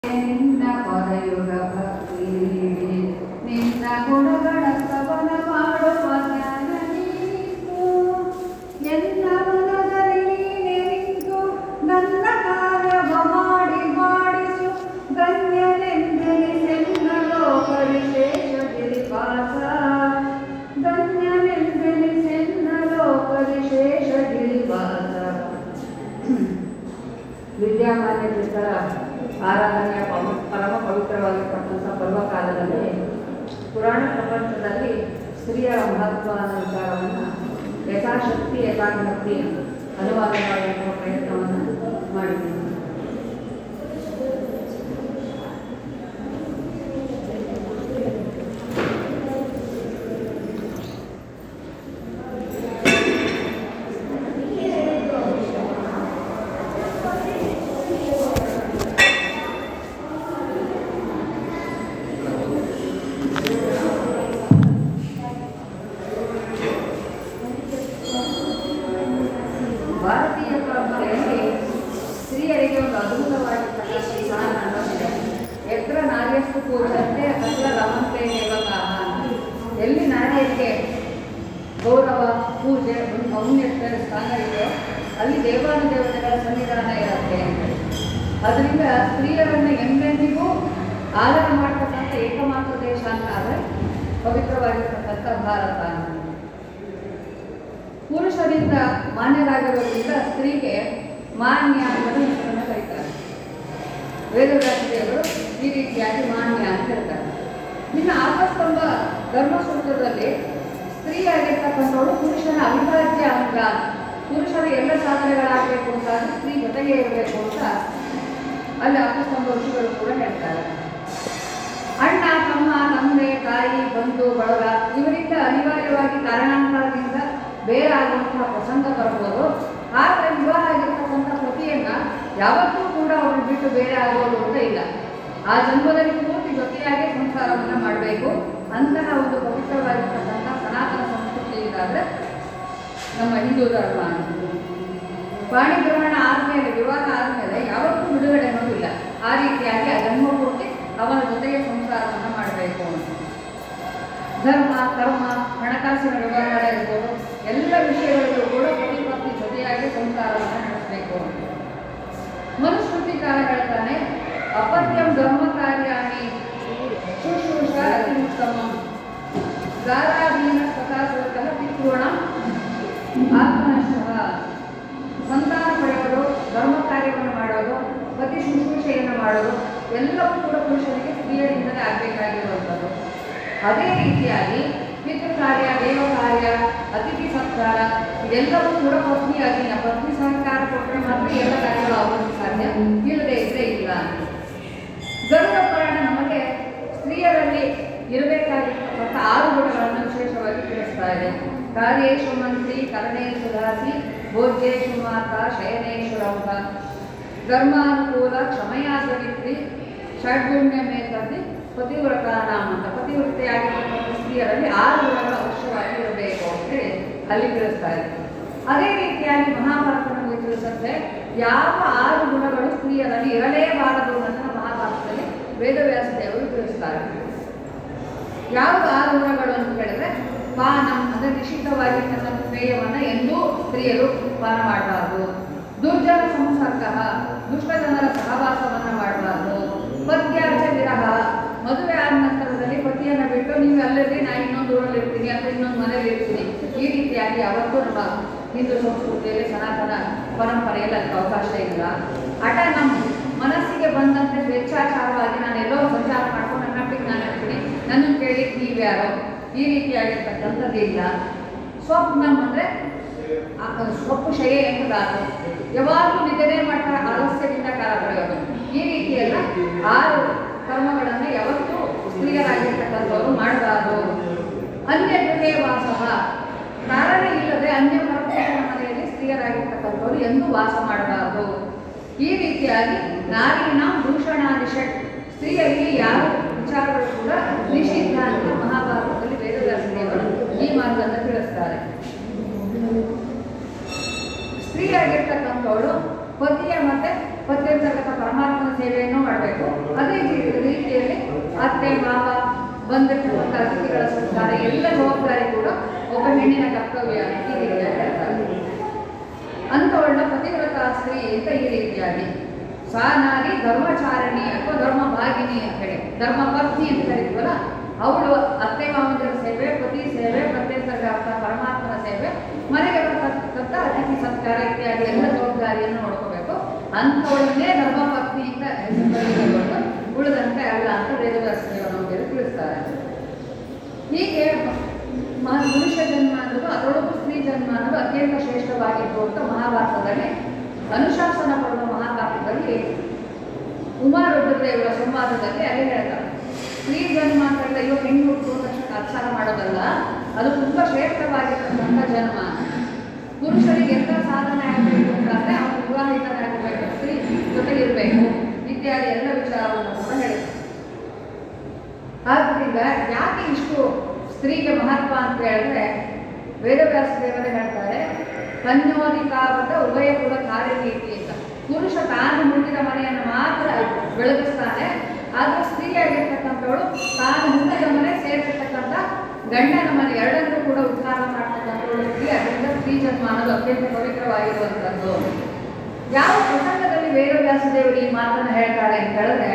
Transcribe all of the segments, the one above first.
ನಿನ್ನ ಪದಯುಗ ಭಕ್ತಿ ನಿನ್ನ ಗುಣಗಳ ಸ್ತವನ ಮಾಡುವ ಜ್ಞಾನ ನೀನು ಎಲ್ಲ ಮನದಲ್ಲಿ ನೀನೆ ನಿಂತು ನನ್ನ ಕಾರ್ಯವ ಮಾಡಿ ಮಾಡಿಸು ಧನ್ಯನೆಂದೆನಿಸೆನ್ನಲೋ ಪರಿಶೇಷ ಗಿರಿವಾಸ ಧನ್ಯನೆಂದೆನಿಸೆನ್ನಲೋ ಪರಿಶೇಷ ಗಿರಿವಾಸ ವಿದ್ಯಾಮಾನ್ಯ ತೀರ್ಥರ ಆರಾಧನೆಯ ಪವ- ಪರಮ ಪವಿತ್ರವಾಗಿರ್ತಕ್ಕಂಥ ಪರ್ವಕಾಲದಲ್ಲಿ ಪುರಾಣ ಪ್ರಪಂಚದಲ್ಲಿ ಸ್ತ್ರೀಯರ ಮಹತ್ವ ಅನ್ನೋ ವಿಚಾರವನ್ನು ಯಥಾಶಕ್ತಿ ಯಥಾಭಕ್ತಿ ಅನುವಾದ ಮಾಡುವ ಪ್ರಯತ್ನವನ್ನು ಮಾಡಿದ್ದೀನಿ ಭಾರತೀಯ ಪರಂಪರೆಯಲ್ಲಿ ಸ್ತ್ರೀಯರಿಗೆ ಒಂದು ಅದ್ಭುತವಾಗಿರ್ತಕ್ಕಂಥ ಸ್ಥಾನ ಅನ್ನೋದಿದೆ ಎತ್ರ ನಾರ್ಯಸ್ತು ಪೂಜಂತೆ ಅತ್ರ ರಮಂತೆ ದೇವತಾಹ ಎಲ್ಲಿ ನಾರಿಯರಿಗೆ ಗೌರವ ಪೂಜೆ ಒಂದು ಔನ್ನತ್ಯ ಸ್ಥಾನ ಇದೆಯೋ ಅಲ್ಲಿ ದೇವಾನುದೇವತೆಗಳ ಸನ್ನಿಧಾನ ಇರುತ್ತೆ ಅದರಿಂದ ಸ್ತ್ರೀಯರನ್ನು ಎಂದೆಂದಿಗೂ ಆದರ ಮಾಡ್ತಕ್ಕಂಥ ಏಕಮಾತ್ರ ದೇಶ ಅಂತ ಆದರೆ ಪವಿತ್ರವಾಗಿರ್ತಕ್ಕಂಥ ಭಾರತ ಅಂತ ಪುರುಷರಿಂದ ಮಾನ್ಯರಾಗಿರೋದ್ರಿಂದ ಸ್ತ್ರೀಗೆ ಮಾನ್ಯ ಅನ್ನೋದು ಹೆಸರನ್ನು ಕರೀತಾರೆ ವೇದವ್ಯಾಸದೇವರು ಈ ರೀತಿಯಾಗಿ ಮಾನ್ಯ ಅಂತ ಹೇಳ್ತಾರೆ ಇನ್ನು ಆಪಸ್ತಂಭ ಧರ್ಮಸೂತ್ರದಲ್ಲಿ ಸ್ತ್ರೀಯಾಗಿರ್ತಕ್ಕಂಥವಳು ಪುರುಷನ ಅವಿಭಾಜ್ಯ ಅಂಗ ಪುರುಷನ ಎಲ್ಲ ಸಾಧನೆಗಳಾಗಬೇಕು ಅಂತ ಅಂದ್ರೆ ಸ್ತ್ರೀ ಜೊತೆಗೆ ಇರಬೇಕು ಅಂತ ಅಲ್ಲಿ ಆಪಸ್ತಂಭ ಋಷಿಗಳು ಕೂಡ ಹೇಳ್ತಾರೆ ಅಣ್ಣ ತಮ್ಮ ತಂದೆ ತಾಯಿ ಬಂಧು ಬಳಗ ಇವರಿಂದ ಅನಿವಾರ್ಯವಾಗಿ ಕಾರಣಾಂತರದಿಂದ ಬೇರೆ ಆಗುವಂತಹ ಪ್ರಸಂಗ ಬರ್ಬೋದು ಆದರೆ ವಿವಾಹ ಆಗಿರ್ತಕ್ಕಂಥ ಪತಿಯನ್ನ ಯಾವತ್ತೂ ಕೂಡ ಅವ್ರನ್ನ ಬಿಟ್ಟು ಬೇರೆ ಆಗೋದು ಅಂತ ಇಲ್ಲ ಆ ಜನ್ಮದಲ್ಲಿ ಪೂರ್ತಿ ಜೊತೆಯಾಗಿ ಸಂಸಾರವನ್ನು ಮಾಡಬೇಕು ಅಂತಹ ಒಂದು ಪವಿತ್ರವಾಗಿರ್ತಕ್ಕಂಥ ಸನಾತನ ಸಂಸ್ಕೃತಿ ಇದಾದ್ರೆ ನಮ್ಮ ಹಿಂದೂ ಧರ್ಮ ಅಂತ. ಪಾಣಿಗ್ರಹಣ ಆದಮೇಲೆ ವಿವಾಹ ಆದಮೇಲೆ ಯಾವತ್ತೂ ಬಿಡುಗಡೆ ಅನ್ನೋದಿಲ್ಲ ಆ ರೀತಿಯಾಗಿ ಆ ಜನ್ಮ ಪೂರ್ತಿ ಅವನ ಜೊತೆಗೆ ಸಂಸಾರವನ್ನು ಮಾಡಬೇಕು ಅಂತ ಧರ್ಮ ಕರ್ಮ ಹಣಕಾಸಿನ ವ್ಯವಹಾರ ಇರ್ಬೋದು ಎಲ್ಲ ವಿಷಯಗಳಲ್ಲೂ ಕೂಡ ಪತಿ ಪತ್ನಿ ಜೊತೆಯಾಗಿ ಸಂಸಾರವನ್ನು ನಡೆಸಬೇಕು ಅಂತ ಮನುಸ್ಮೃತಿಕಾರ ಹೇಳ್ತಾನೆ ಅಪತ್ಯಂ ಧರ್ಮ ಕಾರ್ಯಾಣಿ ಶುಶ್ರೂಷ ಅತಿ ಉತ್ತಮಂ ಗಾರಾಧೀನ ಸಕಾಸುರತಃ ಪಿತೃಣ ಆತ್ಮನಷ್ಟಃ ಸಂತಾನ ಪಡೆಯೋದು ಧರ್ಮ ಕಾರ್ಯವನ್ನು ಮಾಡೋದು ಪತಿ ಶುಶ್ರೂಷೆಯನ್ನು ಮಾಡೋದು ಎಲ್ಲವೂ ಕೂಡ ಪುರುಷನಿಗೆ ಸ್ತ್ರೀಯರಿಂದಲೇ ಆಗಬೇಕಾಗಿರುವಂಥದ್ದು ಅದೇ ರೀತಿಯಾಗಿ ಪಿತೃ ಕಾರ್ಯ ದೇವ ಕಾರ್ಯ ಅತಿಥಿ ಸತ್ಕಾರ ಇದೆಲ್ಲವೂ ಕೂಡ ಪತ್ನಿ ಅಧೀನ ಪತ್ನಿ ಸಹಕಾರ ಕೊಟ್ಟರೆ ಮಾತ್ರ ಎಲ್ಲ ಕಾರ್ಯಗಳು ಆಗೋದಕ್ಕೆ ಸಾಧ್ಯ ಇಲ್ಲದೆ ಇದ್ರೆ ಇಲ್ಲ ಗರುಡ ಪುರಾಣ ನಮಗೆ ಸ್ತ್ರೀಯರಲ್ಲಿ ಇರಬೇಕಾಗಿರ್ತಕ್ಕಂಥ ಆರು ಗುಣಗಳನ್ನು ವಿಶೇಷವಾಗಿ ತಿಳಿಸ್ತಾ ಇದೆ ಕಾರ್ಯೇಶು ಮಂತ್ರಿ ಕರ್ಣೇಶು ದಾಸಿ ಭೋಜ್ಯೇಶು ಮಾತಾ ಶಯನೇಶು ರೌಹ ಧರ್ಮಾನುಕೂಲ ಕ್ಷಮಯಾ ಸವಿತ್ರಿ ಷಡ್ಗುಣ್ಯ ಮೇತಲ್ಲಿ ಪತಿವ್ರತಾನಾಮ ಅಂತ ಪತಿವ್ರತೆಯಾಗಿರ್ತಕ್ಕಂಥ ಸ್ತ್ರೀಯರಲ್ಲಿ ಆರು ಗುಣಗಳು ಅವಶ್ಯವಾಗಿ ಇರಬೇಕು ಅಂತೇಳಿ ಅಲ್ಲಿ ತಿಳಿಸ್ತಾರೆ ಅದೇ ರೀತಿಯಾಗಿ ಮಹಾಭಾರತ ನಮಗೆ ತಿಳಿಸುತ್ತೆ ಯಾವ ಆರು ಗುಣಗಳು ಸ್ತ್ರೀಯರಲ್ಲಿ ಇರಲೇಬಾರದು ಅಂತ ಮಹಾಭಾರತದಲ್ಲಿ ವೇದವ್ಯಾಸ ದೇವರು ತಿಳಿಸ್ತಾರೆ ಯಾವ ಆರು ಗುಣಗಳು ಅಂತ ಹೇಳಿದ್ರೆ ಪಾನಂ ಅಂದರೆ ನಿಷಿದ್ಧವಾಗಿರ್ತಕ್ಕಂಥ ಪೇಯವನ್ನು ಎಂದೂ ಸ್ತ್ರೀಯರು ಪಾನ ಮಾಡಬಾರ್ದು ದುರ್ಜನ ಸಂಸರ್ಗ ದುಷ್ಟ ಜನರ ಸಹವಾಸವನ್ನು ಮಾಡಬಾರ್ದು ಪತ್ಯಾರ್ಥ ವಿರಹ ಮದುವೆ ಆದ ನಂತರದಲ್ಲಿ ಪತಿಯನ್ನು ಬಿಟ್ಟು ನೀವು ಅಲ್ಲದೆ ನಾ ಇನ್ನೊಂದು ಊರಲ್ಲಿ ಇರ್ತೀನಿ ಅಥವಾ ಇನ್ನೊಂದು ಮನೇಲಿ ಇರ್ತೀನಿ ಈ ರೀತಿಯಾಗಿ ಯಾವತ್ತೂ ನಮ್ಮ ಹಿಂದೂ ಸಂಸ್ಕೃತಿಯಲ್ಲಿ ಸನಾತನ ಪರಂಪರೆಯಲ್ಲಿ ಅದಕ್ಕೆ ಅವಕಾಶ ಇಲ್ಲ ಹಠ ನಮ್ಮ ಮನಸ್ಸಿಗೆ ಬಂದಂತೆ ಸ್ವೇಚ್ಛಾಚಾರವಾಗಿ ನಾನು ಎಲ್ಲೋ ಸಂಚಾರ ಮಾಡ್ಕೊಂಡು ನನ್ನ ಮಟ್ಟಿಗೆ ನಾನು ಇರ್ತೀನಿ ನನ್ನನ್ನು ಕೇಳಿ ನೀವ್ಯಾರೋ ಈ ರೀತಿಯಾಗಿರ್ತಕ್ಕಂಥದ್ದು ಇಲ್ಲ ಸ್ವಪ್ನಂ ಅಂದರೆ ಸ್ವಪ್ಪು ಶಯ ಎಂಬುದಾದ್ರು ಯಾವಾಗಲೂ ನಿದ್ದೆ ಮಾಡ್ತಾ ಆಲಸ್ಯದಿಂದ ಕಾಲ ಕಳೆಯೋದು ಈ ರೀತಿಯೆಲ್ಲ ಆರು ಕರ್ಮಗಳನ್ನು ಯಾವತ್ತೂ ಸ್ತ್ರೀಯರಾಗಿರ್ತಕ್ಕಂಥವ್ರು ಮಾಡಬಾರ್ದು ಅನ್ಯ ಗೃಹೇ ವಾಸಃ ಕಾರಣ ಇಲ್ಲದೆ ಅನ್ಯ ಪರಪುರುಷನ ಮನೆಯಲ್ಲಿ ಸ್ತ್ರೀಯರಾಗಿರ್ತಕ್ಕಂಥವ್ರು ಎಂದೂ ವಾಸ ಮಾಡಬಾರ್ದು ಈ ರೀತಿಯಾಗಿ ನಾರಿನ ಭೂಷಣಾದಿ ಷಟ್ ಸ್ತ್ರೀಯರಿಗೆ ಯಾವ ವಿಚಾರಗಳು ಕೂಡ ನಿಷಿದ್ಧ ಅಂತ ಮಹಾಭಾರತದಲ್ಲಿ ವೇದವ್ಯಾಸ ದೇವರು ಈ ಮಾತನ್ನು ತಿಳಿಸ್ತಾರೆ ಸ್ತ್ರೀಯಾಗಿರ್ತಕ್ಕಂಥವಳು ಪತಿಯ ಮತ್ತೆ ಪತ್ಯಂತರ್ಗತ ಪರಮಾತ್ಮನ ಸೇವೆಯನ್ನು ಮಾಡಬೇಕು ಅದೇ ರೀತಿ- ರೀತಿಯಲ್ಲಿ ಅತ್ತೆ ಮಾವ ಬಂದಿರ್ತಕ್ಕಂಥ ಅತಿಥಿಗಳ ಸಂಸ್ಕಾರ ಎಲ್ಲ ಜವಾಬ್ದಾರಿ ಕೂಡ ಒಬ್ಬ ಹೆಣ್ಣಿನ ಕರ್ತವ್ಯ ಅಂತ ಈ ರೀತಿಯಾಗಿ ಹೇಳ್ತಾರೆ ಅಂಥವಳನ್ನ ಪತಿವ್ರತ ಸ್ತ್ರೀ ಅಂತ ಈ ರೀತಿಯಾಗಿ ಸಾನಾಗಿ ಧರ್ಮಚಾರಿಣಿ ಅಥವಾ ಧರ್ಮ ಭಾಗಿನಿ ಅಂತ ಹೇಳಿ ಧರ್ಮ ಪತ್ನಿ ಅಂತ ಕರೀತೀವಲ್ಲ ಅವಳು ಅತ್ತೆ ಮಾವಂದಿರ ಸೇವೆ ಪತಿ ಸೇವೆ ಪ್ರತ್ಯೇಕ ಪರಮಾತ್ಮನ ಸೇವೆ ಮನೆಗೆ ಬರ್ತಕ್ಕಂಥ ಅತಿಥಿ ಸತ್ಕಾರ ಇತ್ಯಾದಿ ಎಲ್ಲ ಜವಾಬ್ದಾರಿಯನ್ನು ನೋಡ್ಕೋಬೇಕು ಅಂಥವಳನ್ನೇ ಧರ್ಮ ಪತ್ನಿ ಅಂತ ಹೆಸರು ಕರೀಬೇಕು ಉಳಿದಂತೆ ಅಲ್ಲ ಅಂತ ವೇದವ್ಯಾಸ ದೇವರು ನಮಗೆ ತಿಳಿಸ್ತಾರೆ ಹೀಗೆ ಮ- ಮನುಷ್ಯ ಜನ್ಮ ಅನ್ನೋದು ಅದರೊಳಗೂ ಸ್ತ್ರೀ ಜನ್ಮ ಅನ್ನೋದು ಅತ್ಯಂತ ಶ್ರೇಷ್ಠವಾಗಿತ್ತು ಅಂತ ಮಹಾಭಾರತದಲ್ಲಿ ಅನುಶಾಸನ ಪರ್ವ ಮಹಾಭಾರತದಲ್ಲಿ ಉಮಾರುದ್ರದೇವರ ಸಂವಾದದಲ್ಲಿ ಅಲ್ಲಿ ಹೇಳ್ತಾರೆ ಸ್ತ್ರೀ ಜನ್ಮ ಅಂತ ಹೇಳಿದ್ರೆ ಅಯ್ಯೋ ಹೆಣ್ಣು ಹುಟ್ಟು ತಕ್ಷಣ ಅಚ್ಚಾರ ಮಾಡೋದಲ್ಲ ಅದು ತುಂಬ ಶ್ರೇಷ್ಠವಾಗಿರ್ತಕ್ಕಂಥ ಜನ್ಮ ಪುರುಷರಿಗೆ ಎಂಥ ಸಾಧನೆ ಆಗಬೇಕು ಅಂತಂದ್ರೆ ಅವನು ವಿವಾಹಿತನಾಗಬೇಕು ಸ್ತ್ರೀ ಜೊತೆಗಿರಬೇಕು ಇತ್ಯಾದಿ ಎಲ್ಲ ವಿಚಾರವನ್ನು ಕೂಡ ಹೇಳ್ತಾರೆ ಆದ್ದರಿಂದ ಯಾಕೆ ಇಷ್ಟು ಸ್ತ್ರೀಗೆ ಮಹತ್ವ ಅಂತ ಹೇಳಿದ್ರೆ ವೇದವ್ಯಾಸ ದೇವರೇ ಹೇಳ್ತಾರೆ ಕನ್ಯೋನಿಕಾವತ ಉಭಯ ಕುಲ ಕಾರ್ಯನೀತಿ ಅಂತ ಪುರುಷ ತಾನು ಹುಟ್ಟಿದ ಮನೆಯನ್ನು ಮಾತ್ರ ಬೆಳಗಿಸ್ತಾನೆ ಆದರೆ ಸ್ತ್ರೀಯಾಗಿರ್ತಕ್ಕಂಥವಳು ತಾನು ಹುಟ್ಟಿದ ಮನೆ ಸೇರಿರ್ತಕ್ಕಂಥ ಗಂಡನ ಮನೆ ಎರಡನ್ನೂ ಕೂಡ ಉದ್ಧಾರ ಮಾಡ್ತಕ್ಕಂಥವಳು ಸ್ತ್ರೀ ಅದರಿಂದ ಸ್ತ್ರೀ ಜನ್ಮ ಅನ್ನೋದು ಅತ್ಯಂತ ಪವಿತ್ರವಾಗಿರುವಂಥದ್ದು ಯಾವ ಪ್ರಸಂಗದಲ್ಲಿ ವೇದವ್ಯಾಸ ದೇವರು ಈ ಮಾತನ್ನು ಹೇಳ್ತಾರೆ ಅಂತ ಹೇಳಿದ್ರೆ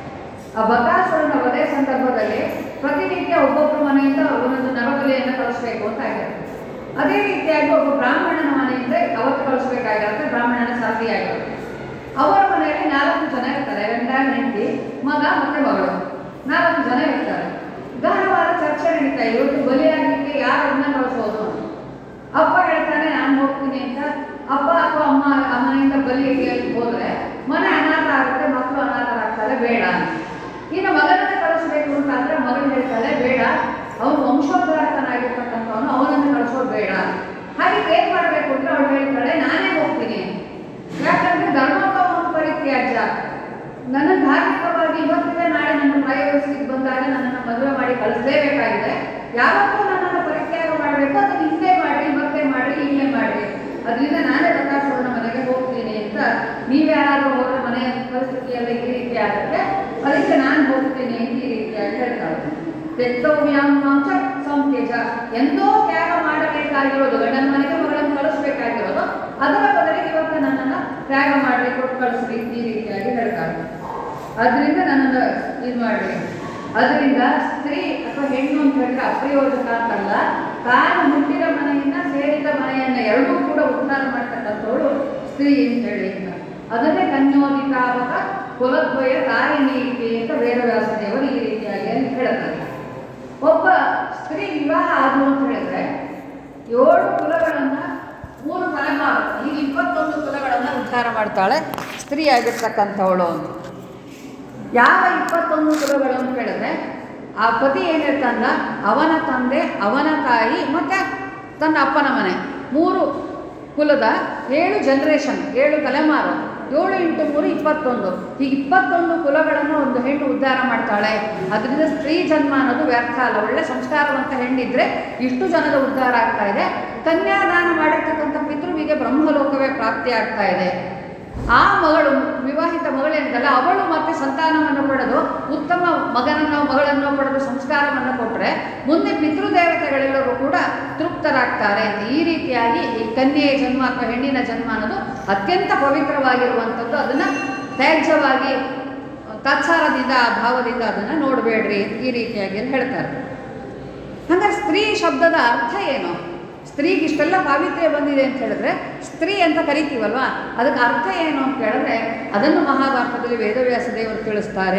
ಆ ಬಕಾಸುರನ ವಧೆ ಸಂದರ್ಭದಲ್ಲಿ ಪ್ರತಿನಿತ್ಯ ಒಬ್ಬೊಬ್ಬರ ಮನೆಯಿಂದ ಒಂದೊಂದು ನರಬಲಿಯನ್ನು ಕಳಿಸ್ಬೇಕು ಅಂತ ಆಗಿರುತ್ತೆ ಅದೇ ರೀತಿಯಾಗಿ ಒಬ್ಬ ಬ್ರಾಹ್ಮಣನ ಮನೆಯಿಂದ ಅವತ್ತು ಕಳಿಸ್ಬೇಕಾಗಿರುತ್ತೆ ಬ್ರಾಹ್ಮಣನ ಸಾಥಿ ಆಗಿರುತ್ತೆ ಅವರ ಮನೆಯಲ್ಲಿ ನಾಲ್ಕು ಜನ ಇರ್ತಾರೆ ಗಂಡ ಹೆಂಡತಿ ಮಗ ಮತ್ತೆ ಮಗಳು ನಾಲ್ಕು ಜನ ಇರ್ತಾರೆ ಗಾಢವಾದ ಚರ್ಚೆ ನಡೀತಾ ಇದೆ ಇವತ್ತು ಬಲಿಯಾಗಲಿಕ್ಕೆ ಯಾರನ್ನ ಕಳಿಸೋದು ಅಂತ. ಅಪ್ಪ ಹೇಳ್ತಾನೆ ನಾನು ಹೋಗ್ತೀನಿ ಅಂತ ಅಪ್ಪ ಅಥವಾ ಅಮ್ಮ ಆ ಮನೆಯಿಂದ ಬಲಿಗೆ ಹೋದ್ರೆ ಮನೆ ಅನಾಥ ಆಗುತ್ತೆ ಮಕ್ಕಳು ಅನಾಥರಾಗ್ತಾರೆ ಬೇಡ ಅಂತ. ಇನ್ನು ಮಗನನ್ನ ಕಳಿಸ್ಬೇಕು ಅಂತ ಅಂದ್ರೆ ಮಗಳು ಹೇಳ್ತಾಳೆ ಬೇಡ ಅವನು ವಂಶೋದ್ಧಾರಕನಾಗಿರ್ತಕ್ಕಂಥವನು ಅವನನ್ನು ಕಳಿಸೋದು ಬೇಡ ಹಾಗೆ ಏನ್ ಮಾಡ್ಬೇಕು ಅಂದ್ರೆ ಅವಳು ಹೇಳ್ತಾಳೆ ನಾನೇ ಹೋಗ್ತೀನಿ ಯಾಕಂದ್ರೆ ಧರ್ಮೋಪವನ್ನು ಪರಿತ್ಯಾಜ್ಯ ನನ್ನ ಧಾರ್ಮಿಕವಾಗಿ ಇವತ್ತಿಗೆ ನಾಳೆ ನನ್ನ ಪ್ರಾಯೋಗಿಸ್ಲಿಕ್ಕೆ ಬಂದಾಗ ನನ್ನನ್ನು ಮದುವೆ ಮಾಡಿ ಕಳಿಸಲೇಬೇಕಾಗಿದೆ ಯಾವತ್ತೂ ನನ್ನನ್ನು ಪರಿತ್ಯಾಗ ಮಾಡಬೇಕು ಅದನ್ನ ಹಿಂದೆ ಮಾಡಿ ಮತ್ತೆ ಮಾಡಿ ಇಲ್ಲೇ ಮಾಡಿ ಅದರಿಂದ ನಾನೇ ಬಕಾಸುರನ ಮನೆಗೆ ಹೋಗ್ತೀನಿ ಅಂತ ನೀವ್ಯಾರಾದ್ರೂ ಹೋದ್ರೆ ಮನೆಯ ಪರಿಸ್ಥಿತಿ ಎಲ್ಲ ಈ ರೀತಿ ಆಗುತ್ತೆ ಅದಕ್ಕೆ ನಾನು ಹೋಗ್ತೀನಿ ಅಂತ ಈ ರೀತಿಯಾಗಿ ಹೇಳ್ತಾಳೆ ತೆತ್ತವ್ಯಾಂಶ ಸಂತ್ಯಜ ಎಂದೋ ತ್ಯಾಗ ಮಾಡಬೇಕಾಗಿರೋದು ಗಂಡನ ಮನೆಗೆ ಮಗಳನ್ನು ಕಳಿಸ್ಬೇಕಾಗಿರೋದು ಅದರ ಬದಲಿಗೆ ಇವತ್ತು ನನ್ನನ್ನು ತ್ಯಾಗ ಮಾಡಿ ಕೊಟ್ಟು ಕಳಿಸ್ರಿ ಈ ರೀತಿಯಾಗಿ ಹೇಳ್ತಾರೆ ಅದರಿಂದ ನನ್ನನ್ನು ಇದು ಮಾಡಿ ಅದರಿಂದ ಸ್ತ್ರೀ ಅಥವಾ ಹೆಣ್ಣು ಅಂತ ಹೇಳಿದ್ರೆ ಅಪ್ರಯೋಜಕ ಅಂತಲ್ಲ ತಾನು ಹುಟ್ಟಿದ ಮನೆಯಿಂದ ಸೇರಿದ ಮನೆಯನ್ನ ಎರಡೂ ಕೂಡ ಉದ್ಧಾರ ಮಾಡ್ತಕ್ಕಂಥವಳು ಸ್ತ್ರೀ ಅಂತ ಹೇಳಿ ಅಂತ ಅದನ್ನೇ ಕನ್ಯೋದಿಕಾವತ ಕುಲದ್ವಯ ಕಾರ್ಯನೀತಿ ಅಂತ ವೇದವ್ಯಾಸ ದೇವರು ಈ ರೀತಿಯಾಗಿ ಅಲ್ಲಿ ಹೇಳ್ತಾರೆ ಒಬ್ಬ ಸ್ತ್ರೀ ವಿವಾಹ ಆದ್ಲು ಅಂತ ಹೇಳಿದ್ರೆ ಏಳು ಕುಲಗಳನ್ನ ಮೂರು ತಲೆಮಾರು ಈಗ ಇಪ್ಪತ್ತೊಂದು ಕುಲಗಳನ್ನ ಉದ್ಧಾರ ಮಾಡ್ತಾಳೆ ಸ್ತ್ರೀ ಆಗಿರ್ತಕ್ಕಂಥವಳು ಅಂತ ಯಾವ ಇಪ್ಪತ್ತೊಂದು ಕುಲಗಳು ಅಂತ ಹೇಳಿದ್ರೆ ಆ ಪತಿ ಏನಿರ್ತಾನ ಅವನ ತಂದೆ ಅವನ ತಾಯಿ ಮತ್ತೆ ತನ್ನ ಅಪ್ಪನ ಮನೆ ಮೂರು ಕುಲದ ಏಳು ಜನರೇಷನ್ ಏಳು ತಲೆಮಾರು ಏಳು ಇಂಟು ಮೂರು ಇಪ್ಪತ್ತೊಂದು ಈ ಇಪ್ಪತ್ತೊಂದು ಕುಲಗಳನ್ನು ಒಂದು ಹೆಣ್ಣು ಉದ್ಧಾರ ಮಾಡ್ತಾಳೆ ಅದರಿಂದ ಸ್ತ್ರೀ ಜನ್ಮ ಅನ್ನೋದು ವ್ಯರ್ಥ ಅಲ್ಲ ಒಳ್ಳೆ ಸಂಸ್ಕಾರವಂತ ಹೆಣ್ಣಿದ್ರೆ ಇಷ್ಟು ಜನದ ಉದ್ಧಾರ ಆಗ್ತಾ ಇದೆ ಕನ್ಯಾದಾನ ಮಾಡಿರ್ತಕ್ಕಂಥ ಪಿತೃವಿಗೆ ಬ್ರಹ್ಮಲೋಕವೇ ಪ್ರಾಪ್ತಿ ಆಗ್ತಾ ಇದೆ ಆ ಮಗಳು ವಿವಾಹಿತ ಮಗಳೇನಿದಲ್ಲ ಅವಳು ಮತ್ತೆ ಸಂತಾನವನ್ನು ಪಡೆದು ಉತ್ತಮ ಮಗನನ್ನೋ ಮಗಳನ್ನೋ ಪಡೆದು ಸಂಸ್ಕಾರವನ್ನು ಕೊಟ್ಟರೆ ಮುಂದೆ ಪಿತೃದೇವತೆಗಳೆಲ್ಲರೂ ಕೂಡ ತೃಪ್ತರಾಗ್ತಾರೆ ಅಂತ ಈ ರೀತಿಯಾಗಿ ಈ ಕನ್ಯೆಯ ಜನ್ಮ ಅಥವಾ ಹೆಣ್ಣಿನ ಜನ್ಮ ಅನ್ನೋದು ಅತ್ಯಂತ ಪವಿತ್ರವಾಗಿರುವಂಥದ್ದು ಅದನ್ನು ತ್ಯಾಜ್ಯವಾಗಿ ತತ್ಸಾರದಿಂದ ಆ ಭಾವದಿಂದ ಅದನ್ನು ನೋಡಬೇಡ್ರಿ ಈ ರೀತಿಯಾಗಿ ಹೇಳ್ತಾರೆ ಹಂಗಾರೆ ಸ್ತ್ರೀ ಶಬ್ದದ ಅರ್ಥ ಏನು ಸ್ತ್ರೀಗೆ ಇಷ್ಟೆಲ್ಲ ಪಾವಿತ್ರ್ಯ ಬಂದಿದೆ ಅಂತ ಹೇಳಿದ್ರೆ ಸ್ತ್ರೀ ಅಂತ ಕರಿತೀವಲ್ವಾ ಅದಕ್ಕೆ ಅರ್ಥ ಏನು ಅಂತ ಹೇಳಿದ್ರೆ ಅದನ್ನು ಮಹಾಭಾರತದಲ್ಲಿ ವೇದವ್ಯಾಸ ದೇವರು ತಿಳಿಸ್ತಾರೆ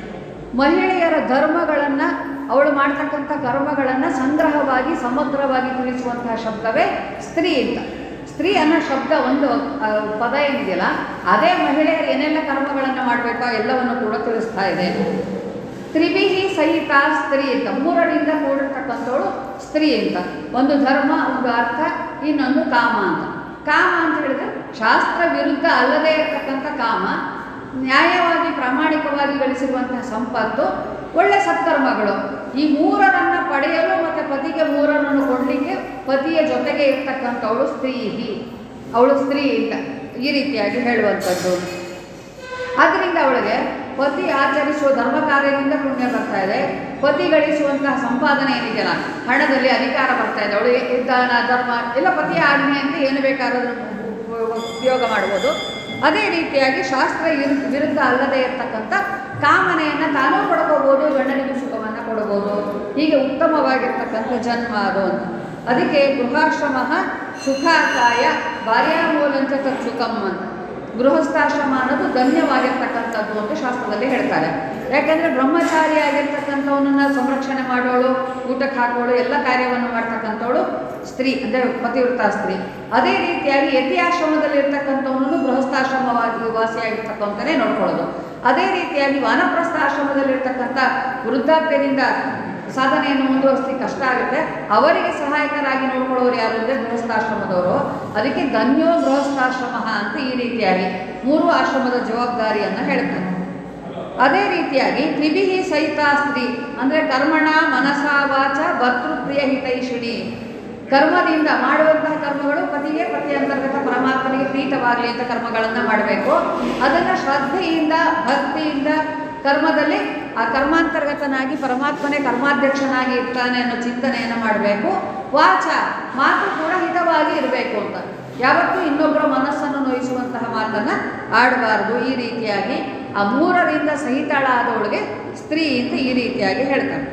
ಮಹಿಳೆಯರ ಧರ್ಮಗಳನ್ನು ಅವಳು ಮಾಡ್ತಕ್ಕಂಥ ಕರ್ಮಗಳನ್ನು ಸಂಗ್ರಹವಾಗಿ ಸಮಗ್ರವಾಗಿ ತಿಳಿಸುವಂತಹ ಶಬ್ದವೇ ಸ್ತ್ರೀ ಅಂತ ಸ್ತ್ರೀ ಅನ್ನೋ ಶಬ್ದ ಒಂದು ಆ, ಪದ ಏನಿದೆಯಲ್ಲ ಅದೇ ಮಹಿಳೆಯರು ಏನೆಲ್ಲ ಕರ್ಮಗಳನ್ನು ಮಾಡಬೇಕೋ ಎಲ್ಲವನ್ನು ಕೂಡ ತಿಳಿಸ್ತಾ ಇದೆ ತ್ರಿವಿಹಿ ಸಹಿತ ಸ್ತ್ರೀ ಅಂತ ಮೂರರಿಂದ ಕೂಡಿರ್ತಕ್ಕಂಥವಳು ಸ್ತ್ರೀ ಅಂತ ಒಂದು ಧರ್ಮ ಒಂದು ಅರ್ಥ ಇನ್ನೊಂದು ಕಾಮ ಅಂತ ಕಾಮ ಅಂತ ಹೇಳಿದ್ರೆ ಶಾಸ್ತ್ರ ವಿರುದ್ಧ ಅಲ್ಲದೇ ಇರತಕ್ಕಂಥ ಕಾಮ ನ್ಯಾಯವಾಗಿ ಪ್ರಾಮಾಣಿಕವಾಗಿ ಗಳಿಸಿರುವಂತಹ ಸಂಪತ್ತು ಒಳ್ಳೆ ಸತ್ಕರ್ಮಗಳು ಈ ಮೂರರನ್ನು ಪಡೆಯಲು ಮತ್ತು ಪತಿಗೆ ಮೂರರನ್ನು ಕೊಡಲಿಕ್ಕೆ ಪತಿಯ ಜೊತೆಗೆ ಇರ್ತಕ್ಕಂಥವಳು ಸ್ತ್ರೀ ಅವಳು ಸ್ತ್ರೀ ಅಂತ ಈ ರೀತಿಯಾಗಿ ಹೇಳುವಂಥದ್ದು ಆದ್ದರಿಂದ ಅವಳಿಗೆ ಪತಿ ಆಚರಿಸುವ ಧರ್ಮ ಕಾರ್ಯದಿಂದ ಪುಣ್ಯ ಬರ್ತಾ ಇದೆ ಪತಿ ಗಳಿಸುವಂತಹ ಸಂಪಾದನೆ ಏನಿದೆಯಲ್ಲ ಹಣದಲ್ಲಿ ಅಧಿಕಾರ ಬರ್ತಾ ಇದೆ ಅವಳಿಗೆ ದಾನ ಧರ್ಮ ಎಲ್ಲ ಪತಿಯ ಆಜ್ಞೆ ಅಂತ ಏನು ಬೇಕಾದರೂ ಉಪಯೋಗ ಮಾಡ್ಬೋದು ಅದೇ ರೀತಿಯಾಗಿ ಶಾಸ್ತ್ರ ವಿರು- ವಿರುದ್ಧ ಅಲ್ಲದೆ ಇರತಕ್ಕಂಥ ಕಾಮನೆಯನ್ನು ತಾನೂ ಪಡ್ಕೋಬೋದು ಗಂಡನಿಗೂ ಸುಖವನ್ನು ಕೊಡಬಹುದು ಹೀಗೆ ಉತ್ತಮವಾಗಿರ್ತಕ್ಕಂಥ ಜನ್ಮ ಅದು ಅಂತ ಅದಕ್ಕೆ ಗೃಹಾಶ್ರಮ ಸುಖಾಕಾಯ ಭಾರ್ಯಾಮೂಲಂಚ ತತ್ಸುಖಂ ಅಂತ ಗೃಹಸ್ಥಾಶ್ರಮ ಅನ್ನೋದು ಧನ್ಯವಾಗಿರ್ತಕ್ಕಂಥದ್ದು ಅಂತ ಶಾಸ್ತ್ರದಲ್ಲಿ ಹೇಳ್ತಾರೆ ಯಾಕಂದರೆ ಬ್ರಹ್ಮಚಾರಿ ಆಗಿರ್ತಕ್ಕಂಥವನನ್ನ ಸಂರಕ್ಷಣೆ ಮಾಡೋಳು ಊಟಕ್ಕೆ ಹಾಕೋಳು ಎಲ್ಲ ಕಾರ್ಯವನ್ನು ಮಾಡ್ತಕ್ಕಂಥವಳು ಸ್ತ್ರೀ ಅಂದರೆ ಪತಿವ್ರತ ಸ್ತ್ರೀ ಅದೇ ರೀತಿಯಾಗಿ ಯತಿ ಆಶ್ರಮದಲ್ಲಿ ಇರ್ತಕ್ಕಂಥವನನ್ನು ಗೃಹಸ್ಥಾಶ್ರಮವಾಗಿ ವಾಸಿಯಾಗಿರ್ತಕ್ಕಂಥನೇ ನೋಡ್ಕೊಳ್ಳೋದು ಅದೇ ರೀತಿಯಾಗಿ ವಾನಪ್ರಸ್ಥ ಆಶ್ರಮದಲ್ಲಿರ್ತಕ್ಕಂಥ ವೃದ್ಧಾಪ್ಯದಿಂದ ಸಾಧನೆಯನ್ನು ಮುಂದುವರಿಸಲಿಕ್ಕೆ ಕಷ್ಟ ಆಗುತ್ತೆ ಅವರಿಗೆ ಸಹಾಯಕರಾಗಿ ನೋಡ್ಕೊಳ್ಳೋರು ಯಾರು ಅಂದರೆ ಗೃಹಸ್ಥಾಶ್ರಮದವರು ಅದಕ್ಕೆ ಧನ್ಯೋ ಗೃಹಸ್ಥಾಶ್ರಮ ಅಂತ ಈ ರೀತಿಯಾಗಿ ಮೂರು ಆಶ್ರಮದ ಜವಾಬ್ದಾರಿಯನ್ನು ಹೇಳ್ತಾರೆ ಅದೇ ರೀತಿಯಾಗಿ ತ್ರಿಭಿಹಿ ಸಹಿತ ಸ್ತ್ರೀ ಅಂದರೆ ಕರ್ಮಣ ಮನಸ ವಾಚ ಭರ್ತೃಪ್ರಿಯ ಹಿತೈಷಿಣಿ ಕರ್ಮದಿಂದ ಮಾಡುವಂತಹ ಕರ್ಮಗಳು ಪತಿಗೆ ಪತಿ ಅಂತರ್ಗತ ಪರಮಾತ್ಮನಿಗೆ ಪ್ರೀತವಾಗಲಿ ಅಂತ ಕರ್ಮಗಳನ್ನು ಮಾಡಬೇಕು ಅದನ್ನು ಶ್ರದ್ಧೆಯಿಂದ ಭಕ್ತಿಯಿಂದ ಕರ್ಮದಲ್ಲಿ ಆ ಕರ್ಮಾಂತರ್ಗತನಾಗಿ ಪರಮಾತ್ಮನೇ ಕರ್ಮಾಧ್ಯಕ್ಷನಾಗಿ ಇರ್ತಾನೆ ಅನ್ನೋ ಚಿಂತನೆಯನ್ನು ಮಾಡಬೇಕು ವಾಚ ಮಾತು ಕೂಡ ಹಿತವಾಗಿ ಇರಬೇಕು ಅಂತ ಯಾವತ್ತೂ ಇನ್ನೊಬ್ಬರ ಮನಸ್ಸನ್ನು ನೋಯಿಸುವಂತಹ ಮಾತನ್ನು ಆಡಬಾರ್ದು ಈ ರೀತಿಯಾಗಿ ಆ ಮೂರರಿಂದ ಸಹಿತಳಾದವಳಿಗೆ ಸ್ತ್ರೀ ಅಂತ ಈ ರೀತಿಯಾಗಿ ಹೇಳ್ತಾರೆ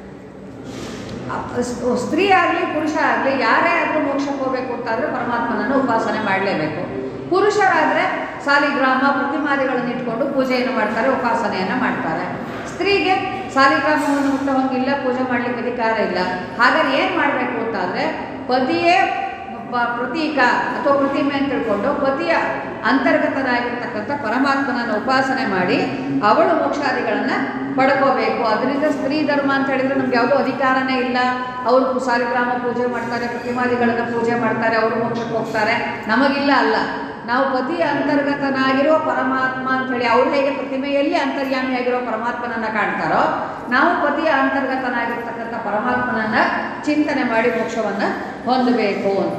ಆ ಸ್- ಸ್ತ್ರೀ ಆಗಲಿ ಪುರುಷ ಆಗಲಿ ಯಾರೇ ಆದರೂ ಮೋಕ್ಷಕ್ಕೆ ಹೋಗಬೇಕು ಅಂತಾದರೆ ಪರಮಾತ್ಮನನ್ನು ಉಪಾಸನೆ ಮಾಡಲೇಬೇಕು ಪುರುಷರಾದರೆ ಸಾಲಿಗ್ರಾಮ ಪ್ರತಿಮಾದಿಗಳನ್ನು ಇಟ್ಕೊಂಡು ಪೂಜೆಯನ್ನು ಮಾಡ್ತಾರೆ ಉಪಾಸನೆಯನ್ನು ಮಾಡ್ತಾರೆ ಸ್ತ್ರೀಗೆ ಸಾಲಿಗ್ರಾಮವನ್ನು ಮುಟ್ಟ ಹೋಗಿಲ್ಲ ಪೂಜೆ ಮಾಡಲಿಕ್ಕೆ ಅಧಿಕಾರ ಇಲ್ಲ ಹಾಗಾದ್ರೆ ಏನು ಮಾಡಬೇಕು ಅಂತಾದರೆ ಪತಿಯೇ ಪ- ಪ್ರತೀಕ ಅಥವಾ ಪ್ರತಿಮೆ ಅಂತ ತಿಳ್ಕೊಂಡು ಪತಿಯ ಅಂತರ್ಗತನಾಗಿರ್ತಕ್ಕಂಥ ಪರಮಾತ್ಮನನ್ನು ಉಪಾಸನೆ ಮಾಡಿ ಅವಳು ಮೋಕ್ಷಾದಿಗಳನ್ನು ಪಡ್ಕೋಬೇಕು ಅದರಿಂದ ಸ್ತ್ರೀ ಧರ್ಮ ಅಂತ ಹೇಳಿದ್ರೆ ನಮ್ಗೆ ಯಾವುದೋ ಅಧಿಕಾರನೇ ಇಲ್ಲ ಅವರು ಸಾಲಿಗ್ರಾಮ ಪೂಜೆ ಮಾಡ್ತಾರೆ ಪ್ರತಿಮಾದಿಗಳನ್ನು ಪೂಜೆ ಮಾಡ್ತಾರೆ ಅವರು ಮೋಕ್ಷಕ್ಕೆ ಹೋಗ್ತಾರೆ ನಮಗಿಲ್ಲ ಅಲ್ಲ ನಾವು ಪತಿಯ ಅಂತರ್ಗತನಾಗಿರೋ ಪರಮಾತ್ಮ ಅಂತೇಳಿ ಅವ್ರು ಹೇಗೆ ಪ್ರತಿಮೆಯಲ್ಲಿ ಅಂತರ್ಯಾಮಿಯಾಗಿರೋ ಪರಮಾತ್ಮನನ್ನ ಕಾಣ್ತಾರೋ ನಾವು ಪತಿಯ ಅಂತರ್ಗತನಾಗಿರ್ತಕ್ಕಂಥ ಪರಮಾತ್ಮನನ್ನ ಚಿಂತನೆ ಮಾಡಿ ಮೋಕ್ಷವನ್ನು ಹೊಂದಬೇಕು ಅಂತ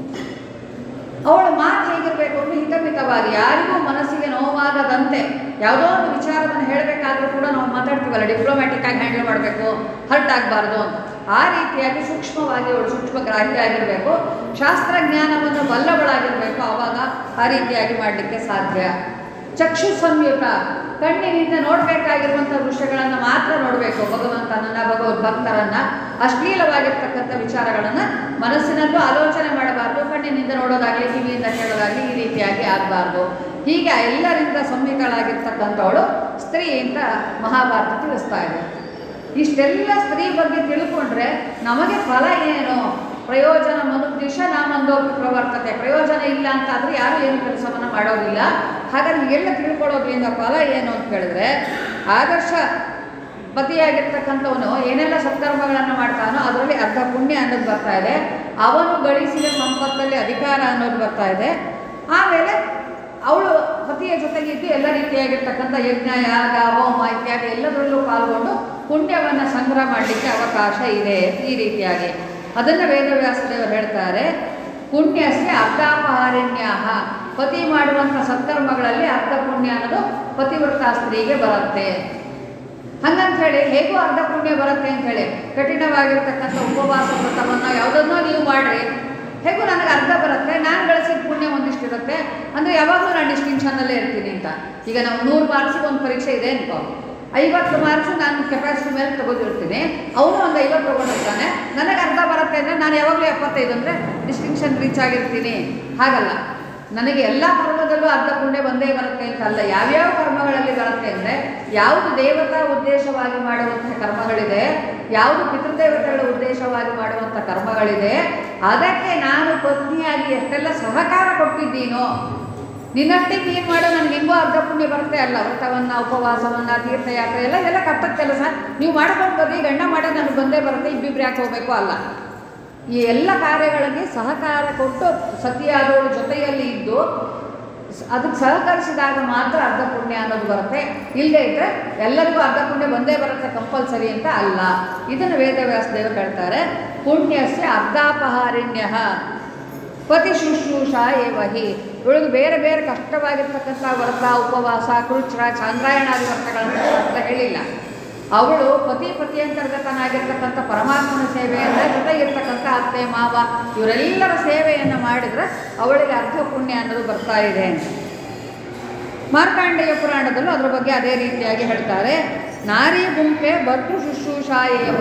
ಅವಳ ಮಾತು ಹೇಗಿರಬೇಕು ಅಂದರೆ ಹಿತಮಿತವಾಗಿ ಯಾರಿಗೂ ಮನಸ್ಸಿಗೆ ನೋವಾಗದಂತೆ ಯಾವುದೋ ಒಂದು ವಿಚಾರವನ್ನು ಹೇಳಬೇಕಾದ್ರೂ ಕೂಡ ನಾವು ಮಾತಾಡ್ತೀವಲ್ಲ ಡಿಪ್ಲೊಮ್ಯಾಟಿಕ್ ಆಗಿ ಹ್ಯಾಂಡಲ್ ಮಾಡಬೇಕು ಹರ್ಟ್ ಆಗಬಾರ್ದು ಅಂತ ಆ ರೀತಿಯಾಗಿ ಸೂಕ್ಷ್ಮವಾಗಿ ಅವಳು ಸೂಕ್ಷ್ಮಗ್ರಾಹಿ ಆಗಿರಬೇಕು ಶಾಸ್ತ್ರಜ್ಞಾನವನ್ನು ಬಲ್ಲವಳಾಗಿರಬೇಕು ಆವಾಗ ಆ ರೀತಿಯಾಗಿ ಮಾಡಲಿಕ್ಕೆ ಸಾಧ್ಯ ಚಕ್ಷು ಸಂಯುತ ಕಣ್ಣಿನಿಂದ ನೋಡಬೇಕಾಗಿರುವಂಥ ದೃಶ್ಯಗಳನ್ನು ಮಾತ್ರ ನೋಡಬೇಕು ಭಗವಂತನನ್ನ ಭಗವದ್ ಭಕ್ತರನ್ನ ಅಶ್ಲೀಲವಾಗಿರ್ತಕ್ಕಂಥ ವಿಚಾರಗಳನ್ನು ಮನಸ್ಸಿನಲ್ಲೂ ಆಲೋಚನೆ ಮಾಡಬಾರ್ದು ಕಣ್ಣಿನಿಂದ ನೋಡೋದಾಗಲಿ ಕಿವಿಯಿಂದ ಕೇಳೋದಾಗಲಿ ಈ ರೀತಿಯಾಗಿ ಆಗಬಾರ್ದು ಹೀಗೆ ಎಲ್ಲರಿಂದ ಸಂಹಿತಳಾಗಿರ್ತಕ್ಕಂಥವಳು ಸ್ತ್ರೀ ಅಂತ ಮಹಾಭಾರತ ತಿಳಿಸ್ತಾ ಇದೆ ಇಷ್ಟೆಲ್ಲ ಸ್ತ್ರೀ ಬಗ್ಗೆ ತಿಳ್ಕೊಂಡ್ರೆ ನಮಗೆ ಫಲ ಏನು ಪ್ರಯೋಜನ ಮನುದ್ದಿಶ ನಾಮಂದೋಪಿ ಪ್ರವರ್ತತೆ ಪ್ರಯೋಜನ ಇಲ್ಲ ಅಂತಾದರೆ ಯಾರು ಏನು ಕೆಲಸವನ್ನು ಮಾಡೋದಿಲ್ಲ ಹಾಗಾದ್ರೆ ಎಲ್ಲ ತಿಳ್ಕೊಳ್ಳೋದ್ರಿಂದ ಫಲ ಏನು ಅಂತ ಕೇಳಿದ್ರೆ ಆದರ್ಶ ಪತಿಯಾಗಿರ್ತಕ್ಕಂಥವನು ಏನೆಲ್ಲ ಸತ್ಕರ್ಮಗಳನ್ನು ಮಾಡ್ತಾನೋ ಅದರಲ್ಲಿ ಅರ್ಧ ಪುಣ್ಯ ಅನ್ನೋದು ಬರ್ತಾ ಇದೆ ಅವನು ಗಳಿಸಿದ ಸಂಪತ್ತಲ್ಲಿ ಅಧಿಕಾರ ಅನ್ನೋದು ಬರ್ತಾ ಇದೆ ಆಮೇಲೆ ಅವಳು ಪತಿಯ ಜೊತೆಗೆ ಇದ್ದು ಎಲ್ಲ ರೀತಿಯಾಗಿರ್ತಕ್ಕಂಥ ಯಜ್ಞ ಯಾಗ ಹೋಮ ಇತ್ಯಾದಿ ಎಲ್ಲದರಲ್ಲೂ ಪಾಲ್ಗೊಂಡು ಪುಣ್ಯವನ್ನು ಸಂಗ್ರಹ ಮಾಡಲಿಕ್ಕೆ ಅವಕಾಶ ಇದೆ ಈ ರೀತಿಯಾಗಿ ಅದನ್ನು ವೇದವ್ಯಾಸದೇವರು ಹೇಳ್ತಾರೆ ಪುಣ್ಯಸ್ಯ ಅರ್ಧಾಪಹಾರಣ್ಯ ಪತಿ ಮಾಡುವಂಥ ಸತ್ಕರ್ಮಗಳಲ್ಲಿ ಅರ್ಧ ಪುಣ್ಯ ಅನ್ನೋದು ಪತಿವ್ರತ ಸ್ತ್ರೀಗೆ ಬರುತ್ತೆ ಹಂಗಂತ ಹೇಳಿ ಹೇಗೂ ಅರ್ಧ ಪುಣ್ಯ ಬರುತ್ತೆ ಅಂತ ಹೇಳಿ ಕಠಿಣವಾಗಿರ್ತಕ್ಕಂಥ ಉಪವಾಸ ವ್ರತವನ್ನು ಯಾವುದನ್ನೋ ನೀವು ಮಾಡ್ರಿ ಹೇಗೂ ನನಗೆ ಅರ್ಧ ಬರುತ್ತೆ ನಾನು ಗಳಿಸಿದ ಪುಣ್ಯ ಒಂದಿಷ್ಟಿರುತ್ತೆ ಅಂದರೆ ಯಾವಾಗಲೂ ನಾನು ಡಿಸ್ಟಿಂಕ್ಷನಲ್ಲೇ ಇರ್ತೀನಿ ಅಂತ ಈಗ ನಾವು ನೂರು ಮಾರ್ಕ್ಸಿಗೆ ಒಂದು ಪರೀಕ್ಷೆ ಇದೆ ಅನ್ಕೋ ಐವತ್ತು ಮಾರ್ಕ್ಸ್ ನಾನು ಕೆಪಾಸಿಟಿ ಮೇಲೆ ತಗೋದಿರ್ತೀನಿ ಅವನು ಒಂದು ಐವತ್ತು ತೊಗೊಂಡಿರ್ತಾನೆ ನನಗೆ ಅರ್ಧ ಬರುತ್ತೆ ಅಂದರೆ ನಾನು ಯಾವಾಗಲೂ ಎಪ್ಪತ್ತೈದು ಅಂದರೆ ಡಿಸ್ಟಿಂಕ್ಷನ್ ರೀಚ್ ಆಗಿರ್ತೀನಿ ಹಾಗಲ್ಲ ನನಗೆ ಎಲ್ಲ ಕರ್ಮದಲ್ಲೂ ಅರ್ಧ ಪುಣ್ಯ ಬಂದೇ ಬರುತ್ತೆ ಅಂತ ಅಲ್ಲ ಯಾವ್ಯಾವ ಕರ್ಮಗಳಲ್ಲಿ ಬರುತ್ತೆ ಅಂದರೆ ಯಾವುದು ದೇವತಾ ಉದ್ದೇಶವಾಗಿ ಮಾಡುವಂತಹ ಕರ್ಮಗಳಿದೆ ಯಾವುದು ಪಿತೃದೇವತೆಗಳ ಉದ್ದೇಶವಾಗಿ ಮಾಡುವಂಥ ಕರ್ಮಗಳಿದೆ ಅದಕ್ಕೆ ನಾನು ಪತ್ನಿಯಾಗಿ ಎಷ್ಟೆಲ್ಲ ಸಹಕಾರ ಕೊಟ್ಟಿದ್ದೀನೋ ನಿನ್ನಷ್ಟೇ ನೀನು ಮಾಡೋ ನನಗೆ ಹೆಂಗೋ ಅರ್ಧ ಪುಣ್ಯ ಬರುತ್ತೆ ಅಲ್ಲ ವ್ರತವನ್ನು ಉಪವಾಸವನ್ನು ತೀರ್ಥಯಾತ್ರೆ ಎಲ್ಲ ಎಲ್ಲ ಕಟ್ಟದ ಕೆಲಸ ನೀವು ಮಾಡ್ಕೊಂಡು ಬರ್ರಿ ಗಂಡ ಮಾಡೋ ನನಗೆ ಬಂದೇ ಬರುತ್ತೆ ಇಬ್ಬಿಬ್ರು ಯಾಕೆ ಹೋಗಬೇಕು ಅಲ್ಲ ಈ ಎಲ್ಲ ಕಾರ್ಯಗಳಿಗೆ ಸಹಕಾರ ಕೊಟ್ಟು ಸತಿಯಾದವಳ ಜೊತೆಯಲ್ಲಿ ಇದ್ದು ಸ- ಅದಕ್ಕೆ ಸಹಕರಿಸಿದಾಗ ಮಾತ್ರ ಅರ್ಧ ಪುಣ್ಯ ಅನ್ನೋದು ಬರುತ್ತೆ ಇಲ್ಲದೆ ಇದ್ದರೆ ಎಲ್ಲರಿಗೂ ಅರ್ಧ ಪುಣ್ಯ ಬಂದೇ ಬರುತ್ತೆ ಕಂಪಲ್ಸರಿ ಅಂತ ಅಲ್ಲ ಇದನ್ನು ವೇದವ್ಯಾಸ ದೇವರು ಹೇಳ್ತಾರೆ ಪುಣ್ಯಸ್ಯ ಅರ್ಧಾಪಹಾರಿಣ್ಯ ಪತಿ ಶುಶ್ರೂಷ ಏವ ಹಿ ಇವಳಿಗೆ ಬೇರೆ ಬೇರೆ ಕಷ್ಟವಾಗಿರ್ತಕ್ಕಂಥ ವ್ರತ ಉಪವಾಸ ಕೃಚ್ರ ಚಾಂದ್ರಾಯಣಾದಿ ವ್ರತಗಳನ್ನು ಶಾಸ್ತ್ರ ಹೇಳಿಲ್ಲ ಅವಳು ಪತಿ ಪತಿ ಅಂತರ್ಗತನಾಗಿರ್ತಕ್ಕಂಥ ಪರಮಾತ್ಮನ ಸೇವೆಯನ್ನ ಜೊತೆಗಿರ್ತಕ್ಕಂಥ ಅತ್ತೆ ಮಾವ ಇವರೆಲ್ಲರ ಸೇವೆಯನ್ನು ಮಾಡಿದ್ರೆ ಅವಳಿಗೆ ಅರ್ಧ ಪುಣ್ಯ ಅನ್ನೋದು ಬರ್ತಾ ಇದೆ ಅಂತ ಮಾರ್ಕಾಂಡೇಯ ಪುರಾಣದಲ್ಲೂ ಅದ್ರ ಬಗ್ಗೆ ಅದೇ ರೀತಿಯಾಗಿ ಹೇಳ್ತಾರೆ ನಾರಿ ಗುಂಪೆ ಭರ್ತು ಶುಶ್ರೂಷಾಯೇವ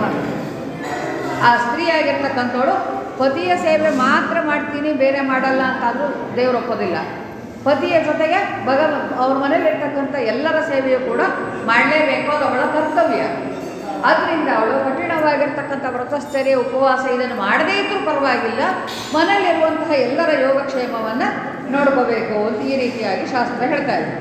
ಆ ಸ್ತ್ರೀಯಾಗಿರ್ತಕ್ಕಂಥವಳು ಪತಿಯ ಸೇವೆ ಮಾತ್ರ ಮಾಡ್ತೀನಿ ಬೇರೆ ಮಾಡಲ್ಲ ಅಂತಾದರೂ ದೇವರು ಒಪ್ಪೋದಿಲ್ಲ ಪತಿಯ ಜೊತೆಗೆ ಭಗವಂತ ಅವ್ರ ಮನೇಲಿರ್ತಕ್ಕಂಥ ಎಲ್ಲರ ಸೇವೆಯೂ ಕೂಡ ಮಾಡಲೇಬೇಕು ಅದು ಅವಳ ಕರ್ತವ್ಯ ಆದ್ದರಿಂದ ಅವಳು ಕಠಿಣವಾಗಿರ್ತಕ್ಕಂಥ ವ್ರತಶ್ಚರ್ಯ ಉಪವಾಸ ಇದನ್ನು ಮಾಡದೇ ಇದ್ರೂ ಪರವಾಗಿಲ್ಲ ಮನೆಯಲ್ಲಿರುವಂತಹ ಎಲ್ಲರ ಯೋಗಕ್ಷೇಮವನ್ನು ನೋಡ್ಕೋಬೇಕು ಅಂತ ಈ ರೀತಿಯಾಗಿ ಶಾಸ್ತ್ರ ಹೇಳ್ತಾ ಇದೆ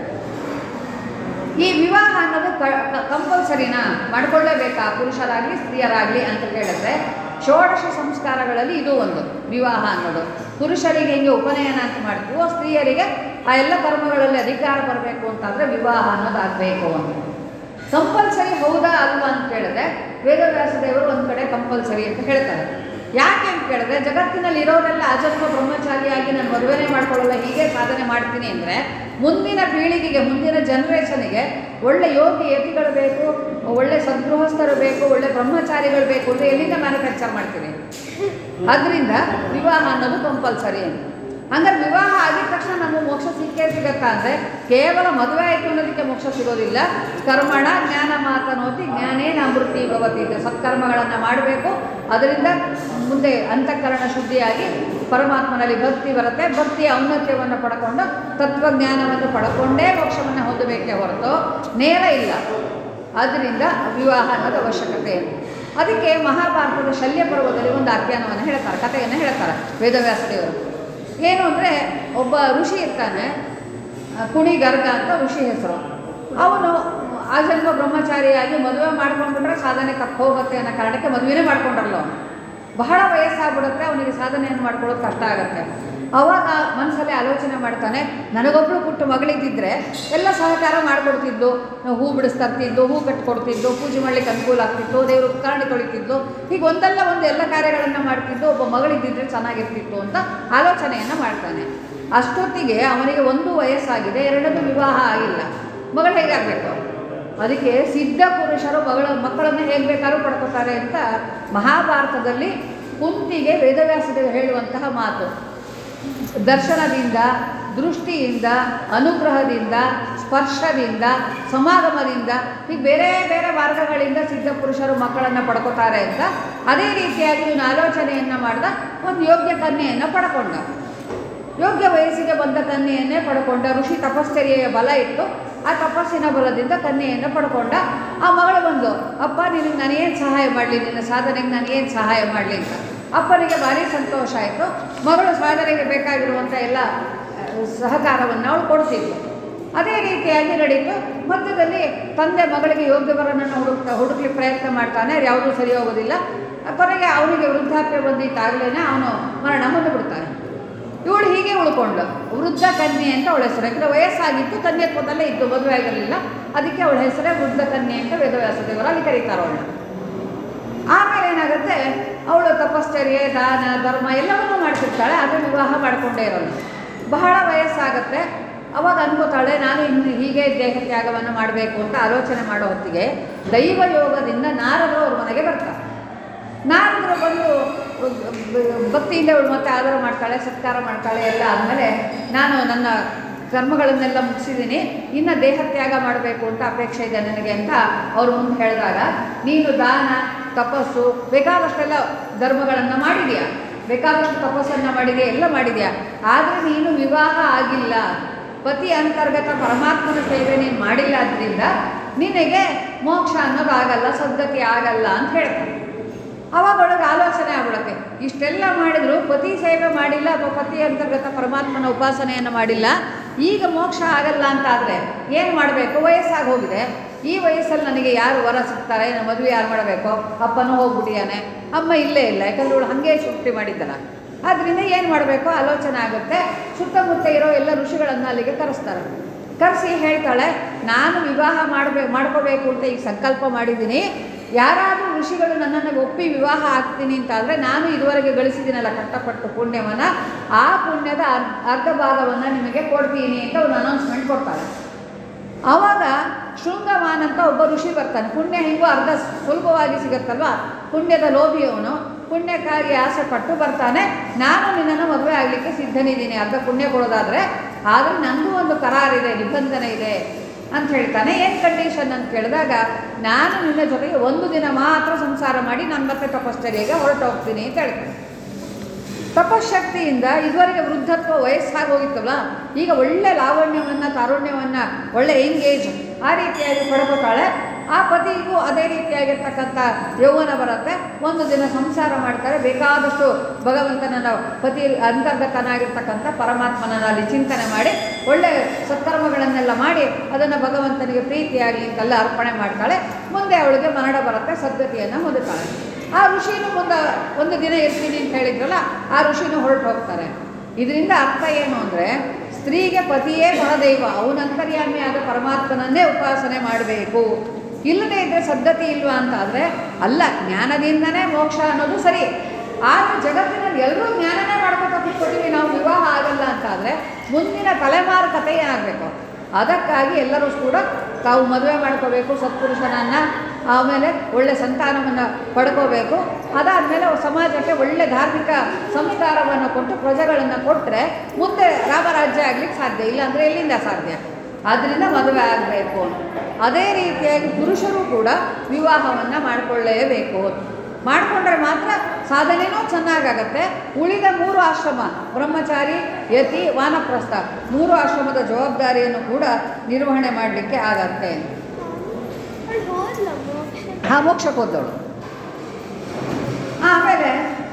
ಈ ವಿವಾಹ ಅನ್ನೋದು ಕಂಪಲ್ಸರಿನಾ ಮಾಡ್ಕೊಳ್ಳೇಬೇಕಾ ಪುರುಷರಾಗಲಿ ಸ್ತ್ರೀಯರಾಗಲಿ ಅಂತ ಹೇಳಿದ್ರೆ ಷೋಡಶ ಸಂಸ್ಕಾರಗಳಲ್ಲಿ ಇದು ಒಂದು ವಿವಾಹ ಅನ್ನೋದು ಪುರುಷರಿಗೆ ಹೆಂಗೆ ಉಪನಯನ ಅಂತ ಮಾಡ್ತೀವೋ ಸ್ತ್ರೀಯರಿಗೆ ಆ ಎಲ್ಲ ಕರ್ಮಗಳಲ್ಲಿ ಅಧಿಕಾರ ಬರಬೇಕು ಅಂತಂದರೆ ವಿವಾಹ ಅನ್ನೋದು ಆಗಬೇಕು ಅಂತ ಕಂಪಲ್ಸರಿ ಹೌದಾ ಅಲ್ವಾ ಅಂತ ಕೇಳಿದ್ರೆ ವೇದವ್ಯಾಸ ದೇವರು ಒಂದು ಕಡೆ ಕಂಪಲ್ಸರಿ ಅಂತ ಹೇಳ್ತಾರೆ ಯಾಕೆ ಅಂತ ಕೇಳಿದ್ರೆ ಜಗತ್ತಿನಲ್ಲಿ ಇರೋರೆಲ್ಲ ಅಜನ್ಮ ಬ್ರಹ್ಮಚಾರಿಯಾಗಿ ನಾನು ಮದುವೆನೇ ಮಾಡ್ಕೊಳ್ಳಲ್ಲ ಹೀಗೆ ಸಾಧನೆ ಮಾಡ್ತೀನಿ ಅಂದರೆ ಮುಂದಿನ ಪೀಳಿಗೆಗೆ ಮುಂದಿನ ಜನ್ರೇಷನಿಗೆ ಒಳ್ಳೆ ಯೋಗಿ ಯತಿಗಳು ಬೇಕು ಒಳ್ಳೆ ಸದ್ಗೃಹಸ್ಥರು ಬೇಕು ಒಳ್ಳೆ ಬ್ರಹ್ಮಚಾರಿಗಳು ಬೇಕು ಅಂದರೆ ಎಲ್ಲಿಂದ ಮ್ಯಾನುಫ್ಯಾಕ್ಚರ್ ಮಾಡ್ತೀವಿ ಅದರಿಂದ ವಿವಾಹ ಅನ್ನೋದು ಕಂಪಲ್ಸರಿ ಅಂತ ಹಂಗಾರೆ ವಿವಾಹ ಆಗಿದ ತಕ್ಷಣ ನಮಗೆ ಮೋಕ್ಷ ಸಿಕ್ಕೇ ಸಿಗತ್ತಾ ಅಂದರೆ ಕೇವಲ ಮದುವೆ ಆಯಿತು ಅನ್ನೋದಕ್ಕೆ ಮೋಕ್ಷ ಸಿಗೋದಿಲ್ಲ ಕರ್ಮಣ ಜ್ಞಾನ ಮಾತನೋತಿ ಜ್ಞಾನೇನ ಅಮೃತಿ ಭವತಿ ಇದೆ ಸತ್ಕರ್ಮಗಳನ್ನು ಮಾಡಬೇಕು ಅದರಿಂದ ಮುಂದೆ ಅಂತಃಕರಣ ಶುದ್ಧಿಯಾಗಿ ಪರಮಾತ್ಮನಲ್ಲಿ ಭಕ್ತಿ ಬರುತ್ತೆ ಭಕ್ತಿಯ ಔನ್ನತ್ಯವನ್ನು ಪಡ್ಕೊಂಡು ತತ್ವಜ್ಞಾನವನ್ನು ಪಡ್ಕೊಂಡೇ ಮೋಕ್ಷವನ್ನು ಹೊಂದಬೇಕೇ ಹೊರತು ನೇರ ಇಲ್ಲ ಆದ್ದರಿಂದ ವಿವಾಹ ಅನ್ನೋದು ಅವಶ್ಯಕತೆ ಇದೆ ಅದಕ್ಕೆ ಮಹಾಭಾರತದ ಶಲ್ಯ ಪರ್ವದಲ್ಲಿ ಒಂದು ಆಖ್ಯಾನವನ್ನು ಹೇಳ್ತಾರೆ ಕಥೆಯನ್ನು ಹೇಳ್ತಾರೆ ವೇದವ್ಯಾಸ ದೇವರು ಏನು ಅಂದರೆ ಒಬ್ಬ ಋಷಿ ಇರ್ತಾನೆ ಆ, ಕುಣಿ ಗರ್ಗ ಅಂತ ಋಷಿ ಹೆಸರು ಅವನು ಆ ಜನ್ಮ ಬ್ರಹ್ಮಚಾರಿಯಾಗಿ ಮದುವೆ ಮಾಡ್ಕೊಂಡ್ಬಿಟ್ರೆ ಸಾಧನೆ ತಪ್ಪು ಹೋಗುತ್ತೆ ಅನ್ನೋ ಕಾರಣಕ್ಕೆ ಮದುವೆನೇ ಮಾಡ್ಕೊಂಡಲ್ಲ ಅವನು ಬಹಳ ವಯಸ್ಸಾಗ್ಬಿಡುತ್ತೆ ಅವನಿಗೆ ಸಾಧನೆಯನ್ನು ಮಾಡ್ಕೊಳ್ಳೋದು ಕಷ್ಟ ಆಗುತ್ತೆ ಅವಾಗ ಮನಸ್ಸಲ್ಲಿ ಆಲೋಚನೆ ಮಾಡ್ತಾನೆ ನನಗೊಬ್ಬಳು ಪುಟ್ಟ ಮಗಳಿದ್ದಿದ್ರೆ ಎಲ್ಲ ಸಹಕಾರ ಮಾಡಿಕೊಡ್ತಿದ್ದು ಹೂ ಬಿಡಿಸ್ತರ್ತಿದ್ದು ಹೂ ಕಟ್ಕೊಡ್ತಿದ್ದು ಪೂಜೆ ಮಾಡ್ಲಿಕ್ಕೆ ಅನುಕೂಲ ಆಗ್ತಿತ್ತು ದೇವರು ಉತ್ಕರಣೆ ತೊಳಿತಿದ್ದು ಹೀಗೆ ಒಂದಲ್ಲ ಒಂದು ಎಲ್ಲ ಕಾರ್ಯಗಳನ್ನು ಮಾಡ್ತಿದ್ದು ಒಬ್ಬ ಮಗಳಿದ್ದಿದ್ರೆ ಚೆನ್ನಾಗಿರ್ತಿತ್ತು ಅಂತ ಆಲೋಚನೆಯನ್ನು ಮಾಡ್ತಾನೆ ಅಷ್ಟೊತ್ತಿಗೆ ಅವನಿಗೆ ಒಂದು ವಯಸ್ಸಾಗಿದೆ ಎರಡನ್ನೂ ವಿವಾಹ ಆಗಿಲ್ಲ ಮಗಳು ಹೇಗಾಗಬೇಕು ಅದಕ್ಕೆ ಸಿದ್ಧ ಪುರುಷರು ಮಗಳ ಮಕ್ಕಳನ್ನು ಹೇಗೆ ಬೇಕಾದ್ರೂ ಪಡ್ಕೋತಾರೆ ಅಂತ ಮಹಾಭಾರತದಲ್ಲಿ ಕುಂತಿಗೆ ವೇದವ್ಯಾಸದೇವರು ಹೇಳುವಂತಹ ಮಾತು ದರ್ಶನದಿಂದ ದೃಷ್ಟಿಯಿಂದ ಅನುಗ್ರಹದಿಂದ ಸ್ಪರ್ಶದಿಂದ ಸಮಾಗಮದಿಂದ ಹೀಗೆ ಬೇರೆ ಬೇರೆ ಮಾರ್ಗಗಳಿಂದ ಸಿದ್ಧ ಪುರುಷರು ಮಕ್ಕಳನ್ನು ಪಡ್ಕೋತಾರೆ ಅಂತ ಅದೇ ರೀತಿಯಾಗಿ ಇವನು ಆಲೋಚನೆಯನ್ನು ಮಾಡಿದ ಒಂದು ಯೋಗ್ಯ ಕನ್ಯೆಯನ್ನು ಪಡ್ಕೊಂಡ ಯೋಗ್ಯ ವಯಸ್ಸಿಗೆ ಬಂದ ಕನ್ಯೆಯನ್ನೇ ಪಡ್ಕೊಂಡ ಋಷಿ ತಪಶ್ಚರ್ಯೆಯ ಬಲ ಇತ್ತು ಆ ತಪಸ್ಸಿನ ಬಲದಿಂದ ಕನ್ಯೆಯನ್ನು ಪಡ್ಕೊಂಡ ಆ ಮಗಳು ಬಂದು ಅಪ್ಪ ನಿನಗೆ ನಾನೇನು ಸಹಾಯ ಮಾಡಲಿ ನಿನ್ನ ಸಾಧನೆಗೆ ನಾನು ಏನು ಸಹಾಯ ಮಾಡಲಿ ಅಂತ ಅಪ್ಪನಿಗೆ ಭಾರಿ ಸಂತೋಷ ಆಯಿತು ಮಗಳು ಸಾಧನೆಗೆ ಬೇಕಾಗಿರುವಂಥ ಎಲ್ಲ ಆ, ಸಹಕಾರವನ್ನು ಅವಳು ಕೊಡ್ತಿದ್ಲು ಅದೇ ರೀತಿಯಾಗಿ ನಡೀತು ಮಧ್ಯದಲ್ಲಿ ತಂದೆ ಮಗಳಿಗೆ ಯೋಗ್ಯವರನ್ನು ಹುಡುಕ್ತಾ ಹುಡುಕಲಿ ಪ್ರಯತ್ನ ಮಾಡ್ತಾನೆ ಅದು ಯಾವುದೂ ಸರಿ ಹೋಗೋದಿಲ್ಲ ಕೊನೆಗೆ ಅವನಿಗೆ ವೃದ್ಧಾಪ್ಯ ಬಂದಿದ್ದಾಗಲೇ ಅವನು ಮರಣ ಹೊಂದು ಬಿಡ್ತಾನೆ ಇವಳು ಹೀಗೆ ಉಳ್ಕೊಂಡ್ಳು ವೃದ್ಧ ಕನ್ಯೆ ಅಂತ ಅವಳ ಹೆಸರು ಯಾಕಂದರೆ ವಯಸ್ಸಾಗಿತ್ತು ಕನ್ಯತ್ವದಲ್ಲೇ ಇತ್ತು ಮದುವೆ ಆಗಿರಲಿಲ್ಲ ಅದಕ್ಕೆ ಅವಳ ಹೆಸರೇ ವೃದ್ಧ ಕನ್ಯೆ ಅಂತ ವೇದವ್ಯಾಸ ದೇವರು ಅಲ್ಲಿ ಕರೀತಾರೆ ಅವಳನ್ನ ಆಮೇಲೆ ಏನಾಗುತ್ತೆ ಅವಳು ತಪಶ್ಚರ್ಯೆ ದಾನ ಧರ್ಮ ಎಲ್ಲವನ್ನೂ ಮಾಡ್ತಿರ್ತಾಳೆ ಅದು ವಿವಾಹ ಮಾಡಿಕೊಂಡೇ ಇರೋಲ್ಲ ಬಹಳ ವಯಸ್ಸಾಗುತ್ತೆ ಅವಾಗ ಅನ್ಕೋತಾಳೆ ನಾನು ಇನ್ನು ಹೀಗೆ ದೇಹ ತ್ಯಾಗವನ್ನು ಮಾಡಬೇಕು ಅಂತ ಆಲೋಚನೆ ಮಾಡೋ ಹೊತ್ತಿಗೆ ದೈವ ಯೋಗದಿಂದ ನಾರದರು ಅವ್ರ ಮನೆಗೆ ಬರ್ತಾರೆ ನಾರದರು ಬಂದು ಭಕ್ತಿಯಿಂದ ಅವಳು ಮತ್ತೆ ಆಧಾರ ಮಾಡ್ತಾಳೆ ಸತ್ಕಾರ ಮಾಡ್ತಾಳೆ ಎಲ್ಲ ಆದಮೇಲೆ ನಾನು ನನ್ನ ಕರ್ಮಗಳನ್ನೆಲ್ಲ ಮುಗಿಸಿದ್ದೀನಿ ಇನ್ನು ದೇಹ ತ್ಯಾಗ ಮಾಡಬೇಕು ಅಂತ ಅಪೇಕ್ಷೆ ಇದೆ ನನಗೆ ಅಂತ ಅವ್ರು ಮುಂದೆ ಹೇಳಿದಾಗ ನೀನು ದಾನ ತಪಸ್ಸು ಬೇಕಾದಷ್ಟೆಲ್ಲ ಧರ್ಮಗಳನ್ನು ಮಾಡಿದೆಯಾ ಬೇಕಾದಷ್ಟು ತಪಸ್ಸನ್ನು ಮಾಡಿದೆಯಾ ಎಲ್ಲ ಮಾಡಿದೆಯಾ ಆದರೆ ನೀನು ವಿವಾಹ ಆಗಿಲ್ಲ ಪತಿ ಅಂತರ್ಗತ ಪರಮಾತ್ಮನ ಸೇವೆ ನೀನು ಮಾಡಿಲ್ಲ ಆದ್ದರಿಂದ ನಿನಗೆ ಮೋಕ್ಷ ಅನ್ನೋದು ಆಗಲ್ಲ ಸದ್ಗತಿ ಆಗಲ್ಲ ಅಂತ ಹೇಳ್ತಾರೆ ಅವಾಗ ಒಳಗೆ ಆಲೋಚನೆ ಆಗ್ಬಿಡುತ್ತೆ ಇಷ್ಟೆಲ್ಲ ಮಾಡಿದ್ರು ಪತಿ ಸೇವೆ ಮಾಡಿಲ್ಲ ಅಥವಾ ಪತಿ ಅಂತರ್ಗತ ಪರಮಾತ್ಮನ ಉಪಾಸನೆಯನ್ನು ಮಾಡಿಲ್ಲ ಈಗ ಮೋಕ್ಷ ಆಗಲ್ಲ ಅಂತ ಆದರೆ ಏನು ಮಾಡಬೇಕು ವಯಸ್ಸಾಗಿ ಹೋಗಿದೆ ಈ ವಯಸ್ಸಲ್ಲಿ ನನಗೆ ಯಾರು ವರ ಸಿಗ್ತಾರೆ ನಾನು ಮದುವೆ ಯಾರು ಮಾಡಬೇಕು ಅಪ್ಪನೂ ಹೋಗ್ಬಿಟ್ಟಿಯಾನೆ ಅಮ್ಮ ಇಲ್ಲೇ ಇಲ್ಲ ಯಾಕಂದ್ರೆ ಅವಳು ಹಾಗೆ ಸೃಷ್ಟಿ ಮಾಡಿದ್ದಲ್ಲ ಆದ್ದರಿಂದ ಏನು ಮಾಡಬೇಕು ಆಲೋಚನೆ ಆಗುತ್ತೆ ಸುತ್ತಮುತ್ತ ಇರೋ ಎಲ್ಲ ಋಷಿಗಳನ್ನು ಅಲ್ಲಿಗೆ ಕರೆಸ್ತಾರೆ ಕರೆಸಿ ಹೇಳ್ತಾಳೆ ನಾನು ವಿವಾಹ ಮಾಡಬೇಕು ಮಾಡ್ಕೋಬೇಕು ಅಂತ ಈಗ ಸಂಕಲ್ಪ ಮಾಡಿದ್ದೀನಿ ಯಾರಾದರೂ ಋಷಿಗಳು ನನ್ನನ್ನು ಒಪ್ಪಿ ವಿವಾಹ ಆಗ್ತೀನಿ ಅಂತಾದರೆ ನಾನು ಇದುವರೆಗೆ ಗಳಿಸಿದ್ದೀನಲ್ಲ ಕಷ್ಟಪಟ್ಟು ಪುಣ್ಯವನ್ನು ಆ ಪುಣ್ಯದ ಅರ್- ಅರ್ಧ ಭಾಗವನ್ನು ನಿಮಗೆ ಕೊಡ್ತೀನಿ ಅಂತ ಒಂದು ಅನೌನ್ಸ್ಮೆಂಟ್ ಕೊಡ್ತಾರೆ ಆವಾಗ ಶೃಂಗಮಾನ್ ಅಂತ ಒಬ್ಬ ಋಷಿ ಬರ್ತಾನೆ ಪುಣ್ಯ ಹಿಂಗೂ ಅರ್ಧ ಸುಲಭವಾಗಿ ಸಿಗುತ್ತಲ್ವ ಪುಣ್ಯದ ಲೋಭಿಯವನು ಪುಣ್ಯಕ್ಕಾಗಿ ಆಸೆ ಪಟ್ಟು ಬರ್ತಾನೆ ನಾನು ನಿನ್ನನ್ನು ಮದುವೆ ಆಗಲಿಕ್ಕೆ ಸಿದ್ಧನಿದ್ದೀನಿ ಅರ್ಧ ಪುಣ್ಯ ಕೊಡೋದಾದರೆ ಆದರೆ ನನಗೂ ಒಂದು ಕರಾರಿದೆ ನಿಬಂಧನೆ ಇದೆ ಅಂತ ಹೇಳ್ತಾನೆ ಏನು ಕಂಡೀಷನ್ ಅಂತ ಕೇಳಿದಾಗ ನಾನು ನಿನ್ನ ಜೊತೆಗೆ ಒಂದು ದಿನ ಮಾತ್ರ ಸಂಸಾರ ಮಾಡಿ ನಾನು ಮತ್ತೆ ತಪಶ್ಚರ್ಯೆಗೆ ಹೊರಟು ಹೋಗ್ತೀನಿ ಅಂತ ಹೇಳ್ತಾನೆ ತಪಶಕ್ತಿಯಿಂದ ಇದುವರೆಗೆ ವೃದ್ಧತ್ವ ವಯಸ್ಸಾಗಿ ಹೋಗಿತ್ತಲ್ಲ ಈಗ ಒಳ್ಳೆ ಲಾವಣ್ಯವನ್ನು ತಾರುಣ್ಯವನ್ನು ಒಳ್ಳೆ ಎಂಗೇಜ್ ಆ ರೀತಿಯಾಗಿ ಪಡ್ಕೊತಾಳೆ ಆ ಪತಿಗೂ ಅದೇ ರೀತಿಯಾಗಿರ್ತಕ್ಕಂಥ ಯೌವನ ಬರುತ್ತೆ ಒಂದು ದಿನ ಸಂಸಾರ ಮಾಡ್ತಾರೆ ಬೇಕಾದಷ್ಟು ಭಗವಂತನ ಪತಿ ಅಂತರ್ಗತನಾಗಿರ್ತಕ್ಕಂಥ ಪರಮಾತ್ಮನನ್ನು ಅಲ್ಲಿ ಚಿಂತನೆ ಮಾಡಿ ಒಳ್ಳೆ ಸತ್ಕರ್ಮಗಳನ್ನೆಲ್ಲ ಮಾಡಿ ಅದನ್ನು ಭಗವಂತನಿಗೆ ಪ್ರೀತಿಯಾಗಲಿ ಅಂತೆಲ್ಲ ಅರ್ಪಣೆ ಮಾಡ್ತಾಳೆ ಮುಂದೆ ಅವಳಿಗೆ ಮರಣ ಬರುತ್ತೆ ಸದ್ಗತಿಯನ್ನು ಹೊಂದುತ್ತಾಳೆ ಆ ಋಷಿನೂ ಮುಂದೆ ಒಂದು ದಿನ ಇರ್ತೀನಿ ಅಂತ ಹೇಳಿದ್ರಲ್ಲ ಆ ಋಷಿನೂ ಹೊರಟು ಹೋಗ್ತಾರೆ ಇದರಿಂದ ಅರ್ಥ ಏನು ಅಂದರೆ ಸ್ತ್ರೀಗೆ ಪತಿಯೇ ಪರದೈವ ಅವನಂತರ್ಯಾಮಿ ಆದ ಪರಮಾತ್ಮನನ್ನೇ ಉಪಾಸನೆ ಮಾಡಬೇಕು ಇಲ್ಲದೇ ಇದ್ದರೆ ಸದ್ಗತಿ ಇಲ್ವಾ ಅಂತ ಆದರೆ ಅಲ್ಲ ಜ್ಞಾನದಿಂದನೇ ಮೋಕ್ಷ ಅನ್ನೋದು ಸರಿ ಆದರೆ ಜಗತ್ತಿನಲ್ಲಿ ಎಲ್ಲರೂ ಜ್ಞಾನನೇ ಮಾಡ್ಕೊತಾ ಕೂತ್ಕೊಟ್ಟಿವಿ ನಾವು ವಿವಾಹ ಆಗಲ್ಲ ಅಂತ ಆದರೆ ಮುಂದಿನ ತಲೆಮಾರು ಕಥೆ ಏನಾಗಬೇಕು ಅದಕ್ಕಾಗಿ ಎಲ್ಲರೂ ಕೂಡ ತಾವು ಮದುವೆ ಮಾಡ್ಕೋಬೇಕು ಸತ್ಪುರುಷನನ್ನು ಆಮೇಲೆ ಒಳ್ಳೆ ಸಂತಾನವನ್ನು ಪಡ್ಕೋಬೇಕು ಅದಾದಮೇಲೆ ಸಮಾಜಕ್ಕೆ ಒಳ್ಳೆ ಧಾರ್ಮಿಕ ಸಂಸ್ಕಾರವನ್ನು ಕೊಟ್ಟು ಪ್ರಜೆಗಳನ್ನು ಕೊಟ್ಟರೆ ಮುಂದೆ ರಾಮರಾಜ್ಯ ಆಗ್ಲಿಕ್ಕೆ ಸಾಧ್ಯ ಇಲ್ಲ ಅಂದರೆ ಎಲ್ಲಿಂದ ಸಾಧ್ಯ ಆದ್ದರಿಂದ ಮದುವೆ ಆಗಬೇಕು ಅದೇ ರೀತಿಯಾಗಿ ಪುರುಷರು ಕೂಡ ವಿವಾಹವನ್ನು ಮಾಡಿಕೊಳ್ಳೇಬೇಕು ಮಾಡಿಕೊಂಡ್ರೆ ಮಾತ್ರ ಸಾಧನೆನೂ ಚೆನ್ನಾಗಾಗತ್ತೆ ಉಳಿದ ಮೂರು ಆಶ್ರಮ ಬ್ರಹ್ಮಚಾರಿ ಯತಿ ವಾನಪ್ರಸ್ಥ ಮೂರು ಆಶ್ರಮದ ಜವಾಬ್ದಾರಿಯನ್ನು ಕೂಡ ನಿರ್ವಹಣೆ ಮಾಡಲಿಕ್ಕೆ ಆಗತ್ತೆ ಅವ್ಳು ಹೋದ್ಲ ಮೋಕ್ಷ ಆ ಮೋಕ್ಷಕ್ಕೆ ಹೋದವಳು ಆಮೇಲೆ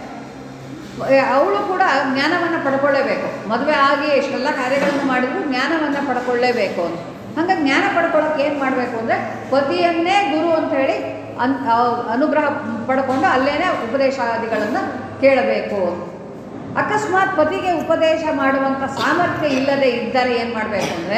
ಅವಳು ಕೂಡ ಜ್ಞಾನವನ್ನು ಪಡ್ಕೊಳ್ಳೇಬೇಕು ಮದುವೆ ಆಗಿ ಎಷ್ಟೆಲ್ಲ ಕಾರ್ಯಗಳನ್ನು ಮಾಡಿದ್ರು ಜ್ಞಾನವನ್ನು ಪಡ್ಕೊಳ್ಳೇಬೇಕು ಅಂತ ಹಂಗೆ ಜ್ಞಾನ ಪಡ್ಕೊಳ್ಳೋಕೆ ಏನು ಮಾಡಬೇಕು ಅಂದರೆ ಪತಿಯನ್ನೇ ಗುರು ಅಂತ ಹೇಳಿ ಅನ್ ಅವ್- ಅನುಗ್ರಹ ಪಡ್ಕೊಂಡು ಅಲ್ಲೇನೆ ಉಪದೇಶಾದಿಗಳನ್ನು ಕೇಳಬೇಕು ಅಕಸ್ಮಾತ್ ಪತಿಗೆ ಉಪದೇಶ ಮಾಡುವಂಥ ಸಾಮರ್ಥ್ಯ ಇಲ್ಲದೆ ಇದ್ದರೆ ಏನು ಮಾಡಬೇಕು ಅಂದರೆ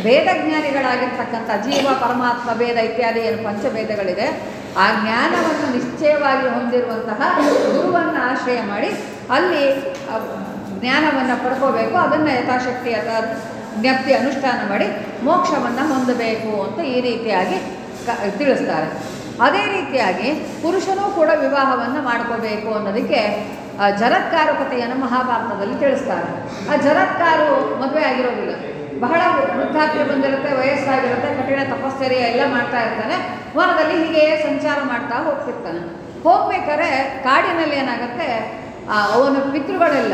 ವೇದಜ್ಞಾನಿಗಳಾಗಿರ್ತಕ್ಕಂಥ ಜೀವ ಪರಮಾತ್ಮ ವೇದ ಇತ್ಯಾದಿ ಏನು ಪಂಚವೇದಗಳಿದೆ ಆ ಜ್ಞಾನವನ್ನು ನಿಶ್ಚಯವಾಗಿ ಹೊಂದಿರುವಂತಹ ಗುರುವನ್ನು ಆಶ್ರಯ ಮಾಡಿ ಅಲ್ಲಿ ಆ ಜ್ಞಾನವನ್ನು ಪಡ್ಕೋಬೇಕು ಅದನ್ನು ಯಥಾಶಕ್ತಿ ಅಥವಾ ಜ್ಞಪ್ತಿ ಅನುಷ್ಠಾನ ಮಾಡಿ ಮೋಕ್ಷವನ್ನು ಹೊಂದಬೇಕು ಅಂತ ಈ ರೀತಿಯಾಗಿ ಕ ತಿಳಿಸ್ತಾರೆ ಅದೇ ರೀತಿಯಾಗಿ ಪುರುಷನೂ ಕೂಡ ವಿವಾಹವನ್ನು ಮಾಡ್ಕೋಬೇಕು ಅನ್ನೋದಕ್ಕೆ ಆ, ಜರತ್ಕಾರು ಕಥೆಯನ್ನು ಮಹಾಭಾರತದಲ್ಲಿ ತಿಳಿಸ್ತಾರೆ ಆ ಜರತ್ಕಾರು ಮದುವೆ ಆಗಿರೋದಿಲ್ಲ ಬಹಳ ವೃದ್ಧಾಪ್ಯ ಬಂದಿರುತ್ತೆ ವಯಸ್ಸಾಗಿರುತ್ತೆ ಕಠಿಣ ತಪಶ್ಚರ್ಯ ಎಲ್ಲ ಮಾಡ್ತಾ ಇರ್ತಾನೆ ವನದಲ್ಲಿ ಹೀಗೆ ಸಂಚಾರ ಮಾಡ್ತಾ ಹೋಗ್ತಿರ್ತಾನೆ ಹೋಗ್ಬೇಕಾದ್ರೆ ಕಾಡಿನಲ್ಲಿ ಏನಾಗುತ್ತೆ ಆ, ಅವನ ಪಿತೃಗಳೆಲ್ಲ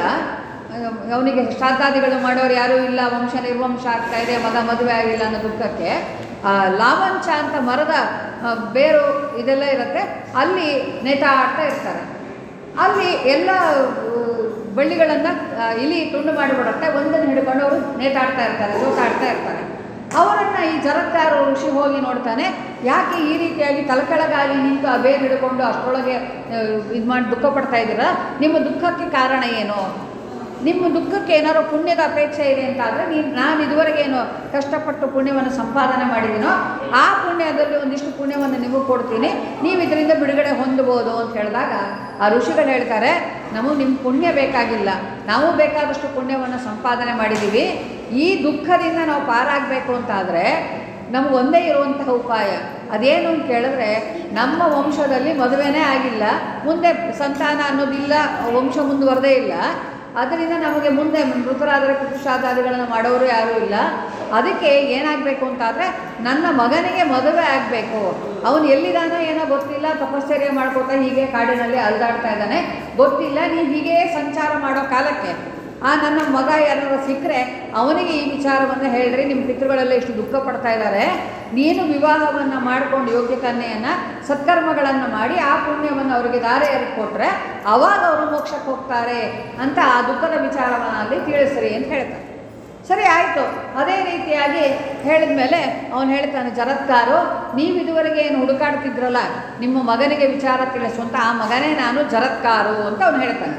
ಅವನಿಗೆ ಶ್ರಾದ್ದಾದಿಗಳು ಮಾಡೋರು ಯಾರೂ ಇಲ್ಲ ವಂಶ ನಿರ್ವಂಶ ಆಗ್ತಾ ಇದೆ ಮಗ ಮದುವೆ ಆಗಿಲ್ಲ ಅನ್ನೋ ದುಃಖಕ್ಕೆ ಆ, ಲಾವಂಚ ಅಂತ ಮರದ ಆ, ಬೇರು ಇದೆಲ್ಲ ಇರುತ್ತೆ ಅಲ್ಲಿ ನೇತಾಡ್ತಾ ಇರ್ತಾರೆ ಅಲ್ಲಿ ಎಲ್ಲ ಬಳ್ಳಿಗಳನ್ನು ಇಲಿ ತುಂಡು ಮಾಡಿಬಿಡುತ್ತೆ ಒಂದನ್ನು ಹಿಡ್ಕೊಂಡು ಅವರು ನೇತಾಡ್ತಾ ಇರ್ತಾರೆ ಜೋತಾಡ್ತಾ ಇರ್ತಾರೆ ಅವರನ್ನು ಈ ಜರತ್ತಾರು ಋಷಿ ಹೋಗಿ ನೋಡ್ತಾನೆ ಯಾಕೆ ಈ ರೀತಿಯಾಗಿ ತಲೆಕೆಳಗಾಗಿ ನಿಂತು ಆ ಬೇರು ಹಿಡ್ಕೊಂಡು ಅಷ್ಟರೊಳಗೆ ಇದು ಮಾಡಿ ದುಃಖ ಪಡ್ತಾ ಇದ್ದೀರಾ ನಿಮ್ಮ ದುಃಖಕ್ಕೆ ಕಾರಣ ಏನು ನಿಮ್ಮ ದುಃಖಕ್ಕೆ ಏನಾದ್ರು ಪುಣ್ಯದ ಅಪೇಕ್ಷೆ ಇದೆ ಅಂತ ಆದರೆ ನೀನು ನಾನು ಇದುವರೆಗೆ ಏನು ಕಷ್ಟಪಟ್ಟು ಪುಣ್ಯವನ್ನು ಸಂಪಾದನೆ ಮಾಡಿದ್ದೀನೋ ಆ ಪುಣ್ಯದಲ್ಲಿ ಒಂದಿಷ್ಟು ಪುಣ್ಯವನ್ನು ನಿಮಗೆ ಕೊಡ್ತೀನಿ ನೀವು ಇದರಿಂದ ಬಿಡುಗಡೆ ಹೊಂದಬಹುದು ಅಂತ ಹೇಳಿದಾಗ ಆ ಋಷಿಗಳು ಹೇಳ್ತಾರೆ ನಮಗೆ ನಿಮ್ಮ ಪುಣ್ಯ ಬೇಕಾಗಿಲ್ಲ ನಾವು ಬೇಕಾದಷ್ಟು ಪುಣ್ಯವನ್ನು ಸಂಪಾದನೆ ಮಾಡಿದ್ದೀವಿ ಈ ದುಃಖದಿಂದ ನಾವು ಪಾರಾಗಬೇಕು ಅಂತಾದರೆ ನಮ್ಗೆ ಒಂದೇ ಇರುವಂತಹ ಉಪಾಯ ಅದೇನು ಅಂತ ಕೇಳಿದ್ರೆ ನಮ್ಮ ವಂಶದಲ್ಲಿ ಮದುವೆನೇ ಆಗಿಲ್ಲ ಮುಂದೆ ಸಂತಾನ ಅನ್ನೋದಿಲ್ಲ ವಂಶ ಮುಂದುವರದೇ ಇಲ್ಲ ಅದರಿಂದ ನಮಗೆ ಮುಂದೆ ಮೃತರಾದರೆ ಪುರುಷಾದಾದಿಗಳನ್ನು ಮಾಡೋರು ಯಾರೂ ಇಲ್ಲ ಅದಕ್ಕೆ ಏನಾಗಬೇಕು ಅಂತಾದರೆ ನನ್ನ ಮಗನಿಗೆ ಮದುವೆ ಆಗಬೇಕು ಅವನು ಎಲ್ಲಿದ್ದಾನೋ ಏನೋ ಗೊತ್ತಿಲ್ಲ ತಪಶ್ಚರ್ಯ ಮಾಡ್ಕೋತಾ ಹೀಗೆ ಕಾಡಿನಲ್ಲಿ ಅಲ್ದಾಡ್ತಾ ಇದ್ದಾನೆ ಗೊತ್ತಿಲ್ಲ ನೀವು ಹೀಗೇ ಸಂಚಾರ ಮಾಡೋ ಕಾಲಕ್ಕೆ ಆ ನನ್ನ ಮಗ ಯಾರು ಸಿಕ್ಕರೆ ಅವನಿಗೆ ಈ ವಿಚಾರವನ್ನು ಹೇಳ್ರಿ ನಿಮ್ಮ ಪಿತೃಗಳೆಲ್ಲ ಇಷ್ಟು ದುಃಖ ಪಡ್ತಾ ಇದ್ದಾರೆ ನೀನು ವಿವಾಹವನ್ನು ಮಾಡಿಕೊಂಡು ಯೋಗ್ಯ ಕನ್ಯೆಯನ್ನು ಸತ್ಕರ್ಮಗಳನ್ನು ಮಾಡಿ ಆ ಪುಣ್ಯವನ್ನು ಅವರಿಗೆ ದಾರೆ ಕೊಟ್ಟರೆ ಅವಾಗ ಅವರು ಮೋಕ್ಷಕ್ಕೆ ಹೋಗ್ತಾರೆ ಅಂತ ಆ ದುಃಖದ ವಿಚಾರವನ್ನು ಅಲ್ಲಿ ತಿಳಿಸ್ರಿ ಅಂತ ಹೇಳ್ತಾರೆ ಸರಿ ಆಯಿತು ಅದೇ ರೀತಿಯಾಗಿ ಹೇಳಿದ ಮೇಲೆ ಅವನು ಹೇಳ್ತಾನೆ ಜರತ್ಕಾರು ನೀವು ಇದುವರೆಗೆ ಏನು ಹುಡುಕಾಡ್ತಿದ್ರಲ್ಲ ನಿಮ್ಮ ಮಗನಿಗೆ ವಿಚಾರ ತಿಳಿಸು ಅಂತ ಆ ಮಗನೇ ನಾನು ಜರತ್ಕಾರು ಅಂತ ಅವನು ಹೇಳ್ತಾನೆ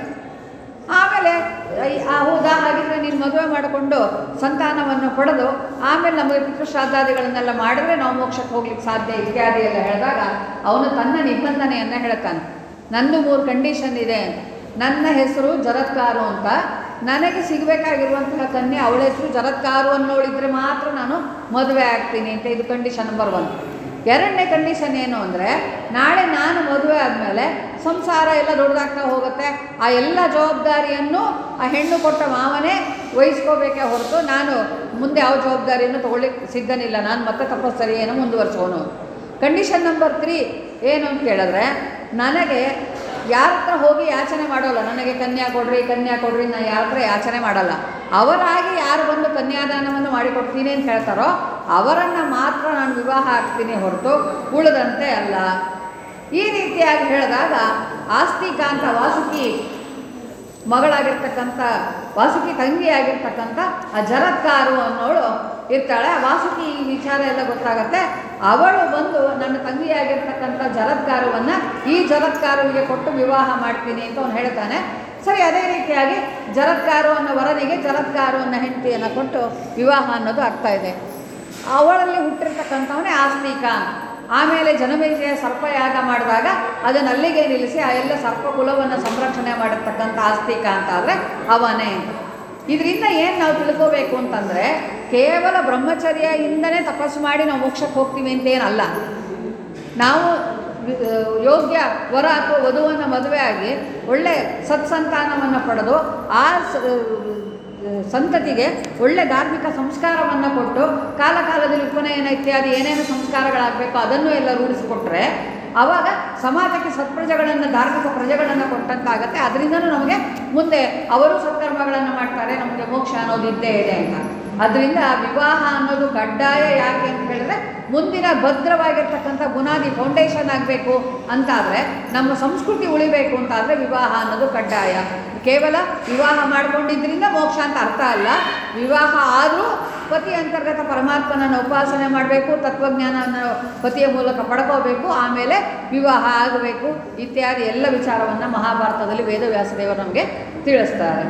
ಆಮೇಲೆ ಐ- ಆ ಹೌದಾ ಹಾಗಿದ್ರೆ ನೀನು ಮದುವೆ ಮಾಡಿಕೊಂಡು ಸಂತಾನವನ್ನು ಪಡೆದು ಆಮೇಲೆ ನಮಗೆ ಪಿತೃಶ್ರಾದ್ದಾದಿಗಳನ್ನೆಲ್ಲ ಮಾಡಿದ್ರೆ ನಾವು ಮೋಕ್ಷಕ್ಕೆ ಹೋಗ್ಲಿಕ್ಕೆ ಸಾಧ್ಯ ಇತ್ಯಾದಿ ಎಲ್ಲ ಹೇಳಿದಾಗ ಅವನು ತನ್ನ ನಿಬಂಧನೆಯನ್ನು ಹೇಳ್ತಾನೆ ನಂದು ಮೂರು ಕಂಡೀಷನ್ ಇದೆ ನನ್ನ ಹೆಸರು ಜರತ್ಕಾರು ಅಂತ ನನಗೆ ಸಿಗಬೇಕಾಗಿರುವಂತಹ ಕನ್ಯೆ ಅವಳ ಹೆಸರು ಜರತ್ಕಾರು ಅನ್ನೋಳಿದ್ರೆ ಮಾತ್ರ ನಾನು ಮದುವೆ ಆಗ್ತೀನಿ ಅಂತ ಇದು ಕಂಡೀಷನ್ ನಂಬರ್ ಒನ್ ಎರಡನೇ ಕಂಡೀಷನ್ ಏನು ಅಂದರೆ ನಾಳೆ ನಾನು ಮದುವೆ ಆದಮೇಲೆ ಸಂಸಾರ ಎಲ್ಲ ದೊಡ್ಡದಾಗ್ತಾ ಹೋಗುತ್ತೆ ಆ ಎಲ್ಲ ಜವಾಬ್ದಾರಿಯನ್ನು ಆ ಹೆಣ್ಣು ಕೊಟ್ಟ ಮಾವನೇ ವಹಿಸ್ಕೋಬೇಕೇ ಹೊರತು ನಾನು ಮುಂದೆ ಯಾವ ಜವಾಬ್ದಾರಿಯನ್ನು ತಗೊಳ್ಳಿಕ್ಕೆ ಸಿದ್ಧನಿಲ್ಲ ನಾನು ಮತ್ತೆ ತಪಸ್ಸರಿಯನ್ನು ಮುಂದುವರಿಸೋನು ಕಂಡೀಷನ್ ನಂಬರ್ ತ್ರೀ ಏನು ಅಂತ ಕೇಳಿದ್ರೆ ನನಗೆ ಯಾರ ಹತ್ರ ಹೋಗಿ ಯಾಚನೆ ಮಾಡೋಲ್ಲ ನನಗೆ ಕನ್ಯಾ ಕೊಡ್ರಿ ಕನ್ಯಾ ಕೊಡ್ರಿ ನಾನು ಯಾರ ಹತ್ರ ಯಾಚನೆ ಮಾಡಲ್ಲ ಅವರಾಗಿ ಯಾರು ಬಂದು ಕನ್ಯಾದಾನವನ್ನು ಮಾಡಿಕೊಡ್ತೀನಿ ಅಂತ ಹೇಳ್ತಾರೋ ಅವರನ್ನು ಮಾತ್ರ ನಾನು ವಿವಾಹ ಆಗ್ತೀನಿ ಹೊರತು ಉಳಿದಂತೆ ಅಲ್ಲ ಈ ರೀತಿಯಾಗಿ ಹೇಳಿದಾಗ ಆಸ್ತಿಕಾಂತ ವಾಸುಕಿ ಮಗಳಾಗಿರ್ತಕ್ಕಂಥ ವಾಸುಕಿ ತಂಗಿಯಾಗಿರ್ತಕ್ಕಂಥ ಆ ಜರತ್ಕಾರು ಅನ್ನೋಳು ಇರ್ತಾಳೆ ಆ ವಾಸುಕಿ ಈ ವಿಚಾರ ಎಲ್ಲ ಗೊತ್ತಾಗತ್ತೆ ಅವಳು ಬಂದು ನನ್ನ ತಂಗಿಯಾಗಿರ್ತಕ್ಕಂಥ ಜರತ್ಕಾರುವನ್ನು ಈ ಜರತ್ಕಾರುವಿಗೆ ಕೊಟ್ಟು ವಿವಾಹ ಮಾಡ್ತೀನಿ ಅಂತ ಅವನು ಹೇಳ್ತಾನೆ ಸರಿ ಅದೇ ರೀತಿಯಾಗಿ ಜರತ್ಕಾರು ಅನ್ನೋ ವರನಿಗೆ ಜರತ್ಕಾರು ಅನ್ನೋ ಹೆಂಡತಿಯನ್ನು ಕೊಟ್ಟು ವಿವಾಹ ಅನ್ನೋದು ಆಗ್ತಾ ಇದೆ ಅವಳಲ್ಲಿ ಹುಟ್ಟಿರ್ತಕ್ಕಂಥವನೇ ಆಸ್ತಿಕ ಆಮೇಲೆ ಜನಮೇಜಯ ಸರ್ಪಯಾಗ ಮಾಡಿದಾಗ ಅದನ್ನು ಅಲ್ಲಿಗೆ ನಿಲ್ಲಿಸಿ ಆ ಎಲ್ಲ ಸರ್ಪ ಕುಲವನ್ನು ಸಂರಕ್ಷಣೆ ಮಾಡಿರ್ತಕ್ಕಂಥ ಆಸ್ತಿಕ ಅಂತ ಆದರೆ ಅವನೇ ಇದರಿಂದ ಏನು ನಾವು ತಿಳ್ಕೋಬೇಕು ಅಂತಂದರೆ ಕೇವಲ ಬ್ರಹ್ಮಚರ್ಯದಿಂದನೇ ತಪಸ್ಸು ಮಾಡಿ ನಾವು ಮೋಕ್ಷಕ್ಕೆ ಹೋಗ್ತೀವಿ ಅಂತೇನಲ್ಲ ನಾವು ವಿ- ಯೋಗ್ಯ ವರ ಅಥವಾ ವಧುವನ್ನು ಮದುವೆ ಆಗಿ ಒಳ್ಳೆ ಸತ್ಸಂತಾನವನ್ನು ಪಡೆದು ಆ ಸ- ಸಂತತಿಗೆ ಒಳ್ಳೆ ಧಾರ್ಮಿಕ ಸಂಸ್ಕಾರವನ್ನು ಕೊಟ್ಟು ಕಾಲ ಕಾಲದಲ್ಲಿ ಉಪನಯನ ಇತ್ಯಾದಿ ಏನೇನು ಸಂಸ್ಕಾರಗಳಾಗಬೇಕೋ ಅದನ್ನು ಎಲ್ಲ ರೂಢಿಸಿಕೊಟ್ರೆ ಆವಾಗ ಸಮಾಜಕ್ಕೆ ಸತ್ಪ್ರಜೆಗಳನ್ನು ಧಾರ್ಮಿಕ ಪ್ರಜೆಗಳನ್ನು ಕೊಟ್ಟಂತಾಗತ್ತೆ ಅದರಿಂದನೂ ನಮಗೆ ಮುಂದೆ ಅವರು ಸತ್ಕರ್ಮಗಳನ್ನು ಮಾಡ್ತಾರೆ ನಮಗೆ ಮೋಕ್ಷ ಅನ್ನೋದು ಇದ್ದೇ ಇದೆ ಅಂತ ಅದರಿಂದ ವಿವಾಹ ಅನ್ನೋದು ಕಡ್ಡಾಯ ಯಾಕೆ ಅಂತ ಹೇಳಿದ್ರೆ ಮುಂದಿನ ಭದ್ರವಾಗಿರ್ತಕ್ಕಂಥ ಬುನಾದಿ ಫೌಂಡೇಶನ್ ಆಗಬೇಕು ಅಂತಾದರೆ ನಮ್ಮ ಸಂಸ್ಕೃತಿ ಉಳಿಬೇಕು ಅಂತಾದರೆ ವಿವಾಹ ಅನ್ನೋದು ಕಡ್ಡಾಯ ಕೇವಲ ವಿವಾಹ ಮಾಡ್ಕೊಂಡಿದ್ರಿಂದ ಮೋಕ್ಷ ಅಂತ ಅರ್ಥ ಅಲ್ಲ ವಿವಾಹ ಆದರೂ ಪತಿ ಅಂತರ್ಗತ ಪರಮಾತ್ಮನನ್ನು ಉಪಾಸನೆ ಮಾಡಬೇಕು ತತ್ವಜ್ಞಾನವನ್ನು ಪತಿಯ ಮೂಲಕ ಪಡ್ಕೋಬೇಕು ಆಮೇಲೆ ವಿವಾಹ ಆಗಬೇಕು ಇತ್ಯಾದಿ ಎಲ್ಲ ವಿಚಾರವನ್ನು ಮಹಾಭಾರತದಲ್ಲಿ ವೇದವ್ಯಾಸದೇವರು ನಮಗೆ ತಿಳಿಸ್ತಾರೆ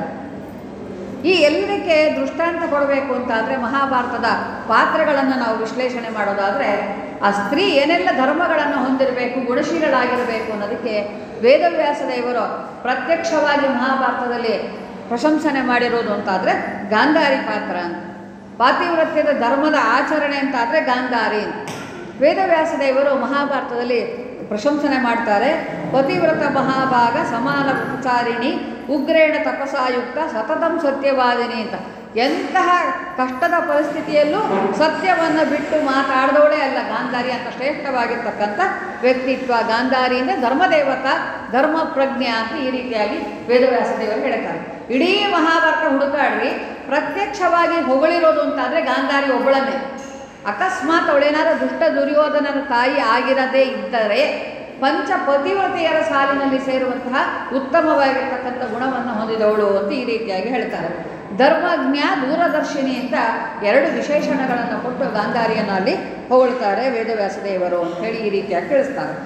ಈ ಎಲ್ಲದಕ್ಕೆ ದೃಷ್ಟಾಂತ ಕೊಡಬೇಕು ಅಂತಾದರೆ ಮಹಾಭಾರತದ ಪಾತ್ರಗಳನ್ನು ನಾವು ವಿಶ್ಲೇಷಣೆ ಮಾಡೋದಾದರೆ ಆ ಸ್ತ್ರೀ ಏನೆಲ್ಲ ಧರ್ಮಗಳನ್ನು ಹೊಂದಿರಬೇಕು ಗುಣಶೀಲಳಾಗಿರಬೇಕು ಅನ್ನೋದಕ್ಕೆ ವೇದವ್ಯಾಸ ದೇವರು ಪ್ರತ್ಯಕ್ಷವಾಗಿ ಮಹಾಭಾರತದಲ್ಲಿ ಪ್ರಶಂಸನೆ ಮಾಡಿರೋದು ಅಂತಾದರೆ ಗಾಂಧಾರಿ ಪಾತ್ರ ಅಂತ ಪಾತಿವ್ರತ್ಯದ ಧರ್ಮದ ಆಚರಣೆ ಅಂತಾದರೆ ಗಾಂಧಾರಿ ವೇದವ್ಯಾಸ ದೇವರು ಮಹಾಭಾರತದಲ್ಲಿ ಪ್ರಶಂಸನೆ ಮಾಡ್ತಾರೆ ಪತಿವ್ರತ ಮಹಾಭಾಗ ಸಮಾನ ಉಪಚಾರಿಣಿ ಉಗ್ರೇಣ ತಪಸಾಯುಕ್ತ ಸತತಂ ಸತ್ಯವಾದಿನಿ ಅಂತ ಎಂತಹ ಕಷ್ಟದ ಪರಿಸ್ಥಿತಿಯಲ್ಲೂ ಸತ್ಯವನ್ನು ಬಿಟ್ಟು ಮಾತಾಡ್ದವಳೇ ಅಲ್ಲ ಗಾಂಧಾರಿ ಅಂತ ಶ್ರೇಷ್ಠವಾಗಿರ್ತಕ್ಕಂಥ ವ್ಯಕ್ತಿತ್ವ ಗಾಂಧಾರಿ ಅಂದರೆ ಧರ್ಮದೇವತ ಧರ್ಮ ಪ್ರಜ್ಞೆ ಅಂತ ಈ ರೀತಿಯಾಗಿ ವೇದವ್ಯಾಸ ದೇವರು ಹೇಳ್ತಾರೆ ಇಡೀ ಮಹಾಭಾರತ ಹುಡುಕಾಡ್ರಿ ಪ್ರತ್ಯಕ್ಷವಾಗಿ ಹೊಗಳಿರೋದು ಅಂತಾದರೆ ಗಾಂಧಾರಿ ಒಬ್ಬಳನ್ನೇ ಅಕಸ್ಮಾತ್ ಅವಳೇನಾದ್ರೂ ದುಷ್ಟ ದುರ್ಯೋಧನನ ತಾಯಿ ಆಗಿರದೇ ಇದ್ದರೆ ಪಂಚ ಪತಿವ್ರತೆಯರ ಸಾಲಿನಲ್ಲಿ ಸೇರುವಂತಹ ಉತ್ತಮವಾಗಿರ್ತಕ್ಕಂಥ ಗುಣವನ್ನು ಹೊಂದಿದವಳು ಅಂತ ಈ ರೀತಿಯಾಗಿ ಹೇಳ್ತಾರೆ ಧರ್ಮಜ್ಞ ದೂರದರ್ಶಿನಿ ಅಂತ ಎರಡು ವಿಶೇಷಣಗಳನ್ನು ಕೊಟ್ಟು ಗಾಂಧಾರಿಯನ್ನು ಅಲ್ಲಿ ಹೊಗಳ್ತಾರೆ ವೇದವ್ಯಾಸ ದೇವರು ಅಂತೇಳಿ ಈ ರೀತಿಯಾಗಿ ತಿಳಿಸ್ತಾರೆ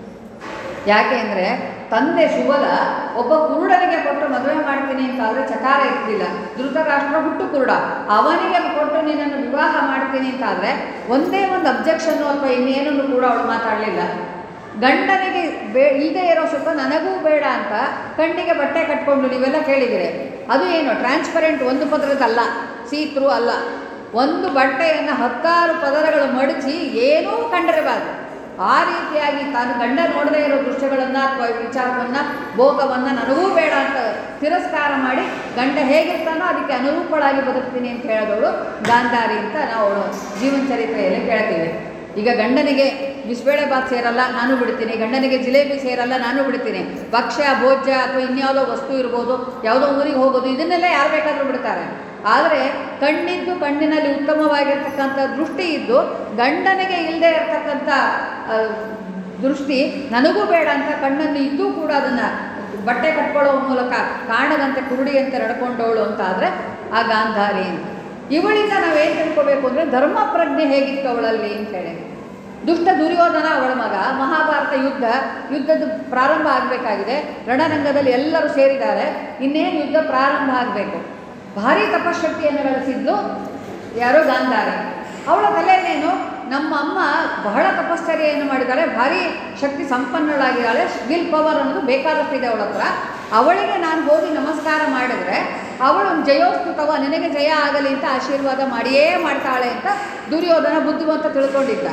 ಯಾಕೆ ಅಂದರೆ ತಂದೆ ಸುಬಲ ಒಬ್ಬ ಕುರುಡನಿಗೆ ಕೊಟ್ಟು ಮದುವೆ ಮಾಡ್ತೀನಿ ಅಂತ ಆದರೆ ಚಕಾರ ಇರ್ತಿಲ್ಲ ಧೃತರಾಷ್ಟ್ರ ಹುಟ್ಟು ಕುರುಡ ಅವನಿಗೆ ಕೊಟ್ಟು ನಿನ್ನನ್ನು ವಿವಾಹ ಮಾಡ್ತೀನಿ ಅಂತ ಆದರೆ ಒಂದೇ ಒಂದು ಅಬ್ಜೆಕ್ಷನ್ನು ಅಥವಾ ಇನ್ನೇನನ್ನು ಕೂಡ ಅವಳು ಮಾತಾಡಲಿಲ್ಲ ಗಂಡನಿಗೆ ಬೇ ಇಲ್ಲದೆ ಇರೋ ಸುಖ ನನಗೂ ಬೇಡ ಅಂತ ಕಣ್ಣಿಗೆ ಬಟ್ಟೆ ಕಟ್ಕೊಂಡು ನೀವೆಲ್ಲ ಕೇಳಿದಿರಿ ಅದು ಏನು ಟ್ರಾನ್ಸ್ಪರೆಂಟ್ ಒಂದು ಪದರದಲ್ಲ ಸೀತ್ರು ಅಲ್ಲ ಒಂದು ಬಟ್ಟೆಯನ್ನು ಹತ್ತಾರು ಪದರಗಳು ಮಡಚಿ ಏನೂ ಕಂಡಿರಬಾರ್ದು ಆ ರೀತಿಯಾಗಿ ತಾನು ಗಂಡ ನೋಡದೇ ಇರೋ ದೃಶ್ಯಗಳನ್ನು ಅಥವಾ ವಿಚಾರವನ್ನು ಭೋಗವನ್ನು ನನಗೂ ಬೇಡ ಅಂತ ತಿರಸ್ಕಾರ ಮಾಡಿ ಗಂಡ ಹೇಗಿರ್ತಾನೋ ಅದಕ್ಕೆ ಅನುರೂಪಳಾಗಿ ಬದುಕ್ತೀನಿ ಅಂತ ಹೇಳಿದವಳು ಗಾಂಧಾರಿ ಅಂತ ನಾವು ಅವಳು ಜೀವನ ಚರಿತ್ರೆಯಲ್ಲಿ ಕೇಳ್ತೀವಿ ಈಗ ಗಂಡನಿಗೆ ಬಿಸಿಬೇಳೆ ಬಾತ್ ಸೇರಲ್ಲ ನಾನು ಬಿಡ್ತೀನಿ ಗಂಡನಿಗೆ ಜಿಲೇಬಿ ಸೇರಲ್ಲ ನಾನು ಬಿಡ್ತೀನಿ ಭಕ್ಷ್ಯ ಭೋಜ್ಯ ಅಥವಾ ಇನ್ಯಾವುದೋ ವಸ್ತು ಇರ್ಬೋದು ಯಾವುದೋ ಊರಿಗೆ ಹೋಗೋದು ಇದನ್ನೆಲ್ಲ ಯಾರು ಬೇಕಾದರೂ ಬಿಡ್ತಾರೆ ಆದರೆ ಕಣ್ಣಿದ್ದು ಕಣ್ಣಿನಲ್ಲಿ ಉತ್ತಮವಾಗಿರ್ತಕ್ಕಂಥ ದೃಷ್ಟಿ ಇದ್ದು ಗಂಡನಿಗೆ ಇಲ್ಲದೆ ಇರತಕ್ಕಂಥ ಆ, ದೃಷ್ಟಿ ನನಗೂ ಬೇಡ ಅಂತ ಕಣ್ಣನ್ನು ಇದ್ದೂ ಕೂಡ ಅದನ್ನು ಬಟ್ಟೆ ಕಟ್ಕೊಳ್ಳೋ ಮೂಲಕ ಕಾಣದಂತೆ ಕುರುಡಿಯಂತೆ ನಡ್ಕೊಂಡವಳು ಅಂತ ಆದರೆ ಆ ಗಾಂಧಾರಿ ಅಂತ ಇವಳಿಂದ ನಾವೇನು ತಿಳ್ಕೊಬೇಕು ಅಂದರೆ ಧರ್ಮ ಪ್ರಜ್ಞೆ ಹೇಗಿತ್ತು ಅವಳಲ್ಲಿ ಅಂತೇಳಿ ದುಷ್ಟ ದುರ್ಯೋಧನ ಅವಳ ಮಗ ಮಹಾಭಾರತ ಯುದ್ಧ ಯುದ್ಧದ ಪ್ರಾರಂಭ ಆಗಬೇಕಾಗಿದೆ ರಣರಂಗದಲ್ಲಿ ಎಲ್ಲರೂ ಸೇರಿದ್ದಾರೆ ಇನ್ನೇನು ಯುದ್ಧ ಪ್ರಾರಂಭ ಆಗಬೇಕು ಭಾರಿ ತಪಶಕ್ತಿಯನ್ನು ಗಳಿಸಿದ್ಲು ಯಾರೋ ಗಾಂಧಾರಿ ಅವಳ ತಲೆನೇನು ನಮ್ಮ ಅಮ್ಮ ಬಹಳ ತಪಶ್ಚರ್ಯೆಯನ್ನು ಮಾಡಿದ್ದಾಳೆ ಭಾರಿ ಶಕ್ತಿ ಸಂಪನ್ನಳಾಗಿದ್ದಾಳೆ ವಿಲ್ ಪವರ್ ಅನ್ನೋದು ಬೇಕಾದಷ್ಟಿದೆ ಅವಳ ಹತ್ರ ಅವಳಿಗೆ ನಾನು ಹೋಗಿ ನಮಸ್ಕಾರ ಮಾಡಿದ್ರೆ ಅವಳು ಜಯೋಸ್ತುತವ ನಿನಗೆ ಜಯ ಆಗಲಿ ಅಂತ ಆಶೀರ್ವಾದ ಮಾಡಿಯೇ ಮಾಡ್ತಾಳೆ ಅಂತ ದುರ್ಯೋಧನ ಬುದ್ಧಿವಂತ ತಿಳ್ಕೊಂಡಿದ್ದ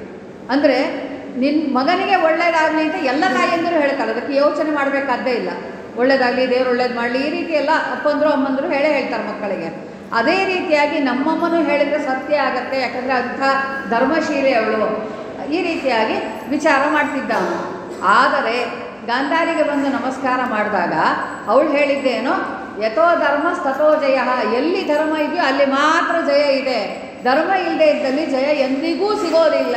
ಅಂದರೆ ನಿನ್ನ ಮಗನಿಗೆ ಒಳ್ಳೇದಾಗಲಿ ಅಂತ ಎಲ್ಲ ತಾಯಿಯಂದರು ಹೇಳ್ತಾರೆ ಅದಕ್ಕೆ ಯೋಚನೆ ಮಾಡಬೇಕಾದ್ದೇ ಇಲ್ಲ ಒಳ್ಳೇದಾಗಲಿ ದೇವ್ರು ಒಳ್ಳೇದು ಮಾಡಲಿ ಈ ರೀತಿ ಎಲ್ಲ ಅಪ್ಪಂದರು ಅಮ್ಮಂದರು ಹೇಳೇ ಹೇಳ್ತಾರೆ ಮಕ್ಕಳಿಗೆ ಅದೇ ರೀತಿಯಾಗಿ ನಮ್ಮಮ್ಮನೂ ಹೇಳಿದರೆ ಸತ್ಯ ಆಗತ್ತೆ ಯಾಕಂದರೆ ಅಂಥ ಧರ್ಮಶೀಲೆ ಅವಳು ಈ ರೀತಿಯಾಗಿ ವಿಚಾರ ಮಾಡ್ತಿದ್ದ ಅವನು ಆದರೆ ಗಾಂಧಾರಿಗೆ ಬಂದು ನಮಸ್ಕಾರ ಮಾಡಿದಾಗ ಅವಳು ಹೇಳಿದ್ದೇನು ಯಥೋ ಧರ್ಮ ತಥೋ ಜಯ ಎಲ್ಲಿ ಧರ್ಮ ಇದೆಯೋ ಅಲ್ಲಿ ಮಾತ್ರ ಜಯ ಇದೆ ಧರ್ಮ ಇಲ್ಲದೆ ಇದ್ದಲ್ಲಿ ಜಯ ಎಂದಿಗೂ ಸಿಗೋದಿಲ್ಲ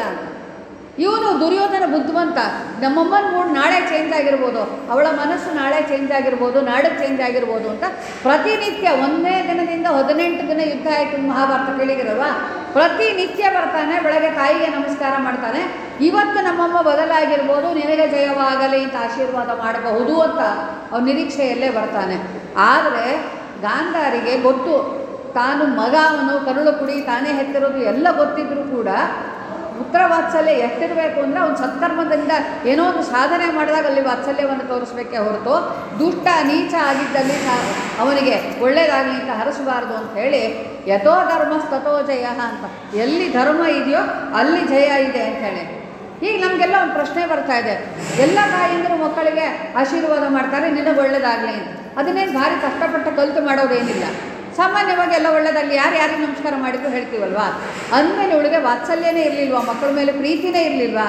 ಇವನು ದುರ್ಯೋಧನ ಬುದ್ಧಿವಂತ ನಮ್ಮಮ್ಮನ ಮೂಡ್ ನಾಳೆ ಚೇಂಜ್ ಆಗಿರ್ಬೋದು ಅವಳ ಮನಸ್ಸು ನಾಳೆ ಚೇಂಜ್ ಆಗಿರ್ಬೋದು ನಾಳೆ ಚೇಂಜ್ ಆಗಿರ್ಬೋದು ಅಂತ ಪ್ರತಿನಿತ್ಯ ಒಂದನೇ ದಿನದಿಂದ ಹದಿನೆಂಟು ದಿನ ಯುದ್ಧ ಆಯಿತು ಮಹಾಭಾರತ ಕೇಳಿದಿರಲ್ವಾ ಪ್ರತಿನಿತ್ಯ ಬರ್ತಾನೆ ಬೆಳಗ್ಗೆ ತಾಯಿಗೆ ನಮಸ್ಕಾರ ಮಾಡ್ತಾನೆ ಇವತ್ತು ನಮ್ಮಮ್ಮ ಬದಲಾಗಿರ್ಬೋದು ನಿನಗೆ ಜಯವಾಗಲಿ ಅಂತ ಆಶೀರ್ವಾದ ಮಾಡಬಹುದು ಅಂತ ಅವ್ನ ನಿರೀಕ್ಷೆಯಲ್ಲೇ ಬರ್ತಾನೆ ಆದರೆ ಗಾಂಧಾರಿಗೆ ಗೊತ್ತು ತಾನು ಮಗ ಅವನು ಕರುಳು ಕುಡಿ ತಾನೇ ಹೆತ್ತಿರೋದು ಎಲ್ಲ ಗೊತ್ತಿದ್ರೂ ಕೂಡ ಪುತ್ರ ವಾತ್ಸಲ್ಯ ಎಷ್ಟಿರಬೇಕು ಅಂದರೆ ಅವ್ನು ಸತ್ಕರ್ಮದಿಂದ ಏನೋ ಒಂದು ಸಾಧನೆ ಮಾಡಿದಾಗ ಅಲ್ಲಿ ವಾತ್ಸಲ್ಯವನ್ನು ತೋರಿಸ್ಬೇಕೇ ಹೊರತು ದುಷ್ಟ ನೀಚ ಆಗಿದ್ದಲ್ಲಿ ಸಹ ಅವನಿಗೆ ಒಳ್ಳೇದಾಗಲಿ ಅಂತ ಹರಸಬಾರದು ಅಂತ ಹೇಳಿ ಯಥೋ ಧರ್ಮ ತಥೋ ಜಯ ಅಂತ ಎಲ್ಲಿ ಧರ್ಮ ಇದೆಯೋ ಅಲ್ಲಿ ಜಯ ಇದೆ ಅಂತ ಹೇಳಿ ಈಗ ನಮಗೆಲ್ಲ ಒಂದು ಪ್ರಶ್ನೆ ಬರ್ತಾ ಇದೆ ಎಲ್ಲ ತಾಯಿಯಂದರು ಮಕ್ಕಳಿಗೆ ಆಶೀರ್ವಾದ ಮಾಡ್ತಾರೆ ನಿನಗೆ ಒಳ್ಳೇದಾಗಲಿ ಅಂತ ಅದನ್ನೇನು ಭಾರಿ ಕಷ್ಟಪಟ್ಟು ಕಲಿತು ಮಾಡೋದೇನಿಲ್ಲ ಸಾಮಾನ್ಯವಾಗಿ ಎಲ್ಲ ಒಳ್ಳೆಯದಾಗಲಿ ಯಾರು ಯಾರಿಗೆ ನಮಸ್ಕಾರ ಮಾಡಿದ್ರು ಹೇಳ್ತೀವಲ್ವಾ ಅಂದಮೇಲೆ ಇವಳಿಗೆ ವಾತ್ಸಲ್ಯನೇ ಇರಲಿಲ್ವಾ ಮಕ್ಕಳ ಮೇಲೆ ಪ್ರೀತಿನೇ ಇರಲಿಲ್ವಾ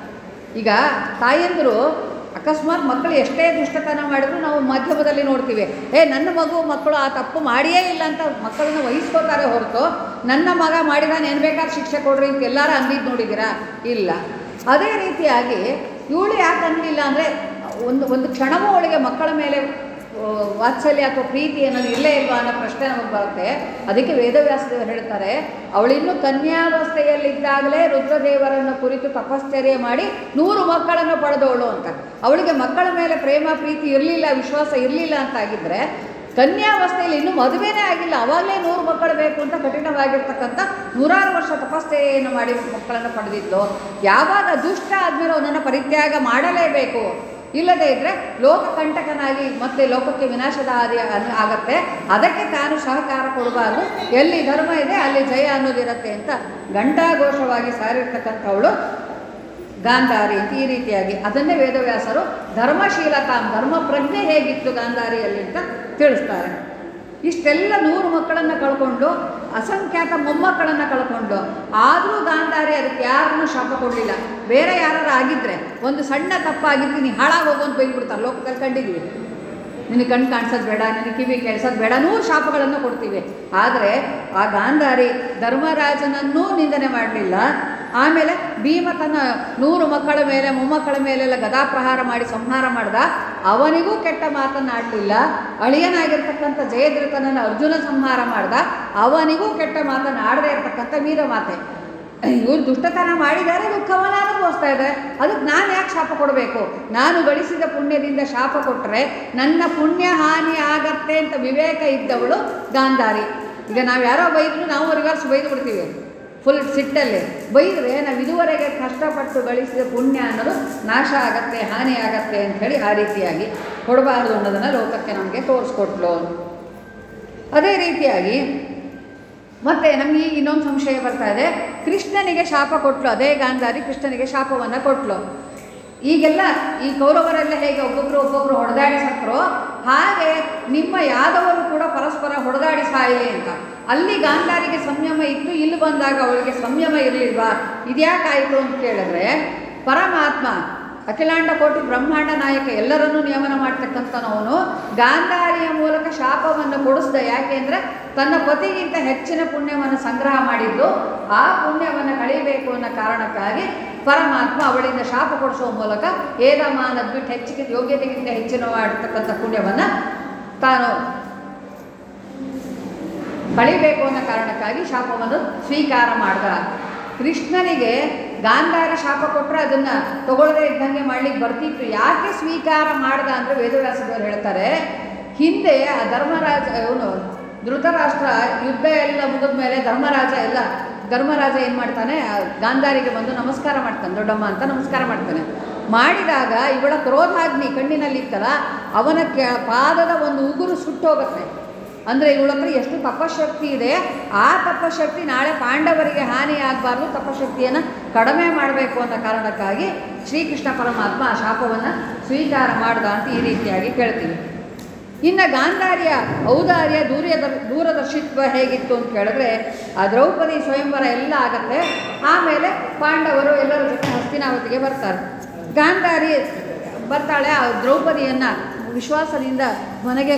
ಈಗ ತಾಯಂದರು ಅಕಸ್ಮಾತ್ ಮಕ್ಕಳು ಎಷ್ಟೇ ದುಷ್ಟತನ ಮಾಡಿದ್ರು ನಾವು ಮಾಧ್ಯಮದಲ್ಲಿ ನೋಡ್ತೀವಿ ಏ ನನ್ನ ಮಗು ಮಕ್ಕಳು ಆ ತಪ್ಪು ಮಾಡಿಯೇ ಇಲ್ಲ ಅಂತ ಮಕ್ಕಳನ್ನ ವಹಿಸ್ಕೋತಾರೆ ಹೊರತು ನನ್ನ ಮಗ ಮಾಡಿದಾನೆ ಏನು ಬೇಕಾದ್ರೆ ಶಿಕ್ಷೆ ಕೊಡ್ರಿ ಅಂತ ಎಲ್ಲರೂ ಅಂದಿದ್ದು ನೋಡಿದ್ದೀರಾ ಇಲ್ಲ ಅದೇ ರೀತಿಯಾಗಿ ಇವಳು ಯಾಕೆ ಅನ್ನಲಿಲ್ಲ ಅಂದರೆ ಒಂದು ಒಂದು ಕ್ಷಣವೂ ಅವಳಿಗೆ ಮಕ್ಕಳ ಮೇಲೆ ಆ, ವಾತ್ಸಲ್ಯ ಅಥವಾ ಪ್ರೀತಿ ಅನ್ನೋದು ಇಲ್ಲೇ ಇಲ್ವಾ ಅನ್ನೋ ಪ್ರಶ್ನೆ ನಮಗೆ ಬರುತ್ತೆ ಅದಕ್ಕೆ ವೇದವ್ಯಾಸದೇವರು ಹೇಳ್ತಾರೆ ಅವಳಿನ್ನೂ ಕನ್ಯಾವಸ್ಥೆಯಲ್ಲಿದ್ದಾಗಲೇ ರುದ್ರದೇವರನ್ನು ಕುರಿತು ತಪಶ್ಚರ್ಯ ಮಾಡಿ ನೂರು ಮಕ್ಕಳನ್ನು ಪಡೆದವಳು ಅಂತ ಅವಳಿಗೆ ಮಕ್ಕಳ ಮೇಲೆ ಪ್ರೇಮ ಪ್ರೀತಿ ಇರಲಿಲ್ಲ ವಿಶ್ವಾಸ ಇರಲಿಲ್ಲ ಅಂತಾಗಿದ್ದರೆ ಕನ್ಯಾವಸ್ಥೆಯಲ್ಲಿ ಇನ್ನೂ ಮದುವೆನೇ ಆಗಿಲ್ಲ ಅವಾಗಲೇ ನೂರು ಮಕ್ಕಳು ಬೇಕು ಅಂತ ಕಠಿಣವಾಗಿರ್ತಕ್ಕಂಥ ನೂರಾರು ವರ್ಷ ತಪಸ್ಸೆಯನ್ನು ಮಾಡಿ ಮಕ್ಕಳನ್ನು ಪಡೆದಿದ್ದು ಯಾವಾಗ ದುಷ್ಟ ಆದಮೇಲೆ ಅವನನ್ನು ಪರಿತ್ಯಾಗ ಮಾಡಲೇಬೇಕು ಇಲ್ಲದೇ ಇದ್ದರೆ ಲೋಕಕಂಟಕನಾಗಿ ಮತ್ತೆ ಲೋಕಕ್ಕೆ ವಿನಾಶದ ಹಾದಿ ಅನ್- ಆಗತ್ತೆ ಅದಕ್ಕೆ ತಾನು ಸಹಕಾರ ಕೊಡಬಾರ್ದು ಎಲ್ಲಿ ಧರ್ಮ ಇದೆ ಅಲ್ಲಿ ಜಯ ಅನ್ನೋದಿರತ್ತೆ ಅಂತ ಗಂಟಾಘೋಷವಾಗಿ ಸಾರಿರ್ತಕ್ಕಂಥವಳು ಗಾಂಧಾರಿ ಅಂತ ಈ ರೀತಿಯಾಗಿ ಅದನ್ನೇ ವೇದವ್ಯಾಸರು ಧರ್ಮಶೀಲತಾಂ ಧರ್ಮ ಪ್ರಜ್ಞೆ ಹೇಗಿತ್ತು ಗಾಂಧಾರಿಯಲ್ಲಿ ಅಂತ ತಿಳಿಸ್ತಾರೆ ಇಷ್ಟೆಲ್ಲ ನೂರು ಮಕ್ಕಳನ್ನು ಕಳ್ಕೊಂಡು ಅಸಂಖ್ಯಾತ ಮೊಮ್ಮಕ್ಕಳನ್ನು ಕಳ್ಕೊಂಡು ಆದರೂ ಗಾಂಧಾರಿ ಅದಕ್ಕೆ ಯಾರನ್ನೂ ಶಾಪ ಕೊಡಲಿಲ್ಲ ಬೇರೆ ಯಾರು ಆಗಿದ್ದರೆ ಒಂದು ಸಣ್ಣ ತಪ್ಪಾಗಿದ್ದು ನೀ ಹಾಳಾಗಿ ಹೋಗು ಅಂತ ಬೈದ್ಬಿಡ್ತಾರೆ ಲೋಕದಲ್ಲಿ ಕಂಡಿದ್ದೀವಿ ನಿನಗೆ ಕಣ್ಣು ಕಾಣಿಸೋದು ಬೇಡ ನಿನಗೆ ಕಿವಿ ಕೇಳಿಸೋದು ಬೇಡ ನೂರು ಶಾಪಗಳನ್ನು ಕೊಡ್ತೀವಿ ಆದರೆ ಆ ಗಾಂಧಾರಿ ಧರ್ಮರಾಜನನ್ನೂ ನಿಂದನೆ ಮಾಡಲಿಲ್ಲ ಆಮೇಲೆ ಭೀಮ ತನ್ನ ನೂರು ಮಕ್ಕಳ ಮೇಲೆ ಮೊಮ್ಮಕ್ಕಳ ಮೇಲೆಲ್ಲ ಗದಾಪ್ರಹಾರ ಮಾಡಿ ಸಂಹಾರ ಮಾಡ್ದ ಅವನಿಗೂ ಕೆಟ್ಟ ಮಾತನ್ನಾಡಲಿಲ್ಲ ಅಳಿಯನಾಗಿರ್ತಕ್ಕಂಥ ಜಯದ್ರಥನನ್ನು ಅರ್ಜುನ ಸಂಹಾರ ಮಾಡ್ದ ಅವನಿಗೂ ಕೆಟ್ಟ ಮಾತನ್ನಾಡದೇ ಇರ್ತಕ್ಕಂಥ ವೀರ ಮಾತೆ ಇವ್ರು ದುಷ್ಟತನ ಮಾಡಿದ್ದಾರೆ ದುಃಖವನ್ನು ಅನುಭವಿಸ್ತಾ ಇದೆ ಅದಕ್ಕೆ ನಾನು ಯಾಕೆ ಶಾಪ ಕೊಡಬೇಕು ನಾನು ಗಳಿಸಿದ ಪುಣ್ಯದಿಂದ ಶಾಪ ಕೊಟ್ಟರೆ ನನ್ನ ಪುಣ್ಯ ಹಾನಿ ಆಗತ್ತೆ ಅಂತ ವಿವೇಕ ಇದ್ದವಳು ಗಾಂಧಾರಿ ಈಗ ನಾವು ಯಾರೋ ಬೈದ್ರು ನಾವು ರಿವರ್ಸ್ ಬೈದು ಬಿಡ್ತೀವಿ ಫುಲ್ ಸಿಟ್ಟಲ್ಲಿ ಬೈದರೆ ನಾವು ಇದುವರೆಗೆ ಕಷ್ಟಪಟ್ಟು ಗಳಿಸಿದ ಪುಣ್ಯ ಅನ್ನೋದು ನಾಶ ಆಗತ್ತೆ ಹಾನಿ ಆಗತ್ತೆ ಅಂಥೇಳಿ ಆ ರೀತಿಯಾಗಿ ಕೊಡಬಾರ್ದು ಅನ್ನೋದನ್ನು ಲೋಕಕ್ಕೆ ನಮಗೆ ತೋರಿಸ್ಕೊಟ್ಲು ಅದೇ ರೀತಿಯಾಗಿ ಮತ್ತೆ ನಮಗೆ ಈಗ ಇನ್ನೊಂದು ಸಂಶಯ ಬರ್ತಾ ಇದೆ ಕೃಷ್ಣನಿಗೆ ಶಾಪ ಕೊಟ್ಲು ಅದೇ ಗಾಂಧಾರಿ ಕೃಷ್ಣನಿಗೆ ಶಾಪವನ್ನು ಕೊಟ್ಲು ಈಗೆಲ್ಲ ಈ ಕೌರವರೆಲ್ಲ ಹೇಗೆ ಒಬ್ಬೊಬ್ರು ಒಬ್ಬೊಬ್ರು ಹೊಡೆದಾಡಿ ಸತ್ರೋ ಹಾಗೆ ನಿಮ್ಮ ಯಾದವರು ಕೂಡ ಪರಸ್ಪರ ಹೊಡೆದಾಡಿ ಸಾಯಲಿ ಅಂತ ಅಲ್ಲಿ ಗಾಂಧಾರಿಗೆ ಸಂಯಮ ಇತ್ತು ಇಲ್ಲಿ ಬಂದಾಗ ಅವಳಿಗೆ ಸಂಯಮ ಇರಲಿಲ್ವಾ ಇದ್ಯಾಕಾಯಿತು ಅಂತ ಕೇಳಿದ್ರೆ ಪರಮಾತ್ಮ ಅಖಿಲಾಂಡ ಕೋಟಿ ಬ್ರಹ್ಮಾಂಡ ನಾಯಕ ಎಲ್ಲರನ್ನೂ ನಿಯಮನ ಮಾಡ್ತಕ್ಕಂಥನವನು ಗಾಂಧಾರಿಯ ಮೂಲಕ ಶಾಪವನ್ನು ಕೊಡಿಸ್ದ ಯಾಕೆಂದರೆ ತನ್ನ ಪತಿಗಿಂತ ಹೆಚ್ಚಿನ ಪುಣ್ಯವನ್ನು ಸಂಗ್ರಹ ಮಾಡಿದ್ದು ಆ ಪುಣ್ಯವನ್ನು ಕಳೀಬೇಕು ಅನ್ನೋ ಕಾರಣಕ್ಕಾಗಿ ಪರಮಾತ್ಮ ಅವಳಿಂದ ಶಾಪ ಕೊಡಿಸುವ ಮೂಲಕ ಏದಮಾನದ್ ಬಿಟ್ಟು ಹೆಚ್ಚಿಗೆ ಯೋಗ್ಯತೆಗಿಂತ ಹೆಚ್ಚಿನ ಮಾಡಿರ್ತಕ್ಕಂಥ ಪುಣ್ಯವನ್ನು ತಾನು ಕಳಿಬೇಕು ಅನ್ನೋ ಕಾರಣಕ್ಕಾಗಿ ಶಾಪವನ್ನು ಸ್ವೀಕಾರ ಮಾಡ್ದ ಕೃಷ್ಣನಿಗೆ ಗಾಂಧಾರಿ ಶಾಪ ಕೊಟ್ಟರೆ ಅದನ್ನು ತಗೊಳ್ಳದೇ ಇದ್ದಂಗೆ ಮಾಡ್ಲಿಕ್ಕೆ ಬರ್ತಿತ್ತು ಯಾಕೆ ಸ್ವೀಕಾರ ಮಾಡ್ದ ಅಂದರೆ ವೇದವ್ಯಾಸದವರು ಹೇಳ್ತಾರೆ ಹಿಂದೆ ಆ ಧರ್ಮರಾಜ ಇವನು ಧೃತರಾಷ್ಟ್ರ ಯುದ್ಧ ಎಲ್ಲ ಮುಗಿದ ಮೇಲೆ ಧರ್ಮರಾಜ ಎಲ್ಲ ಧರ್ಮರಾಜ ಏನು ಮಾಡ್ತಾನೆ ಆ ಗಾಂಧಾರಿಗೆ ಬಂದು ನಮಸ್ಕಾರ ಮಾಡ್ತಾನೆ ದೊಡ್ಡಮ್ಮ ಅಂತ ನಮಸ್ಕಾರ ಮಾಡ್ತಾನೆ ಮಾಡಿದಾಗ ಇವಳ ಕ್ರೋಧಾಗ್ನಿ ಕಣ್ಣಿನಲ್ಲಿತ್ತಲ್ಲ ಅವನ ಕೆ ಪಾದದ ಒಂದು ಉಗುರು ಸುಟ್ಟೋಗುತ್ತೆ ಅಂದರೆ ಇವಳ ಹತ್ರ ಎಷ್ಟು ತಪಶಕ್ತಿ ಇದೆ ಆ ತಪಶಕ್ತಿ ನಾಳೆ ಪಾಂಡವರಿಗೆ ಹಾನಿ ಆಗಬಾರ್ದು ತಪಶಕ್ತಿಯನ್ನು ಕಡಿಮೆ ಮಾಡಬೇಕು ಅನ್ನೋ ಕಾರಣಕ್ಕಾಗಿ ಶ್ರೀಕೃಷ್ಣ ಪರಮಾತ್ಮ ಆ ಶಾಪವನ್ನು ಸ್ವೀಕಾರ ಮಾಡ್ದ ಅಂತ ಈ ರೀತಿಯಾಗಿ ಕೇಳ್ತೀವಿ ಇನ್ನು ಗಾಂಧಾರ್ಯ ಔದಾರ್ಯ ದೂರ್ಯದ ದೂರದರ್ಶಿತ್ವ ಹೇಗಿತ್ತು ಅಂತ ಕೇಳಿದ್ರೆ ಆ ದ್ರೌಪದಿ ಸ್ವಯಂವರ ಎಲ್ಲ ಆಗತ್ತೆ ಆಮೇಲೆ ಪಾಂಡವರು ಎಲ್ಲರ ಜೊತೆ ಹಸ್ತಿನಾವತಿಗೆ ಬರ್ತಾರೆ ಗಾಂಧಾರಿ ಬರ್ತಾಳೆ ಆ ದ್ರೌಪದಿಯನ್ನು ವಿಶ್ವಾಸದಿಂದ ಮನೆಗೆ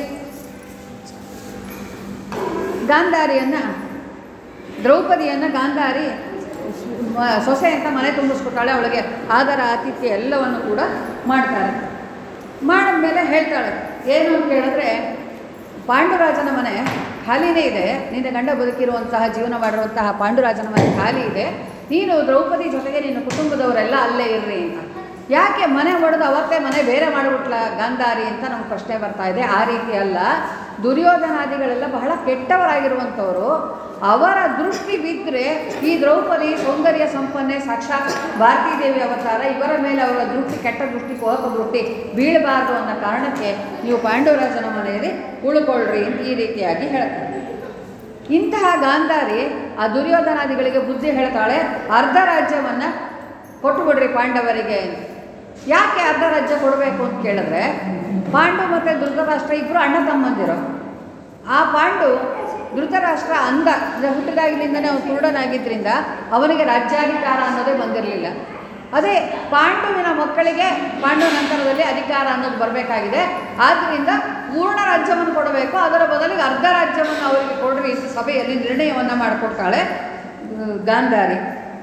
ಗಾಂಧಾರಿಯನ್ನು ದ್ರೌಪದಿಯನ್ನು ಗಾಂಧಾರಿ ಮ- ಸೊಸೆ ಅಂತ ಮನೆ ತುಂಬಿಸ್ಕೊತಾಳೆ ಅವಳಿಗೆ ಆದರ ಆತಿಥ್ಯ ಎಲ್ಲವನ್ನು ಕೂಡ ಮಾಡ್ತಾರೆ ಮಾಡಿದ್ಮೇಲೆ ಹೇಳ್ತಾಳೆ ಏನು ಅಂತ ಕೇಳಿದ್ರೆ ಪಾಂಡುರಾಜನ ಮನೆ ಖಾಲಿನೇ ಇದೆ ನಿನ್ನ ಗಂಡ ಬದುಕಿರುವಂತಹ ಜೀವನ ಮಾಡಿರುವಂತಹ ಪಾಂಡುರಾಜನ ಮನೆ ಖಾಲಿ ಇದೆ ನೀನು ದ್ರೌಪದಿ ಜೊತೆಗೆ ನಿನ್ನ ಕುಟುಂಬದವರೆಲ್ಲ ಅಲ್ಲೇ ಇರ್ರಿ ಅಂತ ಯಾಕೆ ಮನೆ ಒಡೆದು ಅವತ್ತೇ ಮನೆ ಬೇರೆ ಮಾಡಿಬಿಟ್ಲ ಗಾಂಧಾರಿ ಅಂತ ನಮ್ಗೆ ಪ್ರಶ್ನೆ ಬರ್ತಾ ಇದೆ ಆ ರೀತಿ ಅಲ್ಲ ದುರ್ಯೋಧನಾದಿಗಳೆಲ್ಲ ಬಹಳ ಕೆಟ್ಟವರಾಗಿರುವಂಥವ್ರು ಅವರ ದೃಷ್ಟಿ ಬಿದ್ದರೆ ಈ ದ್ರೌಪದಿ ಸೌಂದರ್ಯ ಸಂಪನ್ನೆ ಸಾಕ್ಷಾತ್ ಭಾರತೀ ದೇವಿ ಅವತಾರ ಇವರ ಮೇಲೆ ಅವರ ದೃಷ್ಟಿ ಕೆಟ್ಟ ದೃಷ್ಟಿ ಕೋಪ ದೃಷ್ಟಿ ಬೀಳಬಾರ್ದು ಅನ್ನೋ ಕಾರಣಕ್ಕೆ ನೀವು ಪಾಂಡುರಾಜನ ಮನೆಯಲ್ಲಿ ಉಳ್ಕೊಳ್ರಿ ಅಂತ ಈ ರೀತಿಯಾಗಿ ಹೇಳ್ತಾರೆ ಇಂತಹ ಗಾಂಧಾರಿ ಆ ದುರ್ಯೋಧನಾದಿಗಳಿಗೆ ಬುದ್ಧಿ ಹೇಳ್ತಾಳೆ ಅರ್ಧ ರಾಜ್ಯವನ್ನು ಕೊಟ್ಟುಬಿಡ್ರಿ ಪಾಂಡವರಿಗೆ ಅಂತ. ಯಾಕೆ ಅರ್ಧ ರಾಜ್ಯ ಕೊಡಬೇಕು ಅಂತ ಕೇಳಿದ್ರೆ ಪಾಂಡು ಮತ್ತು ಧೃತರಾಷ್ಟ್ರ ಇಬ್ಬರು ಅಣ್ಣ ತಮ್ಮಂದಿರು ಆ ಪಾಂಡು ಧೃತರಾಷ್ಟ್ರ ಅಂದ ಅಂದರೆ ಹುಟ್ಟಿದಾಗಲಿಂದನೇ ಅವನು ಕುರುಡನಾಗಿದ್ದರಿಂದ ಅವನಿಗೆ ರಾಜ್ಯಾಧಿಕಾರ ಅನ್ನೋದೇ ಬಂದಿರಲಿಲ್ಲ ಅದೇ ಪಾಂಡುವಿನ ಮಕ್ಕಳಿಗೆ ಪಾಂಡು ನಂತರದಲ್ಲಿ ಅಧಿಕಾರ ಅನ್ನೋದು ಬರಬೇಕಾಗಿದೆ ಆದ್ದರಿಂದ ಪೂರ್ಣ ರಾಜ್ಯವನ್ನು ಕೊಡಬೇಕು ಅದರ ಬದಲಿಗೆ ಅರ್ಧ ರಾಜ್ಯವನ್ನು ಅವರಿಗೆ ಕೊಡ್ರಿ ಅಂತ ಸಭೆಯಲ್ಲಿ ನಿರ್ಣಯವನ್ನು ಮಾಡಿಕೊಡ್ತಾಳೆ ಅಹ್, ಗಾಂಧಾರಿ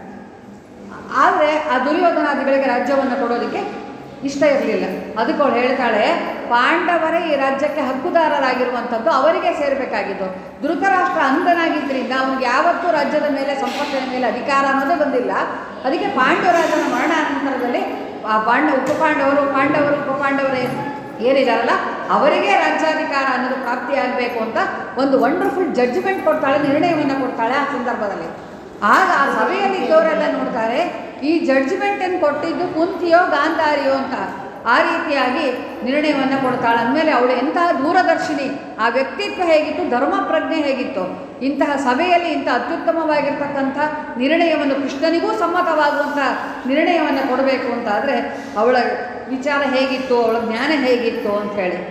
ಆದರೆ ಆ ದುರ್ಯೋಧನಾದಿಗಳಿಗೆ ರಾಜ್ಯವನ್ನು ಕೊಡೋದಕ್ಕೆ ಇಷ್ಟ ಇರಲಿಲ್ಲ ಅದಕ್ಕೆ ಅವಳು ಹೇಳ್ತಾಳೆ ಪಾಂಡವರೇ ಈ ರಾಜ್ಯಕ್ಕೆ ಹಕ್ಕುದಾರರಾಗಿರುವಂಥದ್ದು ಅವರಿಗೆ ಸೇರಬೇಕಾಗಿದ್ದು ಧೃತರಾಷ್ಟ್ರ ಅಂಧನಾಗಿದ್ದರಿಂದ ಅವನಿಗೆ ಯಾವತ್ತೂ ರಾಜ್ಯದ ಮೇಲೆ ಸಂಪತ್ತಿನ ಮೇಲೆ ಅಧಿಕಾರ ಅನ್ನೋದೇ ಬಂದಿಲ್ಲ ಅದಕ್ಕೆ ಪಾಂಡವರಾಜನ ಮರಣಾನಂತರದಲ್ಲಿ ಆ ಪಾಂಡ ಉಪಪಾಂಡವರು ಪಾಂಡವರು ಉಪಪಾಂಡವರೇ ಏನಿದಾರಲ್ಲ ಅವರಿಗೆ ರಾಜ್ಯಾಧಿಕಾರ ಅನ್ನೋದು ಪ್ರಾಪ್ತಿಯಾಗಬೇಕು ಅಂತ ಒಂದು ವಂಡರ್ಫುಲ್ ಜಡ್ಜ್ಮೆಂಟ್ ಕೊಡ್ತಾಳೆ ನಿರ್ಣಯವನ್ನು ಕೊಡ್ತಾಳೆ ಆ ಸಂದರ್ಭದಲ್ಲಿ ಆಗ ಆ ಸಭೆಯಲ್ಲಿ ಇದ್ದವರೆಲ್ಲ ನೋಡ್ತಾರೆ ಈ ಜಡ್ಜ್ಮೆಂಟನ್ನು ಕೊಟ್ಟಿದ್ದು ಕುಂತಿಯೋ ಗಾಂಧಾರಿಯೋ ಅಂತ ಆ ರೀತಿಯಾಗಿ ನಿರ್ಣಯವನ್ನು ಕೊಡ್ತಾಳೆ ಅಂದಮೇಲೆ ಅವಳು ಎಂತಹ ದೂರದರ್ಶಿನಿ ಆ ವ್ಯಕ್ತಿತ್ವ ಹೇಗಿತ್ತು ಧರ್ಮ ಪ್ರಜ್ಞೆ ಹೇಗಿತ್ತು ಇಂತಹ ಸಭೆಯಲ್ಲಿ ಇಂಥ ಅತ್ಯುತ್ತಮವಾಗಿರ್ತಕ್ಕಂಥ ನಿರ್ಣಯವನ್ನು ಕೃಷ್ಣನಿಗೂ ಸಮ್ಮತವಾಗುವಂಥ ನಿರ್ಣಯವನ್ನು ಕೊಡಬೇಕು ಅಂತ ಆದರೆ ಅವಳ ವಿಚಾರ ಹೇಗಿತ್ತು ಅವಳ ಜ್ಞಾನ ಹೇಗಿತ್ತು ಅಂತ ಹೇಳಿ